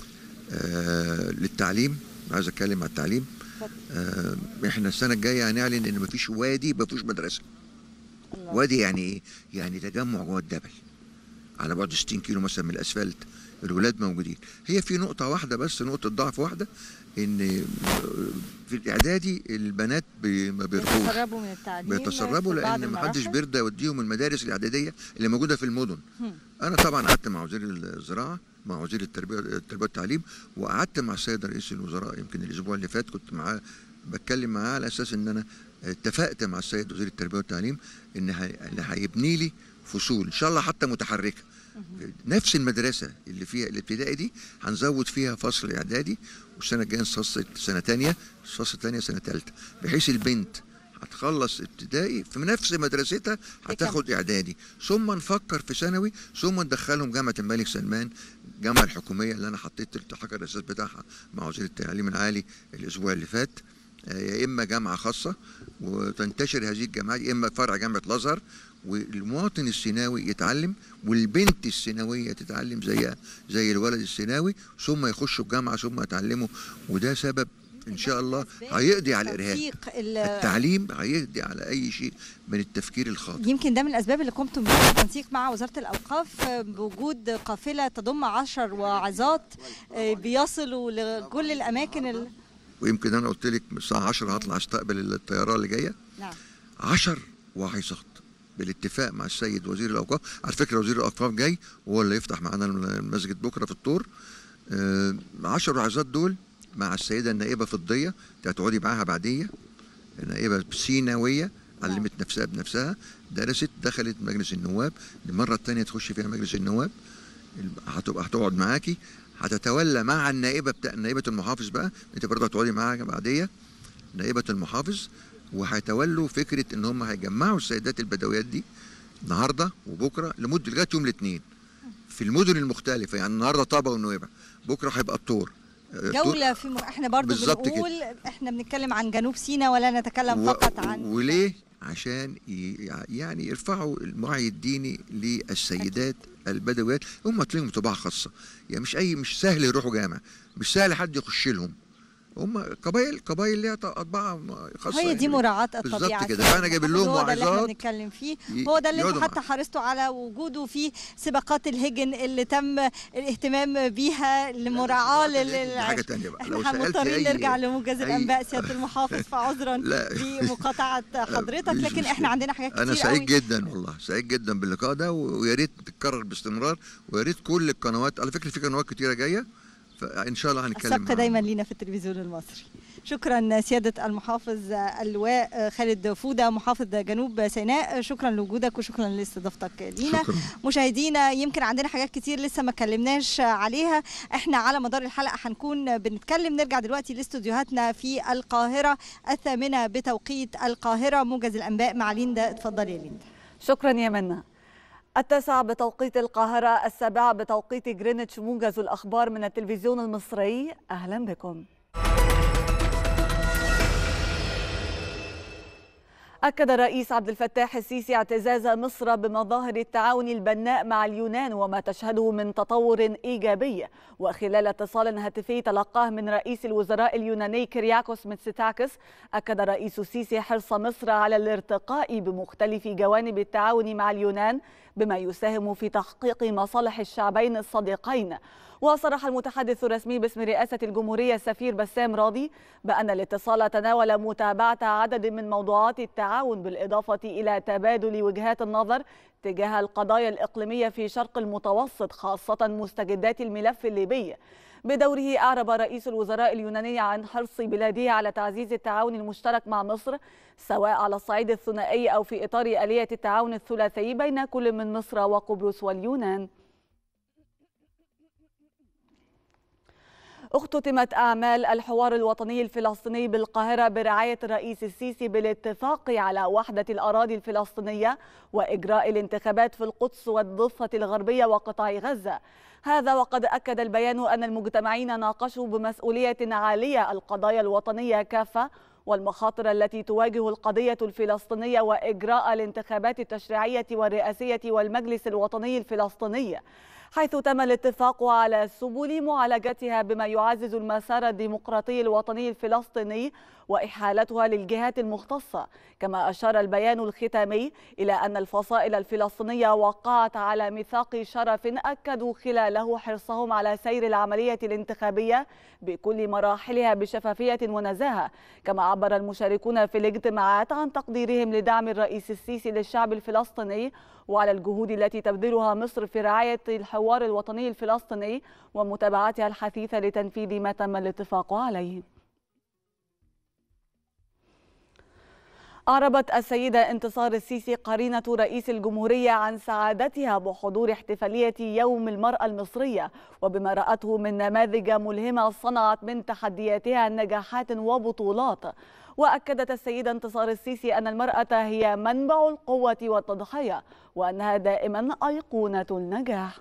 آه، للتعليم عايز اتكلم على التعليم آه، احنا السنه الجايه هنعلن ان مفيش وادي ما فيهوش مدرسه وادي يعني ايه يعني تجمع جوه الجبل على بعد 60 كيلو مثلا من الاسفلت الولاد موجودين هي في نقطه واحده بس نقطه ضعف واحده ان في الاعدادي البنات بي- ما بيرضوش بيتسربوا من التعليم بيتسربوا في بعض لان ما حدش المراحل. بيرضى يوديهم المدارس الاعداديه اللي موجوده في المدن هم. انا طبعا قعدت مع وزير الزراعه مع وزير التربيه التربيه والتعليم وقعدت مع السيد رئيس الوزراء يمكن الاسبوع اللي فات كنت معاه بتكلم معاه على اساس ان انا اتفقت مع السيد وزير التربيه والتعليم ان هي- اللي هيبني لي فصول ان شاء الله حتى متحركه نفس المدرسه اللي فيها الابتدائي دي هنزود فيها فصل اعدادي والسنه الجايه فصل سنه ثانيه فصل ثانيه سنه ثالثه بحيث البنت هتخلص ابتدائي في نفس مدرستها هتاخد اعدادي ثم نفكر في ثانوي ثم ندخلهم جامعه الملك سلمان الجامعه الحكوميه اللي انا حطيت الحجر الاساس بتاعها مع وزير التعليم العالي الاسبوع اللي فات آه، يا اما جامعه خاصه وتنتشر هذه الجامعات يا اما فرع جامعه الازهر والمواطن السيناوي يتعلم والبنت السيناويه تتعلم زيها زي الولد السيناوي ثم يخشوا الجامعه ثم يتعلموا وده سبب ان شاء الله هيقضي على الارهاب توثيق ال- التعليم هيقضي على اي شيء من التفكير الخاطئ يمكن ده من الاسباب اللي قمتم بيها بالتنسيق مع وزاره الاوقاف آه، بوجود قافله تضم عشر واعظات آه، بيصلوا لكل الاماكن ال... ويمكن انا قلت لك الساعه 10 هطلع استقبل الطياره اللي جايه نعم 10 واعظات بالاتفاق مع السيد وزير الاوقاف على فكره وزير الاوقاف جاي وهو اللي يفتح معانا المسجد بكره في الطور 10 واعظات دول مع السيده النائبه فضيه انت هتقعدي معاها بعديه نائبه سيناويه علمت نفسها بنفسها درست دخلت مجلس النواب المره الثانيه تخش فيها مجلس النواب هتبقى هتقعد معاكي هتتولى مع النائبه بتاع نائبه المحافظ بقى انت برضه هتقعدي معاها بعديه نائبه المحافظ وهيتولوا فكره ان هم هيجمعوا السيدات البدويات دي النهارده وبكره لمده لغايه يوم الاثنين في المدن المختلفه يعني النهارده طابه والنويبع بكره هيبقى الطور الطور- جوله في م... احنا برضو بالظبط كده. بنقول احنا بنتكلم عن جنوب سيناء ولا نتكلم و- فقط عن وليه؟ عشان ي- يعني يرفعوا الوعي الديني للسيدات البدويات هم تلاقيهم طباع خاصه يعني مش اي مش سهل يروحوا جامع مش سهل حد يخش لهم هم قبائل قبائل ليها اطباع خاصه هي دي يعني. مراعاة بالظبط الطبيعة كده فعلاً. فانا جايب لهم هو ده اللي احنا وعظات بنتكلم فيه ي- هو ده اللي انتوا يقعدوا حتى حرصتوا على وجوده في سباقات الهجن اللي تم الاهتمام بيها لمراعاة دي حاجه لل تانية بقى لو احنا سالت مضطرين أي- نرجع لموجز أي- الانباء سياده المحافظ فعذرا لا. بمقاطعه حضرتك مفيش لكن احنا مشكلة. عندنا حاجات كتير انا سعيد قوي جدا والله سعيد جدا باللقاء ده ويا ريت تتكرر باستمرار ويا ريت كل القنوات على فكره في قنوات كتيره جايه فان شاء الله هنتكلم السبق معاهم. دايما لينا في التلفزيون المصري شكرا سيادة المحافظ اللواء خالد فودة محافظ جنوب سيناء شكرا لوجودك وشكرا لاستضافتك لينا شكراً. مشاهدينا يمكن عندنا حاجات كتير لسه ما اتكلمناش عليها احنا على مدار الحلقة هنكون بنتكلم نرجع دلوقتي لاستوديوهاتنا في القاهرة الثامنة بتوقيت القاهرة موجز الأنباء مع ليندا اتفضلي يا ليندا شكرا يا منى التاسعة بتوقيت القاهرة السابعة بتوقيت جرينتش موجز الأخبار من التلفزيون المصري أهلا بكم أكد الرئيس عبد الفتاح السيسي اعتزاز مصر بمظاهر التعاون البناء مع اليونان وما تشهده من تطور إيجابي وخلال اتصال هاتفي تلقاه من رئيس الوزراء اليوناني كرياكوس متسيتاكس أكد الرئيس السيسي حرص مصر على الارتقاء بمختلف جوانب التعاون مع اليونان بما يساهم في تحقيق مصالح الشعبين الصديقين وصرح المتحدث الرسمي باسم رئاسة الجمهورية السفير بسام راضي بأن الاتصال تناول متابعة عدد من موضوعات التعاون بالإضافة إلى تبادل وجهات النظر تجاه القضايا الإقليمية في شرق المتوسط خاصة مستجدات الملف الليبي بدوره أعرب رئيس الوزراء اليوناني عن حرص بلاده على تعزيز التعاون المشترك مع مصر سواء على الصعيد الثنائي أو في إطار آلية التعاون الثلاثي بين كل من مصر وقبرص واليونان اختتمت أعمال الحوار الوطني الفلسطيني بالقاهرة برعاية الرئيس السيسي بالاتفاق على وحدة الأراضي الفلسطينية وإجراء الانتخابات في القدس والضفة الغربية وقطاع غزة هذا وقد أكد البيان أن المجتمعين ناقشوا بمسؤولية عالية القضايا الوطنية كافة والمخاطر التي تواجه القضية الفلسطينية وإجراء الانتخابات التشريعية والرئاسية والمجلس الوطني الفلسطيني حيث تم الاتفاق على سبل معالجتها بما يعزز المسار الديمقراطي الوطني الفلسطيني وإحالتها للجهات المختصة كما أشار البيان الختامي إلى أن الفصائل الفلسطينية وقعت على ميثاق شرف أكدوا خلاله حرصهم على سير العملية الانتخابية بكل مراحلها بشفافية ونزاهة كما عبر المشاركون في الاجتماعات عن تقديرهم لدعم الرئيس السيسي للشعب الفلسطيني وعلى الجهود التي تبذلها مصر في رعاية الحوار الوطني الفلسطيني ومتابعتها الحثيثة لتنفيذ ما تم الاتفاق عليه أعربت السيدة انتصار السيسي قرينة رئيس الجمهورية عن سعادتها بحضور احتفالية يوم المرأة المصرية وبما رأته من نماذج ملهمة صنعت من تحدياتها نجاحات وبطولات وأكدت السيدة انتصار السيسي أن المرأة هي منبع القوة والتضحية وأنها دائما أيقونة النجاح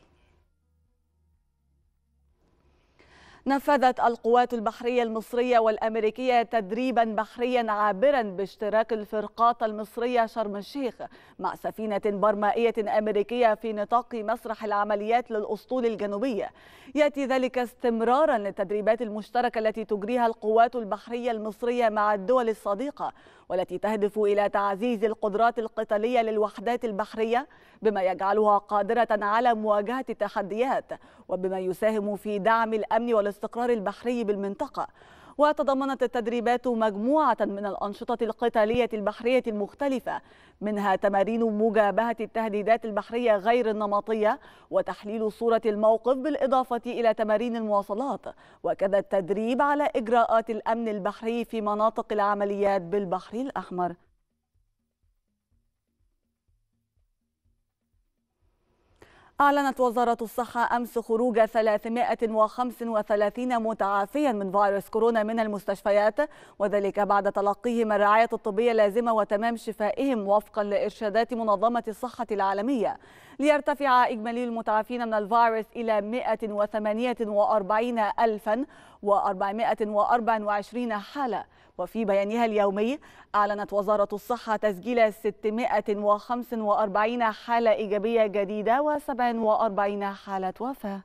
نفذت القوات البحرية المصرية والأمريكية تدريبا بحريا عابرا باشتراك الفرقاط المصرية شرم الشيخ مع سفينة برمائية أمريكية في نطاق مسرح العمليات للأسطول الجنوبية يأتي ذلك استمرارا للتدريبات المشتركة التي تجريها القوات البحرية المصرية مع الدول الصديقة والتي تهدف إلى تعزيز القدرات القتالية للوحدات البحرية بما يجعلها قادرة على مواجهة التحديات وبما يساهم في دعم الأمن والاستقرار البحري بالمنطقة وتضمنت التدريبات مجموعة من الأنشطة القتالية البحرية المختلفة منها تمارين مجابهة التهديدات البحرية غير النمطية وتحليل صورة الموقف بالإضافة إلى تمارين المواصلات وكذا التدريب على إجراءات الأمن البحري في مناطق العمليات بالبحر الأحمر أعلنت وزارة الصحة أمس خروج 335 متعافيا من فيروس كورونا من المستشفيات وذلك بعد تلقيهم الرعاية الطبية اللازمة وتمام شفائهم وفقا لإرشادات منظمة الصحة العالمية ليرتفع إجمالي المتعافين من الفيروس إلى 148424 حالة وفي بيانها اليومي أعلنت وزارة الصحة تسجيل 645 حالة إيجابية جديدة و47 حالة وفاة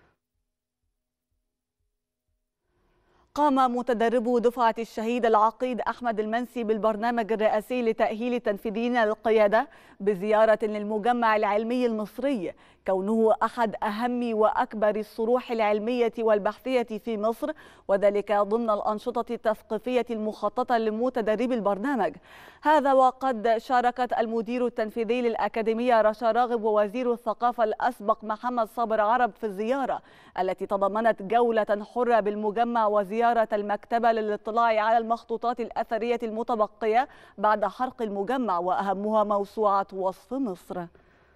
قام متدربو دفعة الشهيد العقيد أحمد المنسي بالبرنامج الرئاسي لتأهيل التنفيذيين للقيادة بزيارة للمجمع العلمي المصري كونه أحد أهم وأكبر الصروح العلمية والبحثية في مصر وذلك ضمن الأنشطة التثقيفية المخططة لمتدربي البرنامج هذا وقد شاركت المدير التنفيذي للأكاديمية رشا راغب ووزير الثقافة الأسبق محمد صابر عرب في الزيارة التي تضمنت جولة حرة بالمجمع وزيارة المكتبة للاطلاع على المخطوطات الأثرية المتبقية بعد حرق المجمع وأهمها موسوعة وصف مصر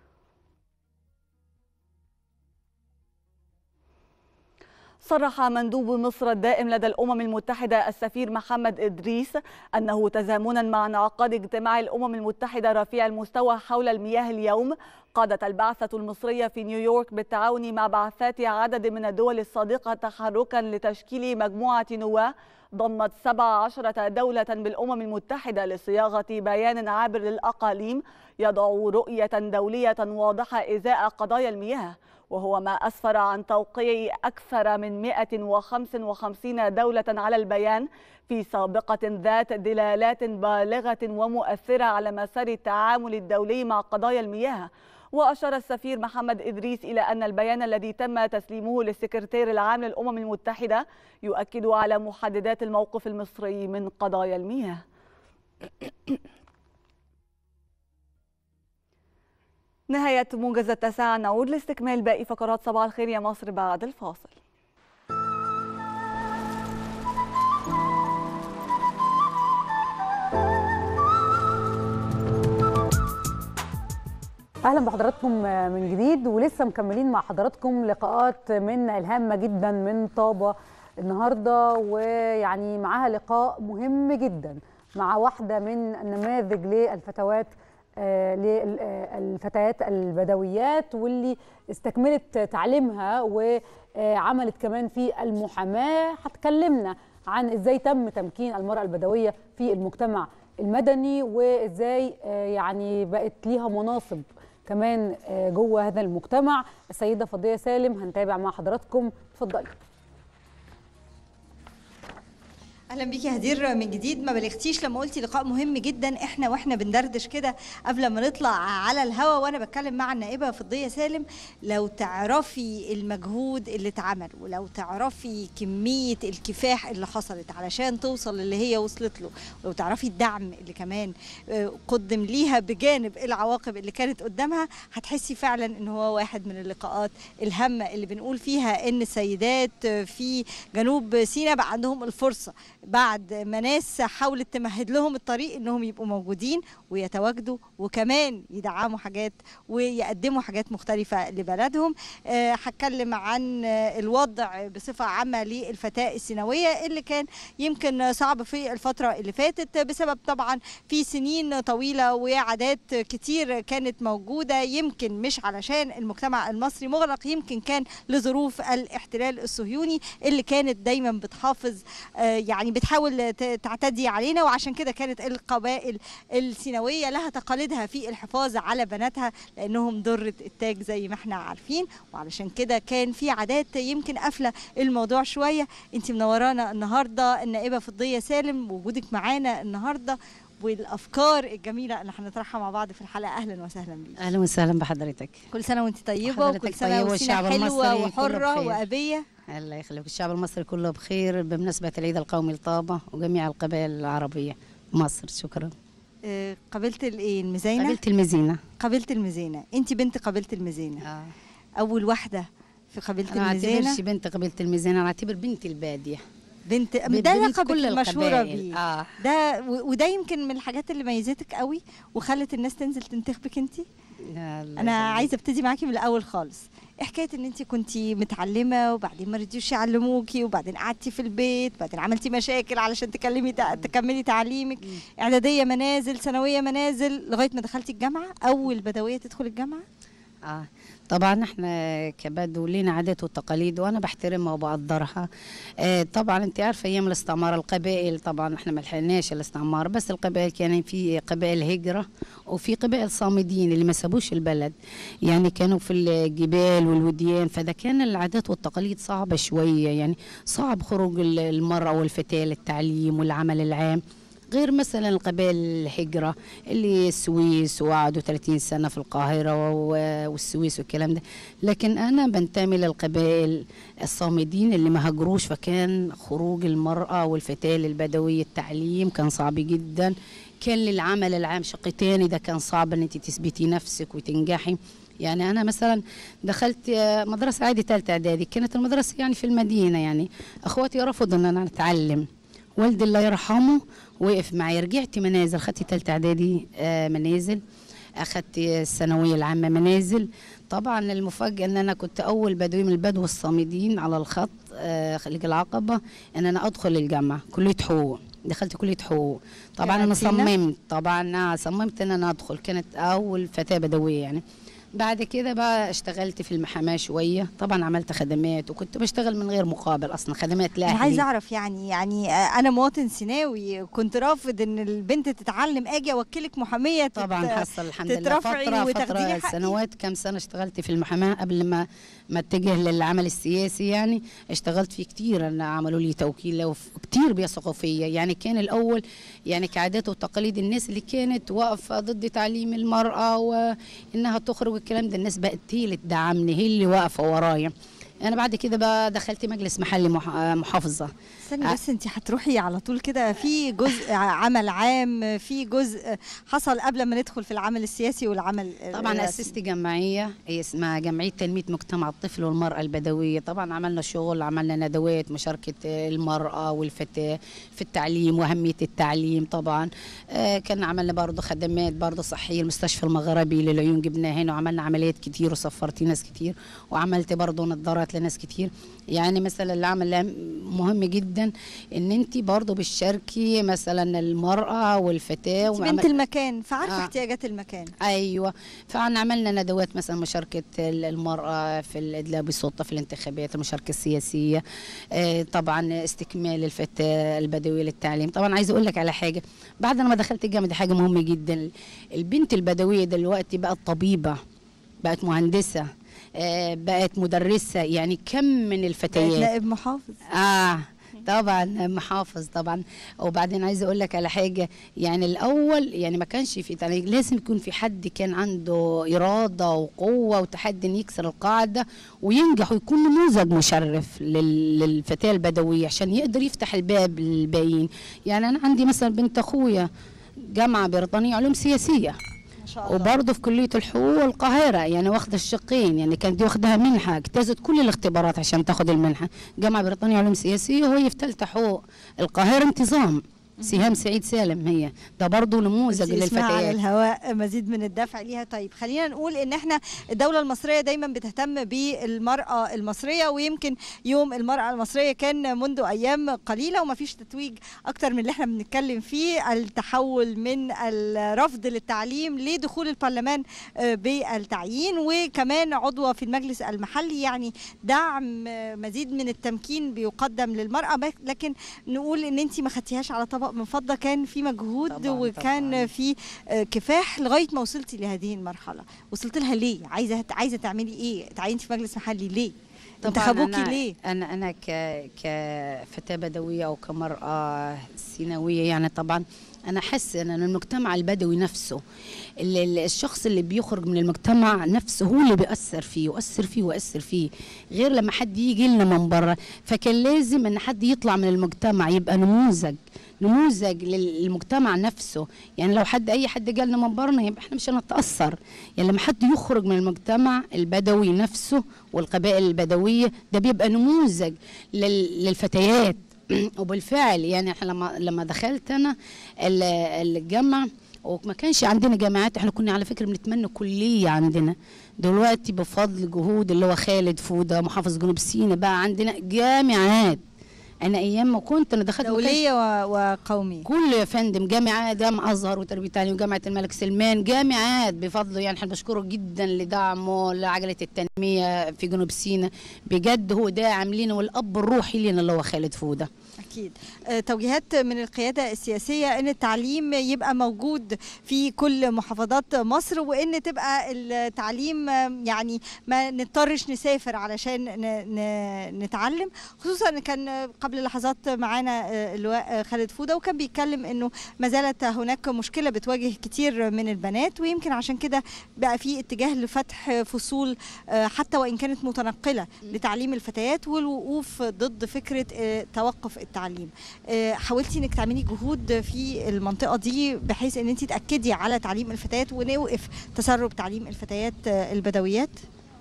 صرح مندوب مصر الدائم لدى الأمم المتحدة السفير محمد إدريس أنه تزامنا مع انعقاد اجتماع الأمم المتحدة رفيع المستوى حول المياه اليوم قادت البعثة المصرية في نيويورك بالتعاون مع بعثات عدد من الدول الصديقة تحركا لتشكيل مجموعة نواة ضمت 17 دولة بالأمم المتحدة لصياغة بيان عابر للأقاليم يضع رؤية دولية واضحة إزاء قضايا المياه وهو ما أسفر عن توقيع أكثر من 155 دولة على البيان في سابقة ذات دلالات بالغة ومؤثرة على مسار التعامل الدولي مع قضايا المياه وأشار السفير محمد إدريس إلى أن البيان الذي تم تسليمه للسكرتير العام للأمم المتحدة يؤكد على محددات الموقف المصري من قضايا المياه نهاية موجز التاسعة نعود لاستكمال باقي فقرات صباح الخير يا مصر بعد الفاصل اهلا بحضراتكم من جديد ولسه مكملين مع حضراتكم لقاءات من الهامه جدا من طابه النهارده ويعني معاها لقاء مهم جدا مع واحده من النماذج للفتوات آه، للفتيات البدويات واللي استكملت تعليمها وعملت كمان في المحاماه هتكلمنا عن ازاي تم تمكين المراه البدويه في المجتمع المدني وازاي آه، يعني بقت ليها مناصب كمان آه، جوه هذا المجتمع السيده فضيه سالم هنتابع مع حضراتكم اتفضلي اهلا بيكي يا هدير من جديد ما بلغتيش لما قلتي لقاء مهم جدا احنا واحنا بندردش كده قبل ما نطلع على الهوا وانا بتكلم مع النائبه فضيه سالم لو تعرفي المجهود اللي اتعمل ولو تعرفي كميه الكفاح اللي حصلت علشان توصل اللي هي وصلت له ولو تعرفي الدعم اللي كمان آه، قدم ليها بجانب العواقب اللي كانت قدامها هتحسي فعلا ان هو واحد من اللقاءات الهامه اللي بنقول فيها ان السيدات في جنوب سيناء بقى عندهم الفرصه بعد ما ناس حاولت تمهد لهم الطريق انهم يبقوا موجودين ويتواجدوا وكمان يدعموا حاجات ويقدموا حاجات مختلفه لبلدهم آه، هتكلم عن آه، الوضع بصفه عامه للفتاه السيناويه اللي كان يمكن صعب في الفتره اللي فاتت بسبب طبعا في سنين طويله وعادات كتير كانت موجوده يمكن مش علشان المجتمع المصري مغلق يمكن كان لظروف الاحتلال الصهيوني اللي كانت دايما بتحافظ آه، يعني بتحاول ت- تعتدي علينا وعشان كده كانت القبائل السيناويه لها تقاليدها في الحفاظ على بناتها لانهم ضرة التاج زي ما احنا عارفين وعلشان كده كان في عادات يمكن قافله الموضوع شويه انت منورانا النهارده النائبه فضيه سالم وجودك معانا النهارده والافكار الجميله اللي هنطرحها مع بعض في الحلقه اهلا وسهلا بيك اهلا وسهلا بحضرتك كل سنه وانت طيبه حضرتك وكل سنه طيبة وسينا والشعب حلوه المصري كله وحره بخير. وابيه الله يخليك الشعب المصري كله بخير بمناسبة العيد القومي لطابة وجميع القبائل العربية مصر شكرا آه، قبيله الايه المزينه قبيلة المزينة قبيله المزينه انت بنت قبيله المزينه آه. اول واحده في قبيله أنا ما المزينه اعتبرش بنت قبيلة المزينة أنا أعتبر بنت البادية بنت بنت- ده بنت لقبك كل المشهوره القبائل. بيه آه. ده و- وده يمكن من الحاجات اللي ميزتك قوي وخلت الناس تنزل تنتخبك انت انا عايزه ابتدي معاكي من الاول خالص إيه حكايه ان انت كنتي متعلمه وبعدين ما رضيوش يعلموكي وبعدين قعدتي في البيت وبعدين عملتي مشاكل علشان تكلمي تع- تكملي تعليمك اعداديه منازل ثانويه منازل لغايه ما دخلتي الجامعه اول بدويه تدخل الجامعه آه. طبعا احنا كبدو لنا عادات وتقاليد وانا بحترمها وبقدرها آه طبعا انت عارفه ايام الاستعمار القبائل طبعا احنا ما لحقناش الاستعمار بس القبائل كان في قبائل هجره وفي قبائل صامدين اللي ما سابوش البلد يعني كانوا في الجبال والوديان فده كان العادات والتقاليد صعبه شويه يعني صعب خروج ال- المراه والفتاه للتعليم والعمل العام غير مثلا القبائل الهجرة اللي السويس وقعدوا 30 سنة في القاهرة و- والسويس والكلام ده لكن أنا بنتمي للقبائل الصامدين اللي ما هاجروش فكان خروج المرأة والفتاة للبدوي التعليم كان صعب جدا كان للعمل العام شق تاني ده كان صعب ان انت تثبتي نفسك وتنجحي يعني انا مثلا دخلت آه، مدرسه عادي ثالثه اعدادي كانت المدرسه يعني في المدينه يعني اخواتي رفضوا ان انا اتعلم والدي الله يرحمه وقف معي رجعت منازل خدت تالتة اعدادي آه، منازل اخدت الثانويه العامه منازل طبعا المفاجاه ان انا كنت اول بدوي من البدو الصامدين على الخط آه، خليج العقبه ان انا ادخل الجامعه كليه حقوق دخلت كليه حقوق طبعا انا قاعدتينا؟ صممت طبعا آه، صممت ان انا ادخل كانت اول فتاه بدويه يعني بعد كده بقى اشتغلت في المحاماه شويه طبعا عملت خدمات وكنت بشتغل من غير مقابل اصلا خدمات لاهلي انا عايزه اعرف يعني يعني آه، انا مواطن سيناوي كنت رافض ان البنت تتعلم اجي اوكلك محاميه تت- طبعا حصل الحمد لله تترفعي فتره وتاخديني فتره حقي. سنوات كم سنه اشتغلت في المحاماه قبل ما ما اتجه للعمل السياسي يعني اشتغلت فيه كتير انا عملوا لي توكيل وكتير بيثقوا فيا يعني كان الاول يعني كعادات وتقاليد الناس اللي كانت واقفه ضد تعليم المراه وانها تخرج والكلام ده الناس بقت هي اللي تدعمني هي اللي واقفه ورايا انا بعد كده بقى دخلت مجلس محلي مح- محافظه استني بس انت هتروحي على طول كده في جزء عمل عام في جزء حصل قبل ما ندخل في العمل السياسي والعمل طبعا الرسمي. اسست جمعيه هي اسمها جمعيه تنميه مجتمع الطفل والمراه البدويه طبعا عملنا شغل عملنا ندوات مشاركه المراه والفتاه في التعليم واهميه التعليم طبعا آه، كان عملنا برضه خدمات برضه صحيه المستشفى المغربي للعيون جبناه هنا وعملنا عمليات كتير وسفرت ناس كتير وعملت برضه نظارات لناس كتير يعني مثلا العمل ده مهم جدا ان انت برضه بتشاركي مثلا المراه والفتاه انت بنت وعمل- المكان فعارفه آه. احتياجات المكان ايوه فعنا عملنا ندوات مثلا مشاركه ال- المراه في الادلاء بالسلطه في الانتخابات المشاركه السياسيه آه، طبعا استكمال الفتاه البدويه للتعليم طبعا عايزه اقول لك على حاجه بعد ما دخلت الجامعه دي حاجه مهمه جدا البنت البدويه دلوقتي بقت طبيبه بقت مهندسه آه، بقت مدرسه يعني كم من الفتيات بقت نائب محافظ اه طبعا محافظ طبعا وبعدين عايزه اقول لك على حاجه يعني الاول يعني ما كانش في يعني لازم يكون في حد كان عنده اراده وقوه وتحدي إن يكسر القاعده وينجح ويكون نموذج مشرف لل- للفتاه البدويه عشان يقدر يفتح الباب للباقيين يعني انا عندي مثلا بنت اخويا جامعه بريطانيه علوم سياسيه وبرضه في كليه الحقوق القاهره يعني واخده الشقين يعني كانت دي واخدها منحه اجتازت كل الاختبارات عشان تاخد المنحه جامعه بريطانيا علوم سياسيه وهي في ثالثه حقوق القاهره انتظام سهام سعيد سالم هي ده برضه نموذج بس اسمها على للفتيات الهواء مزيد من الدفع ليها طيب خلينا نقول ان احنا الدولة المصرية دايما بتهتم بالمرأة المصرية ويمكن يوم المرأة المصرية كان منذ ايام قليلة وما فيش تتويج اكتر من اللي احنا بنتكلم فيه التحول من الرفض للتعليم لدخول البرلمان آه، بالتعيين وكمان عضوة في المجلس المحلي يعني دعم آه، مزيد من التمكين بيقدم للمرأة بك- لكن نقول ان انت ما خدتيهاش على طبق من فضة كان في مجهود طبعاً، وكان طبعاً. في آه، كفاح لغايه ما وصلتي لهذه المرحله وصلت لها ليه عايزه عايزه تعملي ايه تعينتي في مجلس محلي ليه انتخبوكي أنا ليه انا انا ك كفتاه بدويه او كمراه سيناويه يعني طبعا انا حاسه ان المجتمع البدوي نفسه اللي اللي- الشخص اللي بيخرج من المجتمع نفسه هو اللي بيأثر فيه يؤثر فيه ويؤثر فيه غير لما حد يجي لنا من بره فكان لازم ان حد يطلع من المجتمع يبقى نموذج نموذج للمجتمع نفسه يعني لو حد اي حد جالنا من بره يبقى احنا مش هنتاثر يعني لما حد يخرج من المجتمع البدوي نفسه والقبائل البدويه ده بيبقى نموذج لل- للفتيات وبالفعل يعني احنا لما لما دخلت انا ال- الجامعه وما كانش عندنا جامعات احنا كنا على فكره بنتمنى كليه عندنا دلوقتي بفضل جهود اللي هو خالد فوده محافظ جنوب سيناء بقى عندنا جامعات انا ايام ما كنت انا دخلت ما كانش- دوليه و- وقوميه كل يا فندم جامعات جامعة ازهر وتربيه تعليم وجامعه الملك سلمان جامعات بفضله يعني احنا بنشكره جدا لدعمه لعجله التنميه في جنوب سيناء بجد هو داعم لينا والاب الروحي لنا اللي هو خالد فوده اكيد آه، توجيهات من القياده السياسيه ان التعليم يبقى موجود في كل محافظات مصر وان تبقى التعليم آه، يعني ما نضطرش نسافر علشان ن- ن- نتعلم خصوصا إن كان آه، قبل لحظات معانا آه، اللواء آه، خالد فوده وكان بيتكلم انه ما زالت هناك مشكله بتواجه كتير من البنات ويمكن عشان كده بقى في اتجاه لفتح فصول آه، حتى وان كانت متنقله لتعليم الفتيات والوقوف ضد فكره آه، توقف التعليم آه، حاولتي انك تعملي جهود في المنطقه دي بحيث ان انت تاكدي على تعليم الفتيات ونوقف تسرب تعليم الفتيات آه، البدويات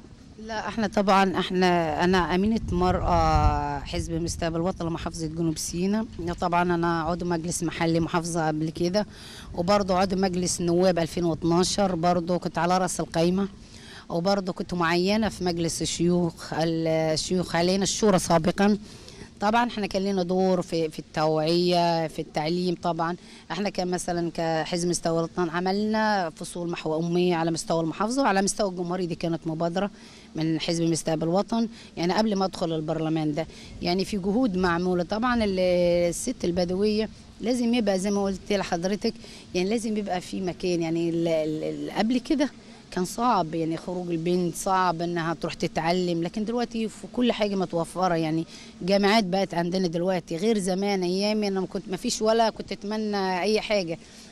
لا احنا طبعا احنا انا امينه مراه حزب مستقبل وطن محافظه جنوب سيناء طبعا انا عضو مجلس محلي محافظه قبل كده وبرضه عضو مجلس نواب 2012 برضه كنت على راس القايمه وبرضه كنت معينه في مجلس الشيوخ الشيوخ علينا الشورى سابقا طبعا احنا كان لنا دور في في التوعيه في التعليم طبعا احنا كان مثلا كحزب مستوى الوطن عملنا فصول محو اميه على مستوى المحافظه وعلى مستوى الجمهوريه دي كانت مبادره من حزب مستقبل الوطن يعني قبل ما ادخل البرلمان ده يعني في جهود معموله طبعا ال- الست البدويه لازم يبقى زي ما قلت لحضرتك يعني لازم يبقى في مكان يعني ال- ال- ال- قبل كده كان صعب يعني خروج البنت صعب انها تروح تتعلم لكن دلوقتي في كل حاجه متوفره يعني جامعات بقت عندنا دلوقتي غير زمان ايامي انا ما كنت ما فيش ولا كنت اتمنى اي حاجه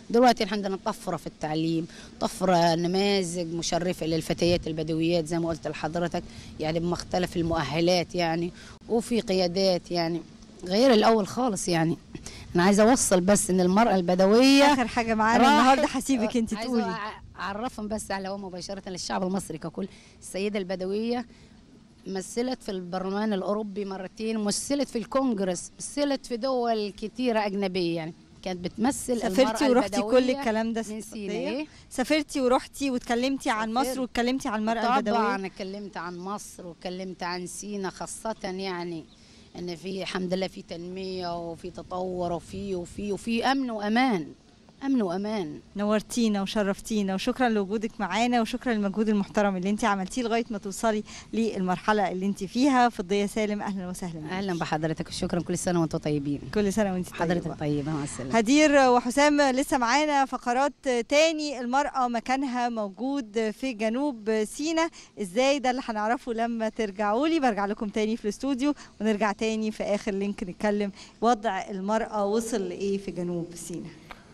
دلوقتي احنا عندنا طفره في التعليم طفره نماذج مشرفه للفتيات البدويات زي ما قلت لحضرتك يعني بمختلف المؤهلات يعني وفي قيادات يعني غير الاول خالص يعني انا عايزه اوصل بس ان المراه البدويه اخر حاجه معانا راحت- النهارده هسيبك انت عايزة تقولي أع- اعرفهم بس على هو مباشره للشعب المصري ككل السيده البدويه مثلت في البرلمان الاوروبي مرتين مثلت في الكونغرس مثلت في دول كتيره اجنبيه يعني كانت بتمثل سافرتي المرأة ورحتي كل البدوية الكلام ده من سينا صدقية؟ ايه سافرتي ورحتي واتكلمتي عن مصر سافرت. واتكلمتي عن المرأة البدوية طبعا اتكلمت عن مصر واتكلمت عن سينا خاصة يعني ان في الحمد لله في تنمية وفي تطور وفي وفي وفي امن وامان امن وامان نورتينا وشرفتينا وشكرا لوجودك معانا وشكرا للمجهود المحترم اللي انت عملتيه لغايه ما توصلي للمرحله اللي انت فيها فضيه سالم اهلا وسهلا بيك. اهلا بحضرتك وشكرا كل سنة وانتم طيبين كل سنه وانت طيبه حضرتك طيبة مع السلامة هدير وحسام لسه معانا فقرات تاني المرأة مكانها موجود في جنوب سيناء ازاي ده اللي هنعرفه لما ترجعوا لي برجع لكم تاني في الاستوديو ونرجع تاني في اخر لينك نتكلم وضع المرأة وصل لايه في جنوب سيناء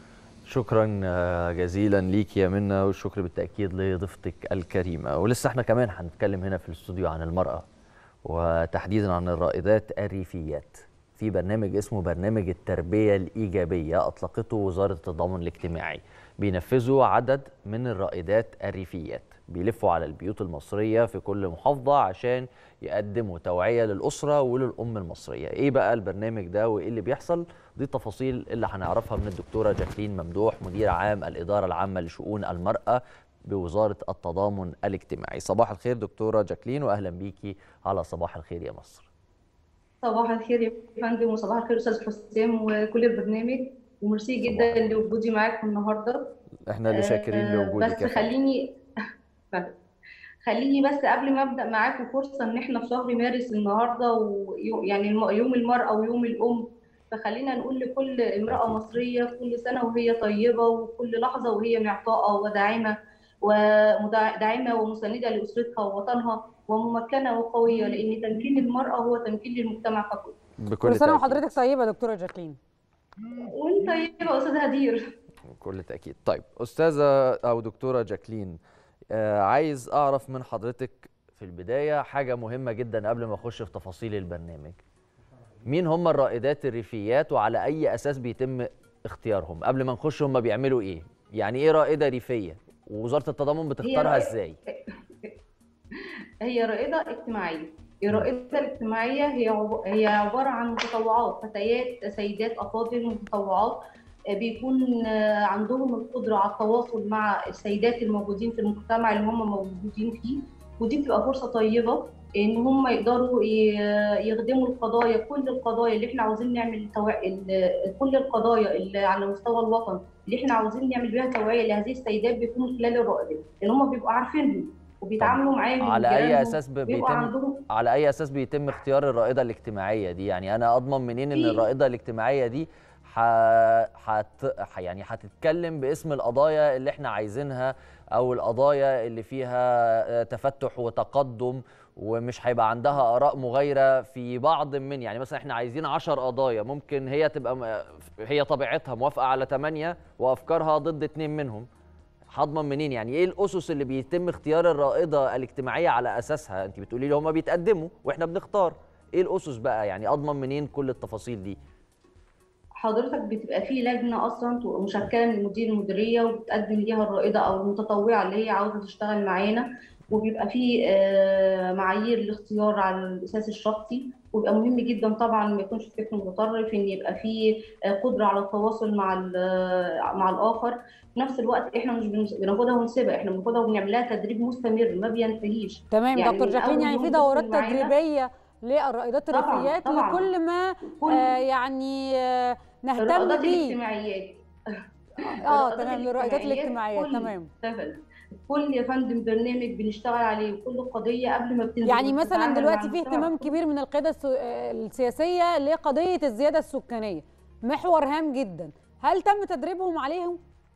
شكرا آه، جزيلا ليك يا منى والشكر بالتاكيد لضيفتك الكريمه ولسه احنا كمان هنتكلم هنا في الاستوديو عن المراه وتحديدا عن الرائدات الريفيات في برنامج اسمه برنامج التربيه الايجابيه اطلقته وزاره التضامن الاجتماعي بينفذه عدد من الرائدات الريفيات بيلفوا على البيوت المصريه في كل محافظه عشان يقدموا توعيه للاسره وللام المصريه ايه بقى البرنامج ده وايه اللي بيحصل دي التفاصيل اللي هنعرفها من الدكتوره جاكلين ممدوح مدير عام الاداره العامه لشؤون المراه بوزاره التضامن الاجتماعي صباح الخير دكتوره جاكلين واهلا بيكي على صباح الخير يا مصر صباح الخير يا فندم وصباح الخير استاذ حسام وكل البرنامج وميرسي جدا لوجودي معاكم النهارده احنا اللي شاكرين آه، لوجودك بس يا فندم. خليني خليني بس قبل ما ابدا معاكم فرصه ان احنا في شهر مارس النهارده ويعني يوم المراه ويوم الام فخلينا نقول لكل امراه مصريه كل سنه وهي طيبه وكل لحظه وهي معطاءه وداعمه وداعمه ومسانده لاسرتها ووطنها وممكنه وقويه لان تمكين المراه هو تمكين للمجتمع ككل. بكل كل سنه تأكيد. وحضرتك طيبه يا دكتوره جاكلين وانت طيبه يا استاذ هدير. بكل تأكيد طيب أستاذة أو دكتورة جاكلين آه عايز أعرف من حضرتك في البداية حاجة مهمة جدا قبل ما أخش في تفاصيل البرنامج مين هم الرائدات الريفيات وعلى أي أساس بيتم اختيارهم قبل ما نخش هم بيعملوا إيه يعني إيه رائدة ريفية ووزارة التضامن بتختارها رائدة- إزاي هي رائدة اجتماعية الرائدة الاجتماعية هي عب- هي عبارة عن متطوعات فتيات سيدات أفاضل متطوعات آه، بيكون آه، عندهم القدرة على التواصل مع السيدات الموجودين في المجتمع اللي هم موجودين فيه ودي بتبقى فرصة طيبة إن هم يقدروا ي- يخدموا القضايا كل القضايا اللي احنا عاوزين نعمل توع... ال- كل القضايا اللي على مستوى الوطن اللي احنا عاوزين نعمل بيها توعية لهذه السيدات بيكون من خلال الرائدات لأن هم بيبقوا عارفينهم وبيتعاملوا معاهم على أي وجيرانهم، أساس ب- بيبقوا بيتم عندهم على أي أساس بيتم اختيار الرائدة الاجتماعية دي يعني أنا أضمن منين إن في- الرائدة الاجتماعية دي ح... حت... ح- يعني هتتكلم باسم القضايا اللي احنا عايزينها او القضايا اللي فيها آه، تفتح وتقدم ومش هيبقى عندها اراء مغايره في بعض من يعني مثلا احنا عايزين عشر قضايا ممكن هي تبقى م- هي طبيعتها موافقه على ثمانيه وافكارها ضد اتنين منهم هضمن منين يعني ايه الاسس اللي بيتم اختيار الرائده الاجتماعيه على اساسها انت بتقولي لي هم بيتقدموا واحنا بنختار ايه الاسس بقى يعني اضمن منين كل التفاصيل دي حضرتك بتبقى في لجنه اصلا تبقى مشكله من المدير المديريه وبتقدم ليها الرائده او المتطوعه اللي هي عاوزه تشتغل معانا وبيبقى في آه، معايير الاختيار على الاساس الشخصي ويبقى مهم جدا طبعا ما يكونش فكر متطرف ان يبقى في آه، قدره على التواصل مع ال- مع الاخر في نفس الوقت احنا مش بنس- بناخدها ونسيبها احنا بناخدها وبنعمل لها تدريب مستمر ما بينتهيش تمام يعني دكتور من جاكلين أول يعني يوم في تدخل دورات معانا- تدريبيه للرائدات طبعاً، الريفيات طبعاً. لكل ما كل- آه يعني آه نهتم الرائدات بيه الاجتماعيات اه تمام للرائدات الاجتماعيات كل- تمام تمام. كل يا فندم برنامج بنشتغل عليه وكل قضيه قبل ما بتنزل يعني مثلا بنتعامل دلوقتي مع في المجتمع اهتمام كبير من القياده السو- آه، السياسيه لقضيه الزياده السكانيه محور هام جدا هل تم تدريبهم عليهم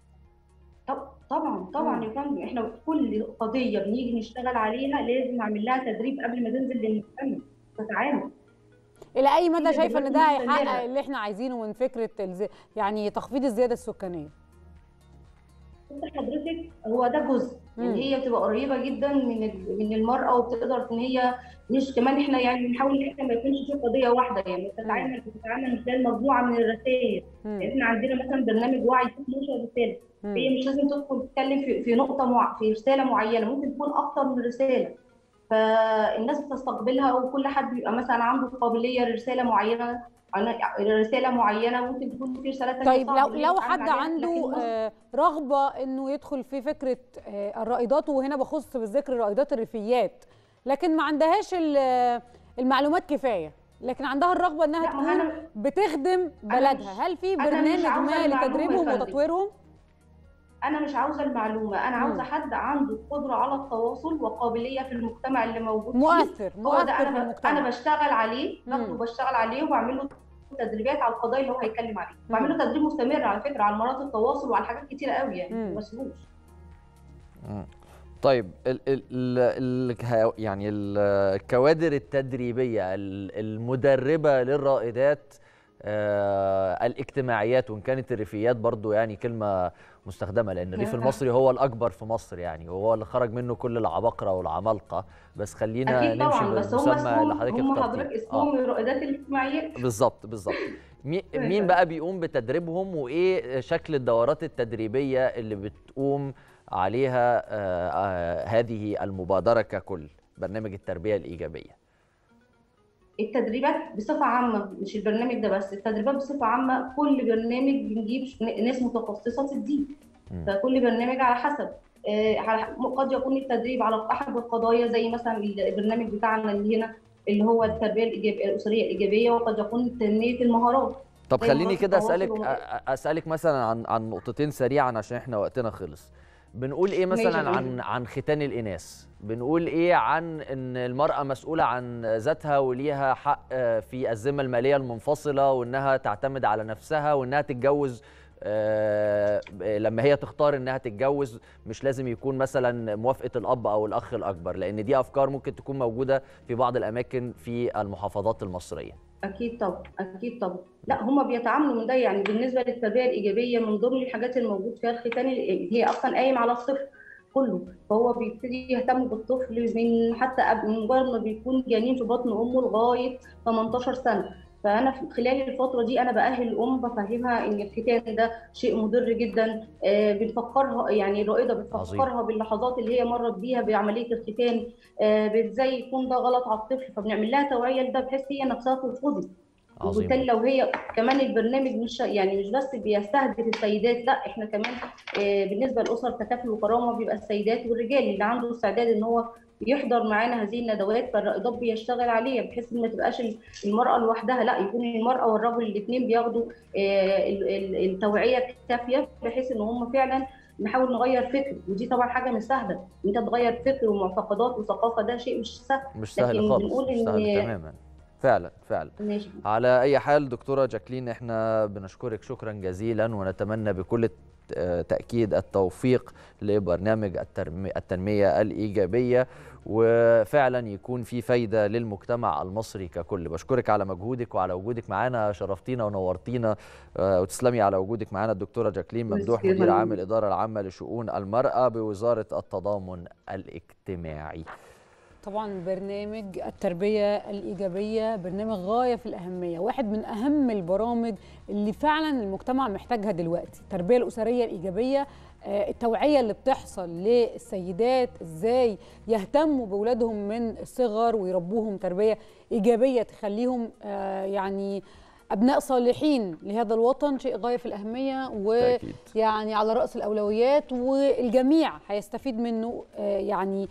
طب طبعا طبعا يا فندم احنا كل قضيه بنيجي نشتغل عليها لازم نعمل لها تدريب قبل ما تنزل للمجتمع تتعامل الى اي مدى في شايفه ان تدريبات ده هيحقق مستمرة. اللي احنا عايزينه من فكره الز... يعني تخفيض الزياده السكانيه قلت لحضرتك هو ده جزء مم. يعني هي بتبقى قريبه جدا من ال- من المراه وبتقدر ان هي مش كمان احنا يعني بنحاول ان احنا ما يكونش في قضيه واحده يعني بتتعامل بتتعامل من خلال مجموعه من الرسائل مم. يعني احنا عندنا مثلا برنامج وعي فيه 12 رساله مم. هي مش لازم تدخل تتكلم في في نقطه مع في رساله معينه ممكن تكون اكتر من رساله فالناس بتستقبلها وكل حد بيبقى مثلا عنده قابليه لرساله معينه عن- رساله معينه ممكن تكون في رساله تانية طيب صعب لو إن هي لو تتعامل حد عليها، عنده لكن مصر- آه، رغبه انه يدخل في فكره آه، الرائدات وهنا بخص بالذكر رائدات الريفيات لكن ما عندهاش ال- المعلومات كفايه لكن عندها الرغبه انها لا، ما تكون بتخدم بلدها هل في أنا مش برنامج عاوزة ما المعلومة لتدريبهم يا فندم. وتطويرهم انا مش عاوزه المعلومه انا مم. عاوزه حد عنده قدره على التواصل وقابليه في المجتمع اللي موجود فيه. مؤثر هو مؤثر ده في انا ب... المجتمع انا بشتغل عليه باخده مم. بشتغل عليه وبعمل له تدريبات على القضايا اللي هو هيتكلم عليها بعمل له تدريب مستمر على فكره على مهارات التواصل وعلى حاجات كتيره قوي يعني مم. ما بسيبوش مم. طيب ال ال ال ال يعني الكوادر التدريبيه ال- المدربه للرائدات آه الاجتماعيات وان كانت الريفيات برضو يعني كلمه مستخدمه لان الريف نعم. المصري هو الاكبر في مصر يعني وهو اللي خرج منه كل العباقره والعمالقه بس خلينا اكيد نمشي طبعا بس هم بالمسمى اللي اسمهم حضرتك هم اخترتيه حضرتك آه. اسمهم الرائدات الاجتماعيات بالظبط بالظبط مي- مين بقى بيقوم بتدريبهم وايه شكل الدورات التدريبيه اللي بتقوم عليها آه، آه، هذه المبادره ككل برنامج التربيه الايجابيه التدريبات بصفة عامة مش البرنامج ده بس التدريبات بصفة عامة كل برنامج بنجيب ناس متخصصة تديه فكل برنامج على حسب آه، على- قد يكون التدريب على أحد القضايا زي مثلا البرنامج بتاعنا اللي هنا اللي هو التربية الإيجابية الأسرية الإيجابية وقد يكون تنمية المهارات طب زي خليني مهارات كده التواصل اسالك ومهارات- أ- اسالك مثلا عن عن نقطتين سريعا عشان احنا وقتنا خلص بنقول ايه ماشي مثلا يا عن فندم. عن ختان الاناث بنقول ايه عن ان المراه مسؤوله عن ذاتها وليها حق آه، في الذمه الماليه المنفصله وانها تعتمد على نفسها وانها تتجوز آه، لما هي تختار انها تتجوز مش لازم يكون مثلا موافقه الاب او الاخ الاكبر لان دي افكار ممكن تكون موجوده في بعض الاماكن في المحافظات المصريه اكيد طبعا اكيد طبعا لا هما بيتعاملوا من ده يعني بالنسبه للتربيه الايجابيه من ضمن الحاجات الموجود فيها الختان ال- هي اصلا قايم على الطفل كله فهو بيبتدي يهتم بالطفل من حتى قبل من مجرد ما بيكون جنين في بطن امه لغايه 18 سنه فانا في خلال الفتره دي انا باهل الام بفهمها ان الختان ده شيء مضر جدا آه، بنفكرها يعني الرائده بتفكرها باللحظات اللي هي مرت بيها بعمليه الختان آه، ازاي يكون ده غلط على الطفل فبنعمل لها توعيه لده بحيث هي نفسها ترفضه عظيم. وبالتالي لو هي كمان البرنامج مش يعني مش بس بيستهدف السيدات لا احنا كمان آه، بالنسبه لاسر تكافل وكرامه بيبقى السيدات والرجال اللي عنده استعداد ان هو يحضر معانا هذه الندوات فالرائدات بيشتغل عليها بحيث ان ما تبقاش المراه لوحدها لا يكون المراه والرجل الاثنين بياخدوا آه، ال- ال- التوعيه الكافيه بحيث ان هم فعلا نحاول نغير فكر ودي طبعا حاجه مش سهله ان انت تغير فكر ومعتقدات وثقافه ده شيء مش سهل مش سهل لكن خالص بنقول مش ان سهل تماما فعلا فعلا ماشي على اي حال دكتوره جاكلين احنا بنشكرك شكرا جزيلا ونتمنى بكل الت- آه، تاكيد التوفيق لبرنامج الترمي- التنميه الايجابيه وفعلا يكون في فايده للمجتمع المصري ككل بشكرك على مجهودك وعلى وجودك معانا شرفتينا ونورتينا آه، وتسلمي على وجودك معانا الدكتوره جاكلين ممدوح ميرسي يا مدير فندم. عام الاداره العامه لشؤون المراه بوزاره التضامن الاجتماعي طبعا برنامج التربية الإيجابية برنامج غاية في الأهمية واحد من أهم البرامج اللي فعلا المجتمع محتاجها دلوقتي التربية الأسرية الإيجابية آه، التوعية اللي بتحصل للسيدات إزاي يهتموا بأولادهم من الصغر ويربوهم تربية إيجابية تخليهم آه، يعني أبناء صالحين لهذا الوطن شيء غاية في الأهمية تأكيد. ويعني على رأس الأولويات والجميع هيستفيد منه آه، يعني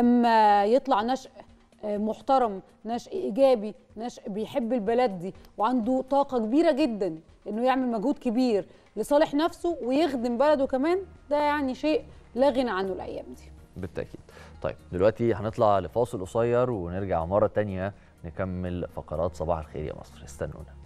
لما يطلع نشء آه، محترم نشء إيجابي نشء بيحب البلد دي وعنده طاقة كبيرة جدا إنه يعمل مجهود كبير لصالح نفسه ويخدم بلده كمان ده يعني شيء لا غنى عنه الأيام دي بالتأكيد طيب دلوقتي هنطلع لفاصل قصير ونرجع مرة تانية نكمل فقرات صباح الخير يا مصر استنونا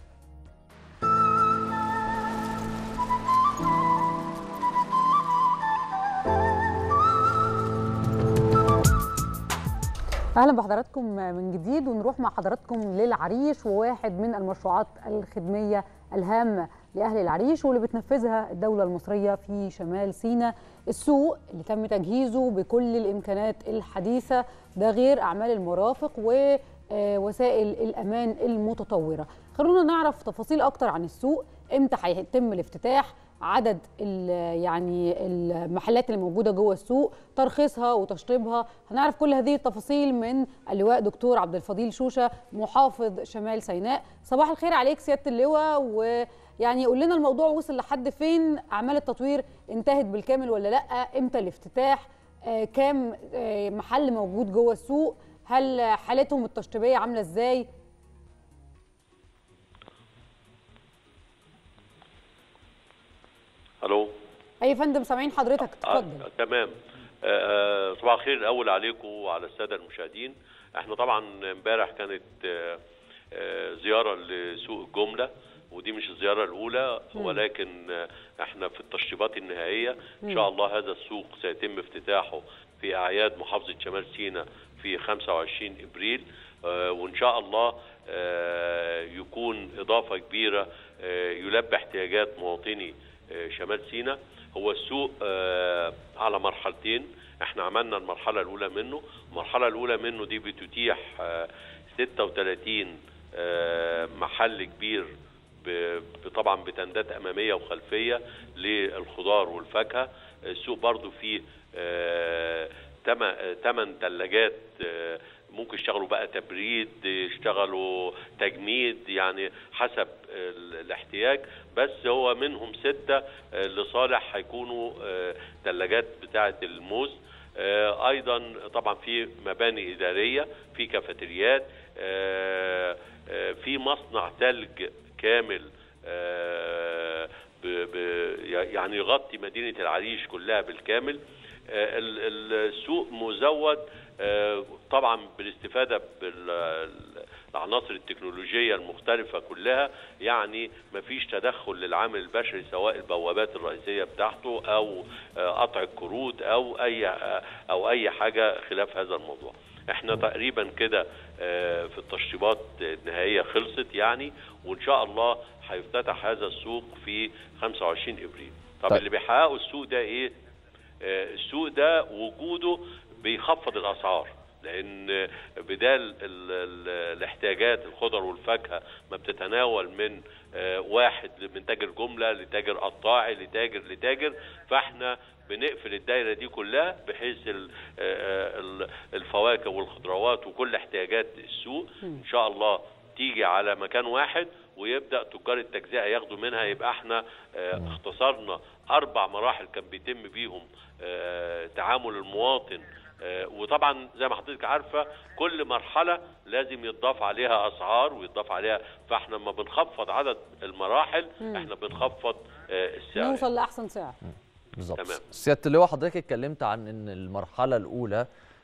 اهلا بحضراتكم من جديد ونروح مع حضراتكم للعريش وواحد من المشروعات الخدميه الهامه لاهل العريش واللي بتنفذها الدوله المصريه في شمال سيناء السوق اللي تم تجهيزه بكل الامكانات الحديثه ده غير اعمال المرافق ووسائل الامان المتطوره خلونا نعرف تفاصيل اكتر عن السوق امتى هيتم الافتتاح عدد ال- يعني المحلات اللي موجوده جوه السوق ترخيصها وتشطيبها هنعرف كل هذه التفاصيل من اللواء دكتور عبد الفضيل شوشه محافظ شمال سيناء صباح الخير عليك سياده اللواء ويعني قول لنا الموضوع وصل لحد فين اعمال التطوير انتهت بالكامل ولا لا امتى الافتتاح آه، كام آه، محل موجود جوه السوق هل حالتهم التشطيبيه عامله ازاي الو اي فندم سامعين حضرتك اتفضل آه تمام آه صباح الخير الاول عليكم وعلى الساده المشاهدين احنا طبعا امبارح كانت آه آه زياره لسوق الجمله ودي مش الزياره الاولى مم. ولكن آه احنا في التشطيبات النهائيه ان شاء الله هذا السوق سيتم افتتاحه في اعياد محافظه شمال سيناء في 25 ابريل آه وان شاء الله آه يكون اضافه كبيره آه يلبي احتياجات مواطني آه شمال سيناء هو السوق آه على مرحلتين احنا عملنا المرحله الاولى منه المرحله الاولى منه دي بتتيح آه 36 آه محل كبير ب- ب- طبعا بتندات اماميه وخلفيه للخضار والفاكهه السوق برضو فيه ثمان ثلاجات ممكن يشتغلوا بقى تبريد يشتغلوا تجميد يعني حسب ال- الاحتياج بس هو منهم ستة آه، لصالح هيكونوا ثلاجات بتاعة الموز آه، ايضا طبعا في مباني اداريه في كافيتريات آه، آه، في مصنع ثلج كامل آه، ب- ب- يعني يغطي مدينه العريش كلها بالكامل آه، ال- ال- السوق مزود آه، طبعا بالاستفاده بالعناصر التكنولوجيه المختلفه كلها يعني مفيش تدخل للعامل البشري سواء البوابات الرئيسيه بتاعته او آه، قطع الكروت او اي آه، او اي حاجه خلاف هذا الموضوع احنا تقريبا كده آه، في التشطيبات النهائيه خلصت يعني وان شاء الله هيفتتح هذا السوق في 25 ابريل طب طيب. اللي بيحققوا السوق ده ايه آه، السوق ده وجوده بيخفض الاسعار لان بدال ال- ال- الاحتياجات الخضر والفاكهه ما بتتناول من آه، واحد من تاجر جمله لتاجر قطاعي لتاجر لتاجر فاحنا بنقفل الدايره دي كلها بحيث ال- آه، ال- الفواكه والخضروات وكل احتياجات السوق ان شاء الله تيجي على مكان واحد ويبدا تجار التجزئه ياخدوا منها يبقى احنا آه، اختصرنا اربع مراحل كان بيتم بيهم آه، تعامل المواطن آه، وطبعا زي ما حضرتك عارفه كل مرحله لازم يتضاف عليها اسعار ويتضاف عليها فاحنا لما بنخفض عدد المراحل مم. احنا بنخفض آه، السعر نوصل لاحسن سعر بالظبط تمام. سياده اللواء حضرتك اتكلمت عن ان المرحله الاولى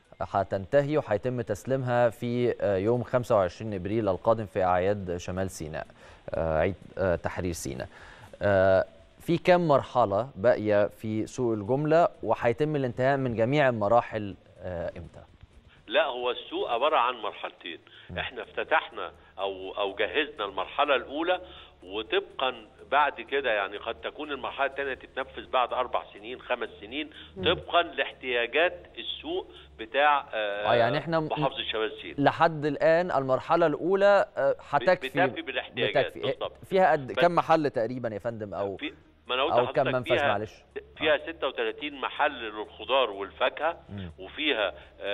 هتنتهي وهيتم تسليمها في آه، يوم 25 ابريل القادم في اعياد شمال سيناء آه، عيد آه، تحرير سيناء آه، في كم مرحله باقيه في سوق الجمله وهيتم الانتهاء من جميع المراحل آه، امتى لا هو السوق عباره عن مرحلتين احنا افتتحنا او او جهزنا المرحله الاولى وطبقا بعد كده يعني قد تكون المرحله الثانيه تتنفذ بعد اربع سنين خمس سنين مم. طبقا لاحتياجات السوق بتاع آه، يعني إحنا م- محافظه شمال سيناء لحد الان المرحله الاولى آه، هتكفي بتكفي بالاحتياجات بتكفي. بالضبط. فيها قد بس- كم محل تقريبا يا فندم او ما انا قلت او كم لحضرتك منفذ فيها معلش فيها 36 محل للخضار والفاكهه مم. وفيها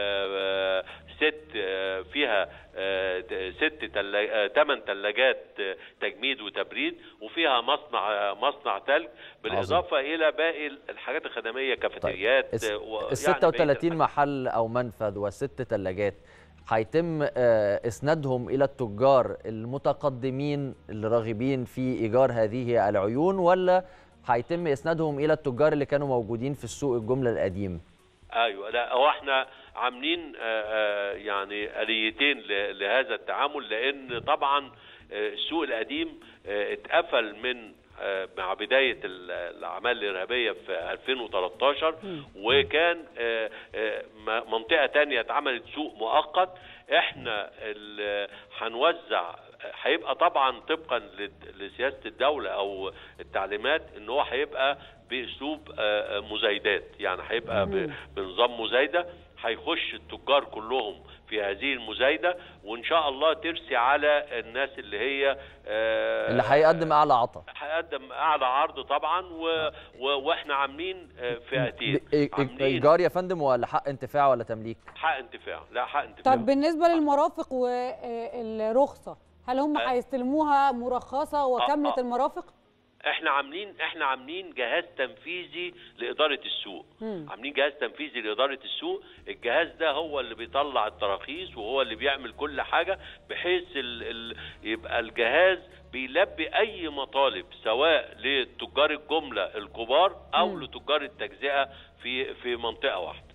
آه، آه، ست آه، فيها آه، ت- ست ثمان ثلاجات تجميد وتبريد وفيها مصنع آه، مصنع ثلج بالاضافه الى باقي الحاجات الخدميه كافيتريات الس- آه، و- ال يعني 36 محل او منفذ والست ثلاجات هيتم آه، اسنادهم الى التجار المتقدمين الراغبين في ايجار هذه العيون ولا هيتم اسنادهم الى التجار اللي كانوا موجودين في السوق الجمله القديم ايوه لا هو احنا عاملين آه، آه، يعني اليتين ل- لهذا التعامل لان طبعا آه، السوق القديم آه، اتقفل من آه، مع بدايه ال- الاعمال الارهابيه في 2013 وكان آه، آه، م- منطقه تانية اتعملت سوق مؤقت احنا ال- هنوزع هيبقى طبعا طبقا لد- لسياسه الدوله او التعليمات ان هو هيبقى باسلوب آه، آه، مزايدات يعني هيبقى ب- بنظام مزايده هيخش التجار كلهم في هذه المزايده وان شاء الله ترسي على الناس اللي هي آه، اللي هيقدم اعلى عطا هيقدم اعلى عرض طبعا و... و... واحنا عاملين آه، فئتين إي- إي- ايجار يا فندم ولا حق انتفاع ولا تمليك حق انتفاع لا حق انتفاع طب بالنسبه للمرافق والرخصه هل هم هيستلموها مرخصه وكامله آه. المرافق احنا عاملين احنا عاملين جهاز تنفيذي لاداره السوق مم. عاملين جهاز تنفيذي لاداره السوق الجهاز ده هو اللي بيطلع التراخيص وهو اللي بيعمل كل حاجه بحيث ال... ال... يبقى الجهاز بيلبي اي مطالب سواء لتجار الجمله الكبار او مم. لتجار التجزئه في في منطقه واحده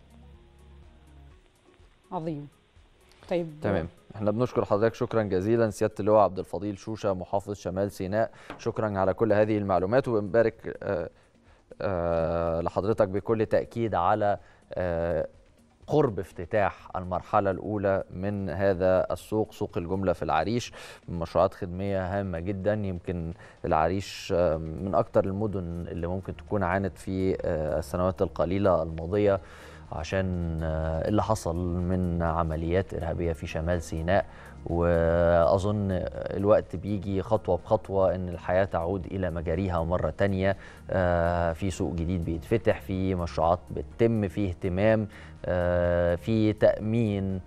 عظيم طيب تمام احنا بنشكر حضرتك شكرا جزيلا سياده اللواء عبد الفضيل شوشه محافظ شمال سيناء شكرا على كل هذه المعلومات وبنبارك آه، آه، لحضرتك بكل تاكيد على آه، قرب افتتاح المرحلة الأولى من هذا السوق سوق الجملة في العريش مشروعات خدمية هامة جدا يمكن العريش آه، من أكثر المدن اللي ممكن تكون عانت في آه، السنوات القليلة الماضية عشان آه، اللي حصل من عمليات إرهابية في شمال سيناء وأظن الوقت بيجي خطوة بخطوة إن الحياة تعود إلى مجاريها مرة تانية آه، في سوق جديد بيتفتح في مشروعات بتتم في اهتمام آه، في تأمين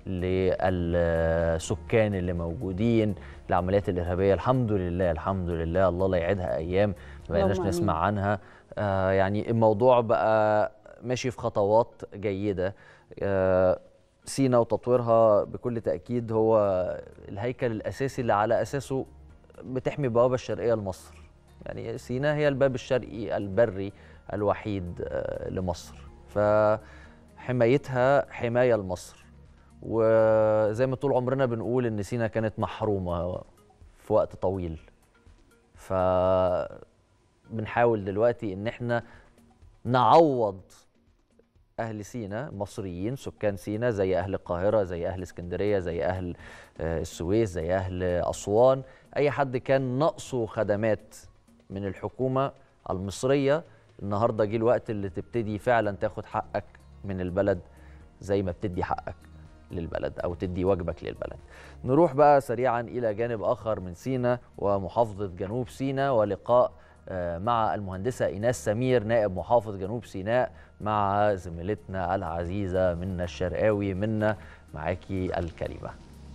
للسكان اللي موجودين العمليات الإرهابية الحمد لله الحمد لله الله لا يعيدها أيام ما بقيناش اللهم نسمع آمين. عنها آه، يعني الموضوع بقى ماشي في خطوات جيدة آه، سينا وتطويرها بكل تأكيد هو الهيكل الأساسي اللي على أساسه بتحمي البوابة الشرقية لمصر يعني سينا هي الباب الشرقي البري الوحيد آه، لمصر فحمايتها حماية لمصر وزي ما طول عمرنا بنقول إن سينا كانت محرومة في وقت طويل ف بنحاول دلوقتي ان احنا نعوض اهل سينا مصريين سكان سينا زي اهل القاهره زي اهل اسكندريه زي اهل آه، السويس زي اهل اسوان اي حد كان ناقصه خدمات من الحكومه المصريه النهارده جه الوقت اللي تبتدي فعلا تاخد حقك من البلد زي ما بتدي حقك للبلد او تدي واجبك للبلد نروح بقى سريعا الى جانب اخر من سينا ومحافظه جنوب سينا ولقاء آه، مع المهندسه ايناس سمير نائب محافظ جنوب سيناء مع زميلتنا العزيزه منا الشرقاوي منا معاكي الكلمه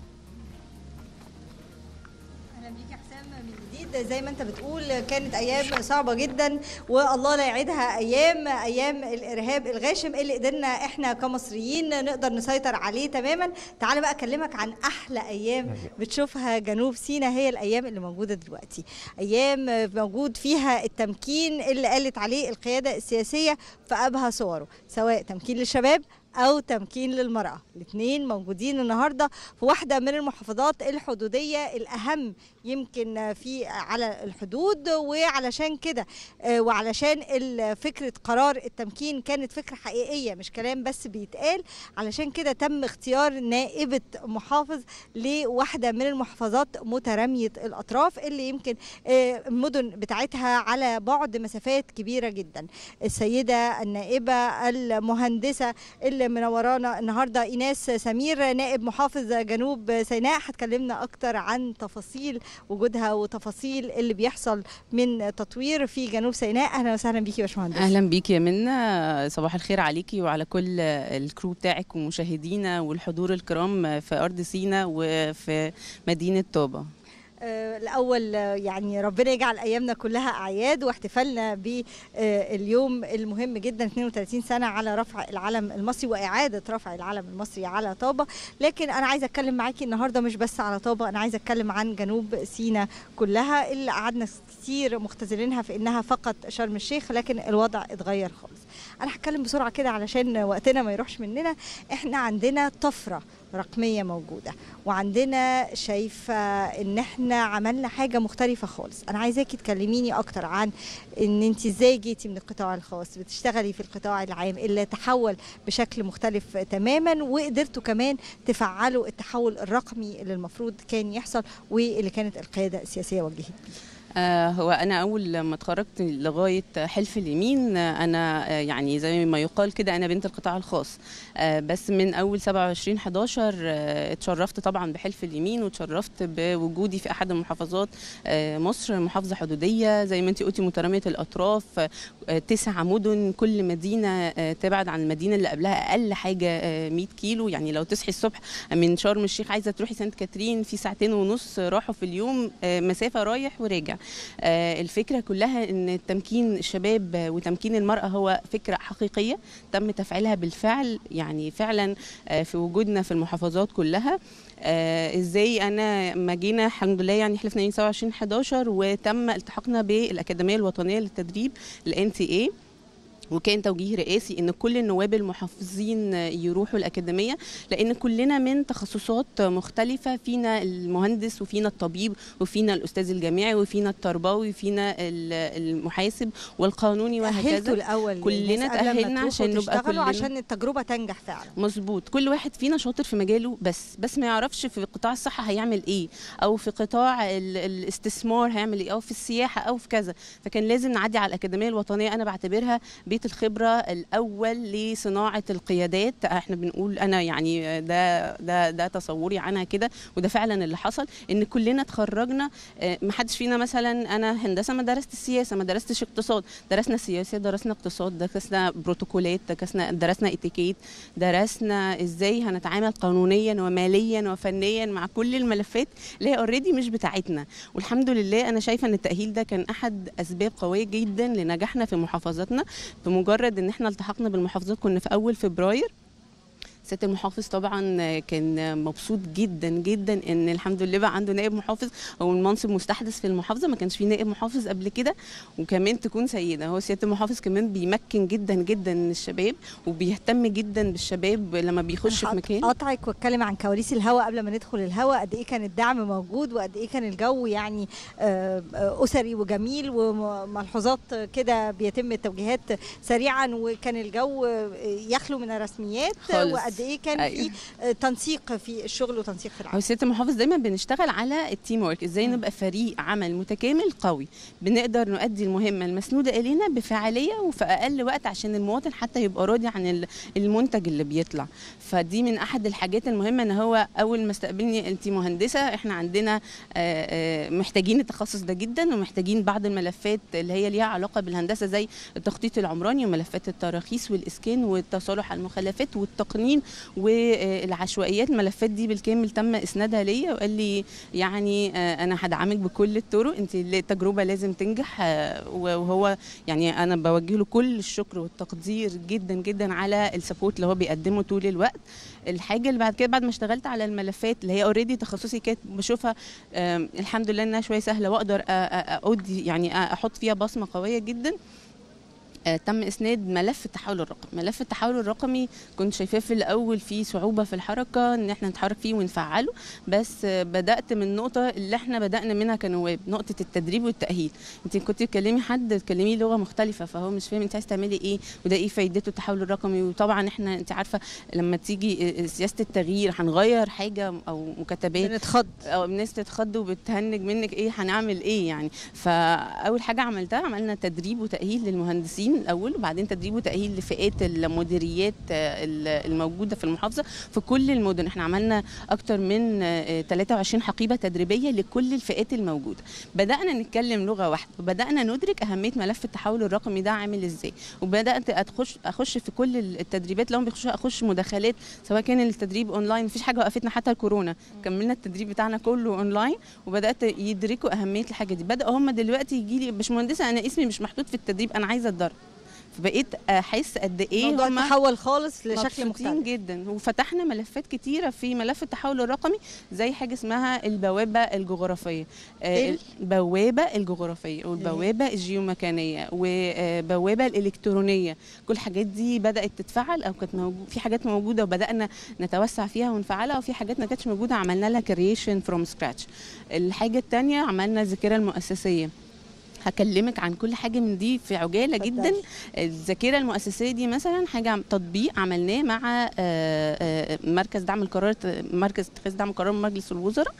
اهلا بيك يا حسام من جديد زي ما انت بتقول كانت ايام صعبه جدا والله لا يعيدها ايام ايام الارهاب الغاشم اللي قدرنا احنا كمصريين نقدر نسيطر عليه تماما تعال بقى اكلمك عن احلى ايام بتشوفها جنوب سيناء هي الايام اللي موجوده دلوقتي ايام موجود فيها التمكين اللي قالت عليه القياده السياسيه في ابهى صوره سواء تمكين للشباب او تمكين للمراه الاثنين موجودين النهارده في واحده من المحافظات الحدوديه الاهم يمكن في على الحدود وعلشان كده آه، وعلشان ال- فكره قرار التمكين كانت فكره حقيقيه مش كلام بس بيتقال علشان كده تم اختيار نائبه محافظ لواحده من المحافظات متراميه الاطراف اللي يمكن آه، المدن بتاعتها على بعد مسافات كبيره جدا السيده النائبه المهندسه اللي منورانا النهارده ايناس سمير نائب محافظ جنوب سيناء هتكلمنا اكتر عن تفاصيل وجودها وتفاصيل اللي بيحصل من تطوير في جنوب سيناء اهلا وسهلا بيكي يا باشمهندس اهلا بيكي يا منى صباح الخير عليكي وعلى كل الكرو بتاعك ومشاهدينا والحضور الكرام في ارض سينا وفي مدينه طابه آه، الأول آه، يعني ربنا يجعل أيامنا كلها أعياد واحتفالنا باليوم المهم جدا 32 سنة على رفع العلم المصري وإعادة رفع العلم المصري على طابة لكن أنا عايزة أتكلم معاكي النهاردة مش بس على طابة أنا عايزة أتكلم عن جنوب سيناء كلها اللي قعدنا كتير مختزلينها في إنها فقط شرم الشيخ لكن الوضع اتغير خالص انا هتكلم بسرعه كده علشان وقتنا ما يروحش مننا احنا عندنا طفره رقميه موجوده وعندنا شايفه ان احنا عملنا حاجه مختلفه خالص انا عايزاكي تكلميني اكتر عن ان انت ازاي جيتي من القطاع الخاص بتشتغلي في القطاع العام اللي تحول بشكل مختلف تماما وقدرتوا كمان تفعلوا التحول الرقمي اللي المفروض كان يحصل واللي كانت القياده السياسيه وجهت بيه آه، هو انا اول لما اتخرجت لغايه حلف اليمين آه، انا آه، يعني زي ما يقال كده انا بنت القطاع الخاص آه، بس من اول 27 11 آه، اتشرفت طبعا بحلف اليمين واتشرفت بوجودي في احد المحافظات آه، مصر محافظه حدوديه زي ما انت قلتي متراميه الاطراف آه، آه، تسع مدن كل مدينه آه، تبعد عن المدينه اللي قبلها اقل حاجه آه، 100 كيلو يعني لو تصحي الصبح من شرم الشيخ عايزه تروحي سانت كاترين في ساعتين ونص راحوا في اليوم آه، مسافه رايح وراجع آه، الفكره كلها ان تمكين الشباب آه، وتمكين المراه هو فكره حقيقيه تم تفعيلها بالفعل يعني فعلا آه، في وجودنا في المحافظات كلها آه، ازاي انا ما جينا الحمد لله يعني حلفنا يوم 27 11 وتم التحاقنا بالاكاديميه الوطنيه للتدريب الان تي اي وكان توجيه رئاسي ان كل النواب المحافظين يروحوا الاكاديميه لان كلنا من تخصصات مختلفه فينا المهندس وفينا الطبيب وفينا الاستاذ الجامعي وفينا التربوي وفينا ال- المحاسب والقانوني تأهلتوا وهكذا الاول كلنا للناس قبل ما تاهلنا تروحوا عشان نبقى تشتغلوا كلنا عشان التجربه تنجح فعلا مظبوط كل واحد فينا شاطر في مجاله بس بس ما يعرفش في قطاع الصحه هيعمل ايه او في قطاع ال- الاستثمار هيعمل ايه او في السياحه او في كذا فكان لازم نعدي على الاكاديميه الوطنيه انا بعتبرها بيت الخبره الاول لصناعه القيادات احنا بنقول انا يعني ده ده ده تصوري عنها كده وده فعلا اللي حصل ان كلنا اتخرجنا آه، ما حدش فينا مثلا انا هندسه ما درست السياسه ما درستش اقتصاد درسنا سياسه درسنا اقتصاد درسنا بروتوكولات درسنا درسنا اتيكيت درسنا ازاي هنتعامل قانونيا وماليا وفنيا مع كل الملفات اللي هي اوريدي مش بتاعتنا والحمد لله انا شايفه ان التاهيل ده كان احد اسباب قويه جدا لنجاحنا في محافظاتنا بمجرد ان احنا التحقنا بالمحافظات كنا في اول فبراير سياده المحافظ طبعا كان مبسوط جدا جدا ان الحمد لله بقى عنده نائب محافظ او المنصب مستحدث في المحافظه ما كانش في نائب محافظ قبل كده وكمان تكون سيده هو سياده المحافظ كمان بيمكن جدا جدا من الشباب وبيهتم جدا بالشباب لما بيخش في مكان اقطعك واتكلم عن كواليس الهواء قبل ما ندخل الهواء قد ايه كان الدعم موجود وقد ايه كان الجو يعني آه، آه، اسري وجميل وملحوظات كده بيتم التوجيهات سريعا وكان الجو آه، يخلو من الرسميات خالص. وقد ايه كان أيوة. في آه، تنسيق في الشغل وتنسيق في هو العمل سياده المحافظ دايما بنشتغل على التيم ورك ازاي نبقى فريق عمل متكامل قوي بنقدر نؤدي المهمه المسنوده الينا بفاعليه وفي اقل وقت عشان المواطن حتى يبقى راضي عن ال- المنتج اللي بيطلع فدي من احد الحاجات المهمه ان هو اول ما استقبلني انت مهندسه احنا عندنا آه، آه، محتاجين التخصص ده جدا ومحتاجين بعض الملفات اللي هي ليها علاقه بالهندسه زي التخطيط العمراني وملفات التراخيص والاسكان والتصالح على المخلفات والتقنين والعشوائيات الملفات دي بالكامل تم اسنادها ليا وقال لي يعني آه، انا هدعمك بكل الطرق انت التجربه لازم تنجح آه، وهو يعني انا بوجه له كل الشكر والتقدير جدا جدا على السبورت اللي هو بيقدمه طول الوقت الحاجه اللي بعد كده بعد ما اشتغلت على الملفات اللي هي اوريدي تخصصي كانت بشوفها آم، الحمد لله انها شويه سهله واقدر أ- أ- اودي يعني أ- احط فيها بصمه قويه جدا آه، تم اسناد ملف التحول الرقمي ملف التحول الرقمي كنت شايفاه في الاول فيه صعوبه في الحركه ان احنا نتحرك فيه ونفعله بس آه، بدات من النقطه اللي احنا بدانا منها كنواب نقطه التدريب والتاهيل انت كنت تكلمي حد تكلميه لغه مختلفه فهو مش فاهم انت عايز تعملي ايه وده ايه فايدته التحول الرقمي وطبعا احنا انت عارفه لما تيجي آه، سياسه التغيير هنغير حاجه او مكتبات بنتخض او الناس تتخض وبتهنج منك ايه هنعمل ايه يعني فاول حاجه عملتها عملنا تدريب وتاهيل للمهندسين الاول وبعدين تدريب وتاهيل لفئات المديريات آه، ال- الموجوده في المحافظه في كل المدن احنا عملنا اكتر من آه، 23 حقيبه تدريبيه لكل الفئات الموجوده بدانا نتكلم لغه واحده وبدانا ندرك اهميه ملف التحول الرقمي ده عامل ازاي وبدات اخش اخش في كل التدريبات لو بيخش اخش مداخلات سواء كان التدريب اونلاين مفيش حاجه وقفتنا حتى الكورونا كملنا التدريب بتاعنا كله اونلاين وبدات يدركوا اهميه الحاجه دي بداوا هم دلوقتي يجي لي باشمهندسه انا اسمي مش محطوط في التدريب انا عايزه اتدرب فبقيت احس قد ايه الموضوع هما تحول خالص لشكل مبسوطين مختلف جدا وفتحنا ملفات كتيره في ملف التحول الرقمي زي حاجه اسمها البوابه الجغرافيه إيه؟ آه، البوابه الجغرافيه والبوابه الجيومكانيه وبوابه الالكترونيه كل الحاجات دي بدات تتفعل او كانت موجود في حاجات موجوده وبدانا نتوسع فيها ونفعلها وفي حاجات ما كانتش موجوده عملنا لها كرييشن فروم سكراتش الحاجه الثانيه عملنا الذاكره المؤسسيه هكلمك عن كل حاجه من دي في عجاله جدا الذاكره المؤسسيه دي مثلا حاجه عم- تطبيق عملناه مع آه، آه، مركز دعم القرار مركز اتخاذ دعم القرار من مجلس الوزراء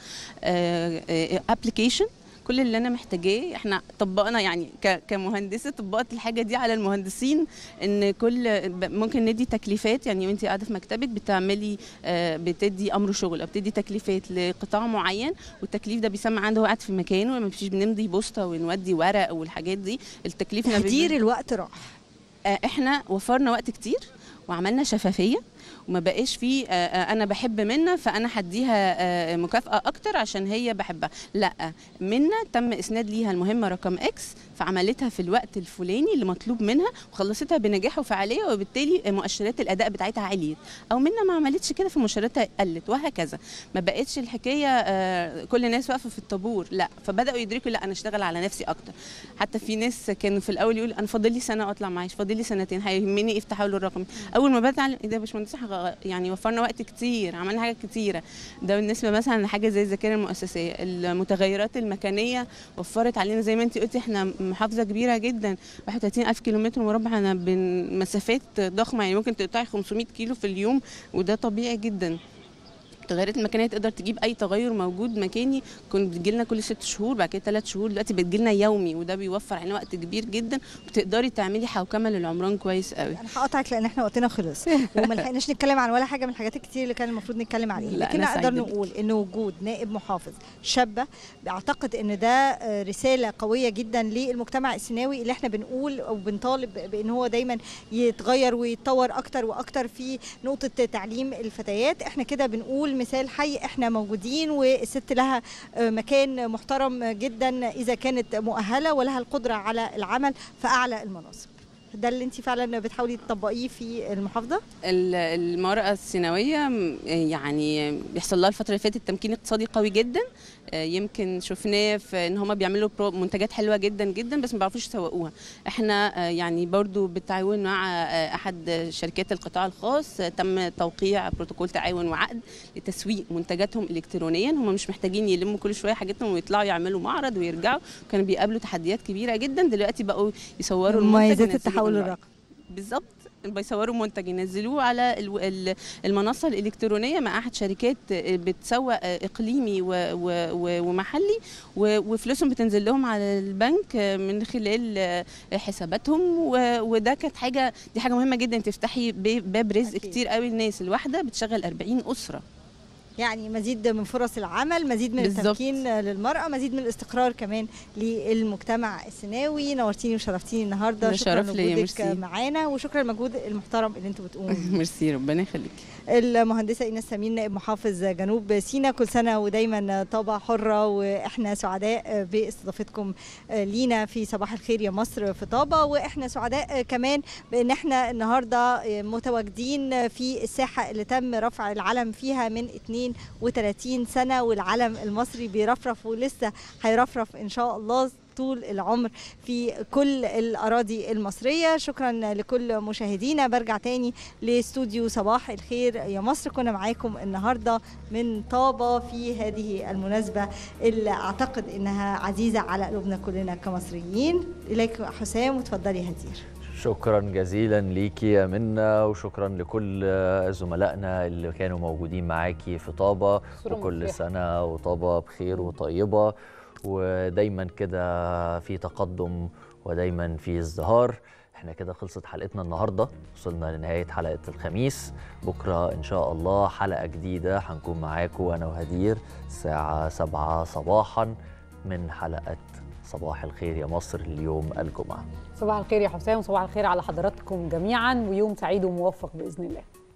ابلكيشن كل اللي انا محتاجاه احنا طبقنا يعني ك- كمهندسه طبقت الحاجه دي على المهندسين ان كل ب- ممكن ندي تكليفات يعني وانت قاعده في مكتبك بتعملي آه، بتدي امر شغل او بتدي تكليفات لقطاع معين والتكليف ده بيسمى عنده قاعد في مكانه ما فيش بنمضي بوسطه ونودي ورق والحاجات دي التكليف ما بي- تهدير الوقت راح آه، احنا وفرنا وقت كتير وعملنا شفافيه وما بقاش في آه، آه، انا بحب منا فانا هديها آه، مكافاه اكتر عشان هي بحبها لا منا تم اسناد ليها المهمه رقم اكس فعملتها في الوقت الفلاني اللي مطلوب منها وخلصتها بنجاح وفعاليه وبالتالي مؤشرات الاداء بتاعتها عليت او منا ما عملتش كده فمؤشراتها قلت وهكذا ما بقتش الحكايه آه، كل الناس واقفه في الطابور لا فبداوا يدركوا لا انا اشتغل على نفسي اكتر حتى في ناس كانوا في الاول يقول انا فاضل لي سنه اطلع معاش فاضل لي سنتين هيهمني ايه في التحول الرقمي اول ما بدات اتعلم ايه ده يا باشمهندس إحنا غ- يعني وفرنا وقت كتير عملنا حاجات كتيره ده بالنسبه مثلا لحاجه زي الذاكره المؤسسيه المتغيرات المكانيه وفرت علينا زي ما انت قلتي احنا محافظه كبيره جدا 31 الف كيلومتر مربع انا بمسافات ضخمه يعني ممكن تقطعي 500 كيلو في اليوم وده طبيعي جدا التغيرات المكانيه تقدر تجيب اي تغير موجود مكاني كنت بتجيلنا كل ست شهور بعد كده ثلاث شهور دلوقتي بتجيلنا يومي وده بيوفر علينا وقت كبير جدا وبتقدري تعملي حوكمه للعمران كويس قوي انا هقطعك لان احنا وقتنا خلص وما لحقناش نتكلم عن ولا حاجه من الحاجات الكتير اللي كان المفروض نتكلم عليها لا، لكن أنا نقدر سعيدة نقول ان وجود نائب محافظ شابه اعتقد ان ده آه، رساله قويه جدا للمجتمع السيناوي اللي احنا بنقول او بنطالب بان هو دايما يتغير ويتطور اكتر واكتر في نقطه تعليم الفتيات احنا كده بنقول مثال حي احنا موجودين والست لها آه، مكان محترم جدا اذا كانت مؤهله ولها القدره على العمل في اعلى المناصب ده اللي انت فعلا بتحاولي تطبقيه في المحافظه ال- المرأة السيناوية م- يعني بيحصل لها الفترة اللي فاتت تمكين اقتصادي قوي جدا آه، يمكن شفناه في ان هم بيعملوا برو- منتجات حلوة جدا جدا بس ما بيعرفوش يسوقوها احنا آه، يعني برضو بالتعاون مع آه، احد شركات القطاع الخاص آه، تم توقيع بروتوكول تعاون وعقد لتسويق منتجاتهم الكترونيا هم مش محتاجين يلموا كل شوية حاجاتهم ويطلعوا يعملوا معرض ويرجعوا كانوا بيقابلوا تحديات كبيرة جدا دلوقتي بقوا يصوروا المنتج مميزات وينزلوه التحول أونلاين. الرقمي بالظبط بيصوروا منتج ينزلوه على ال- ال- المنصه الالكترونيه مع احد شركات بتسوق اقليمي و- و- و- ومحلي و- وفلوسهم بتنزل لهم على البنك من خلال حساباتهم و- وده كانت حاجه دي حاجه مهمه جدا تفتحي ب- باب رزق كتير قوي للناس الواحده بتشغل 40 اسره يعني مزيد من فرص العمل مزيد من بالظبط. التمكين للمرأة مزيد من الاستقرار كمان للمجتمع السيناوي نورتيني وشرفتيني النهاردة ده شكرا شرف ليا، لوجودك ميرسي. معانا وشكرا للمجهود المحترم اللي انتوا بتقوموا بيه ميرسي ربنا يخليك المهندسة إيناس سمين نائب محافظ جنوب سيناء كل سنة ودايما طابع حرة وإحنا سعداء باستضافتكم لينا في صباح الخير يا مصر في طابة وإحنا سعداء كمان بأن إحنا النهاردة متواجدين في الساحة اللي تم رفع العلم فيها من 32 سنة والعلم المصري بيرفرف ولسه هيرفرف إن شاء الله طول العمر في كل الأراضي المصرية شكرا لكل مشاهدينا برجع تاني لاستوديو صباح الخير يا مصر كنا معاكم النهاردة من طابة في هذه المناسبة اللي أعتقد إنها عزيزة على قلوبنا كلنا كمصريين إليك حسام وتفضلي هدير شكرا جزيلا ليكي يا منى وشكرا لكل زملائنا اللي كانوا موجودين معاكي في طابة صورة وكل مفرحة. سنة وطابة بخير وطيبة ودايما كده في تقدم ودايما في ازدهار احنا كده خلصت حلقتنا النهارده وصلنا لنهايه حلقه الخميس بكره ان شاء الله حلقه جديده هنكون معاكم انا وهدير الساعه 7 صباحا من حلقه صباح الخير يا مصر اليوم الجمعه صباح الخير يا حسام وصباح الخير على حضراتكم جميعا ويوم سعيد وموفق باذن الله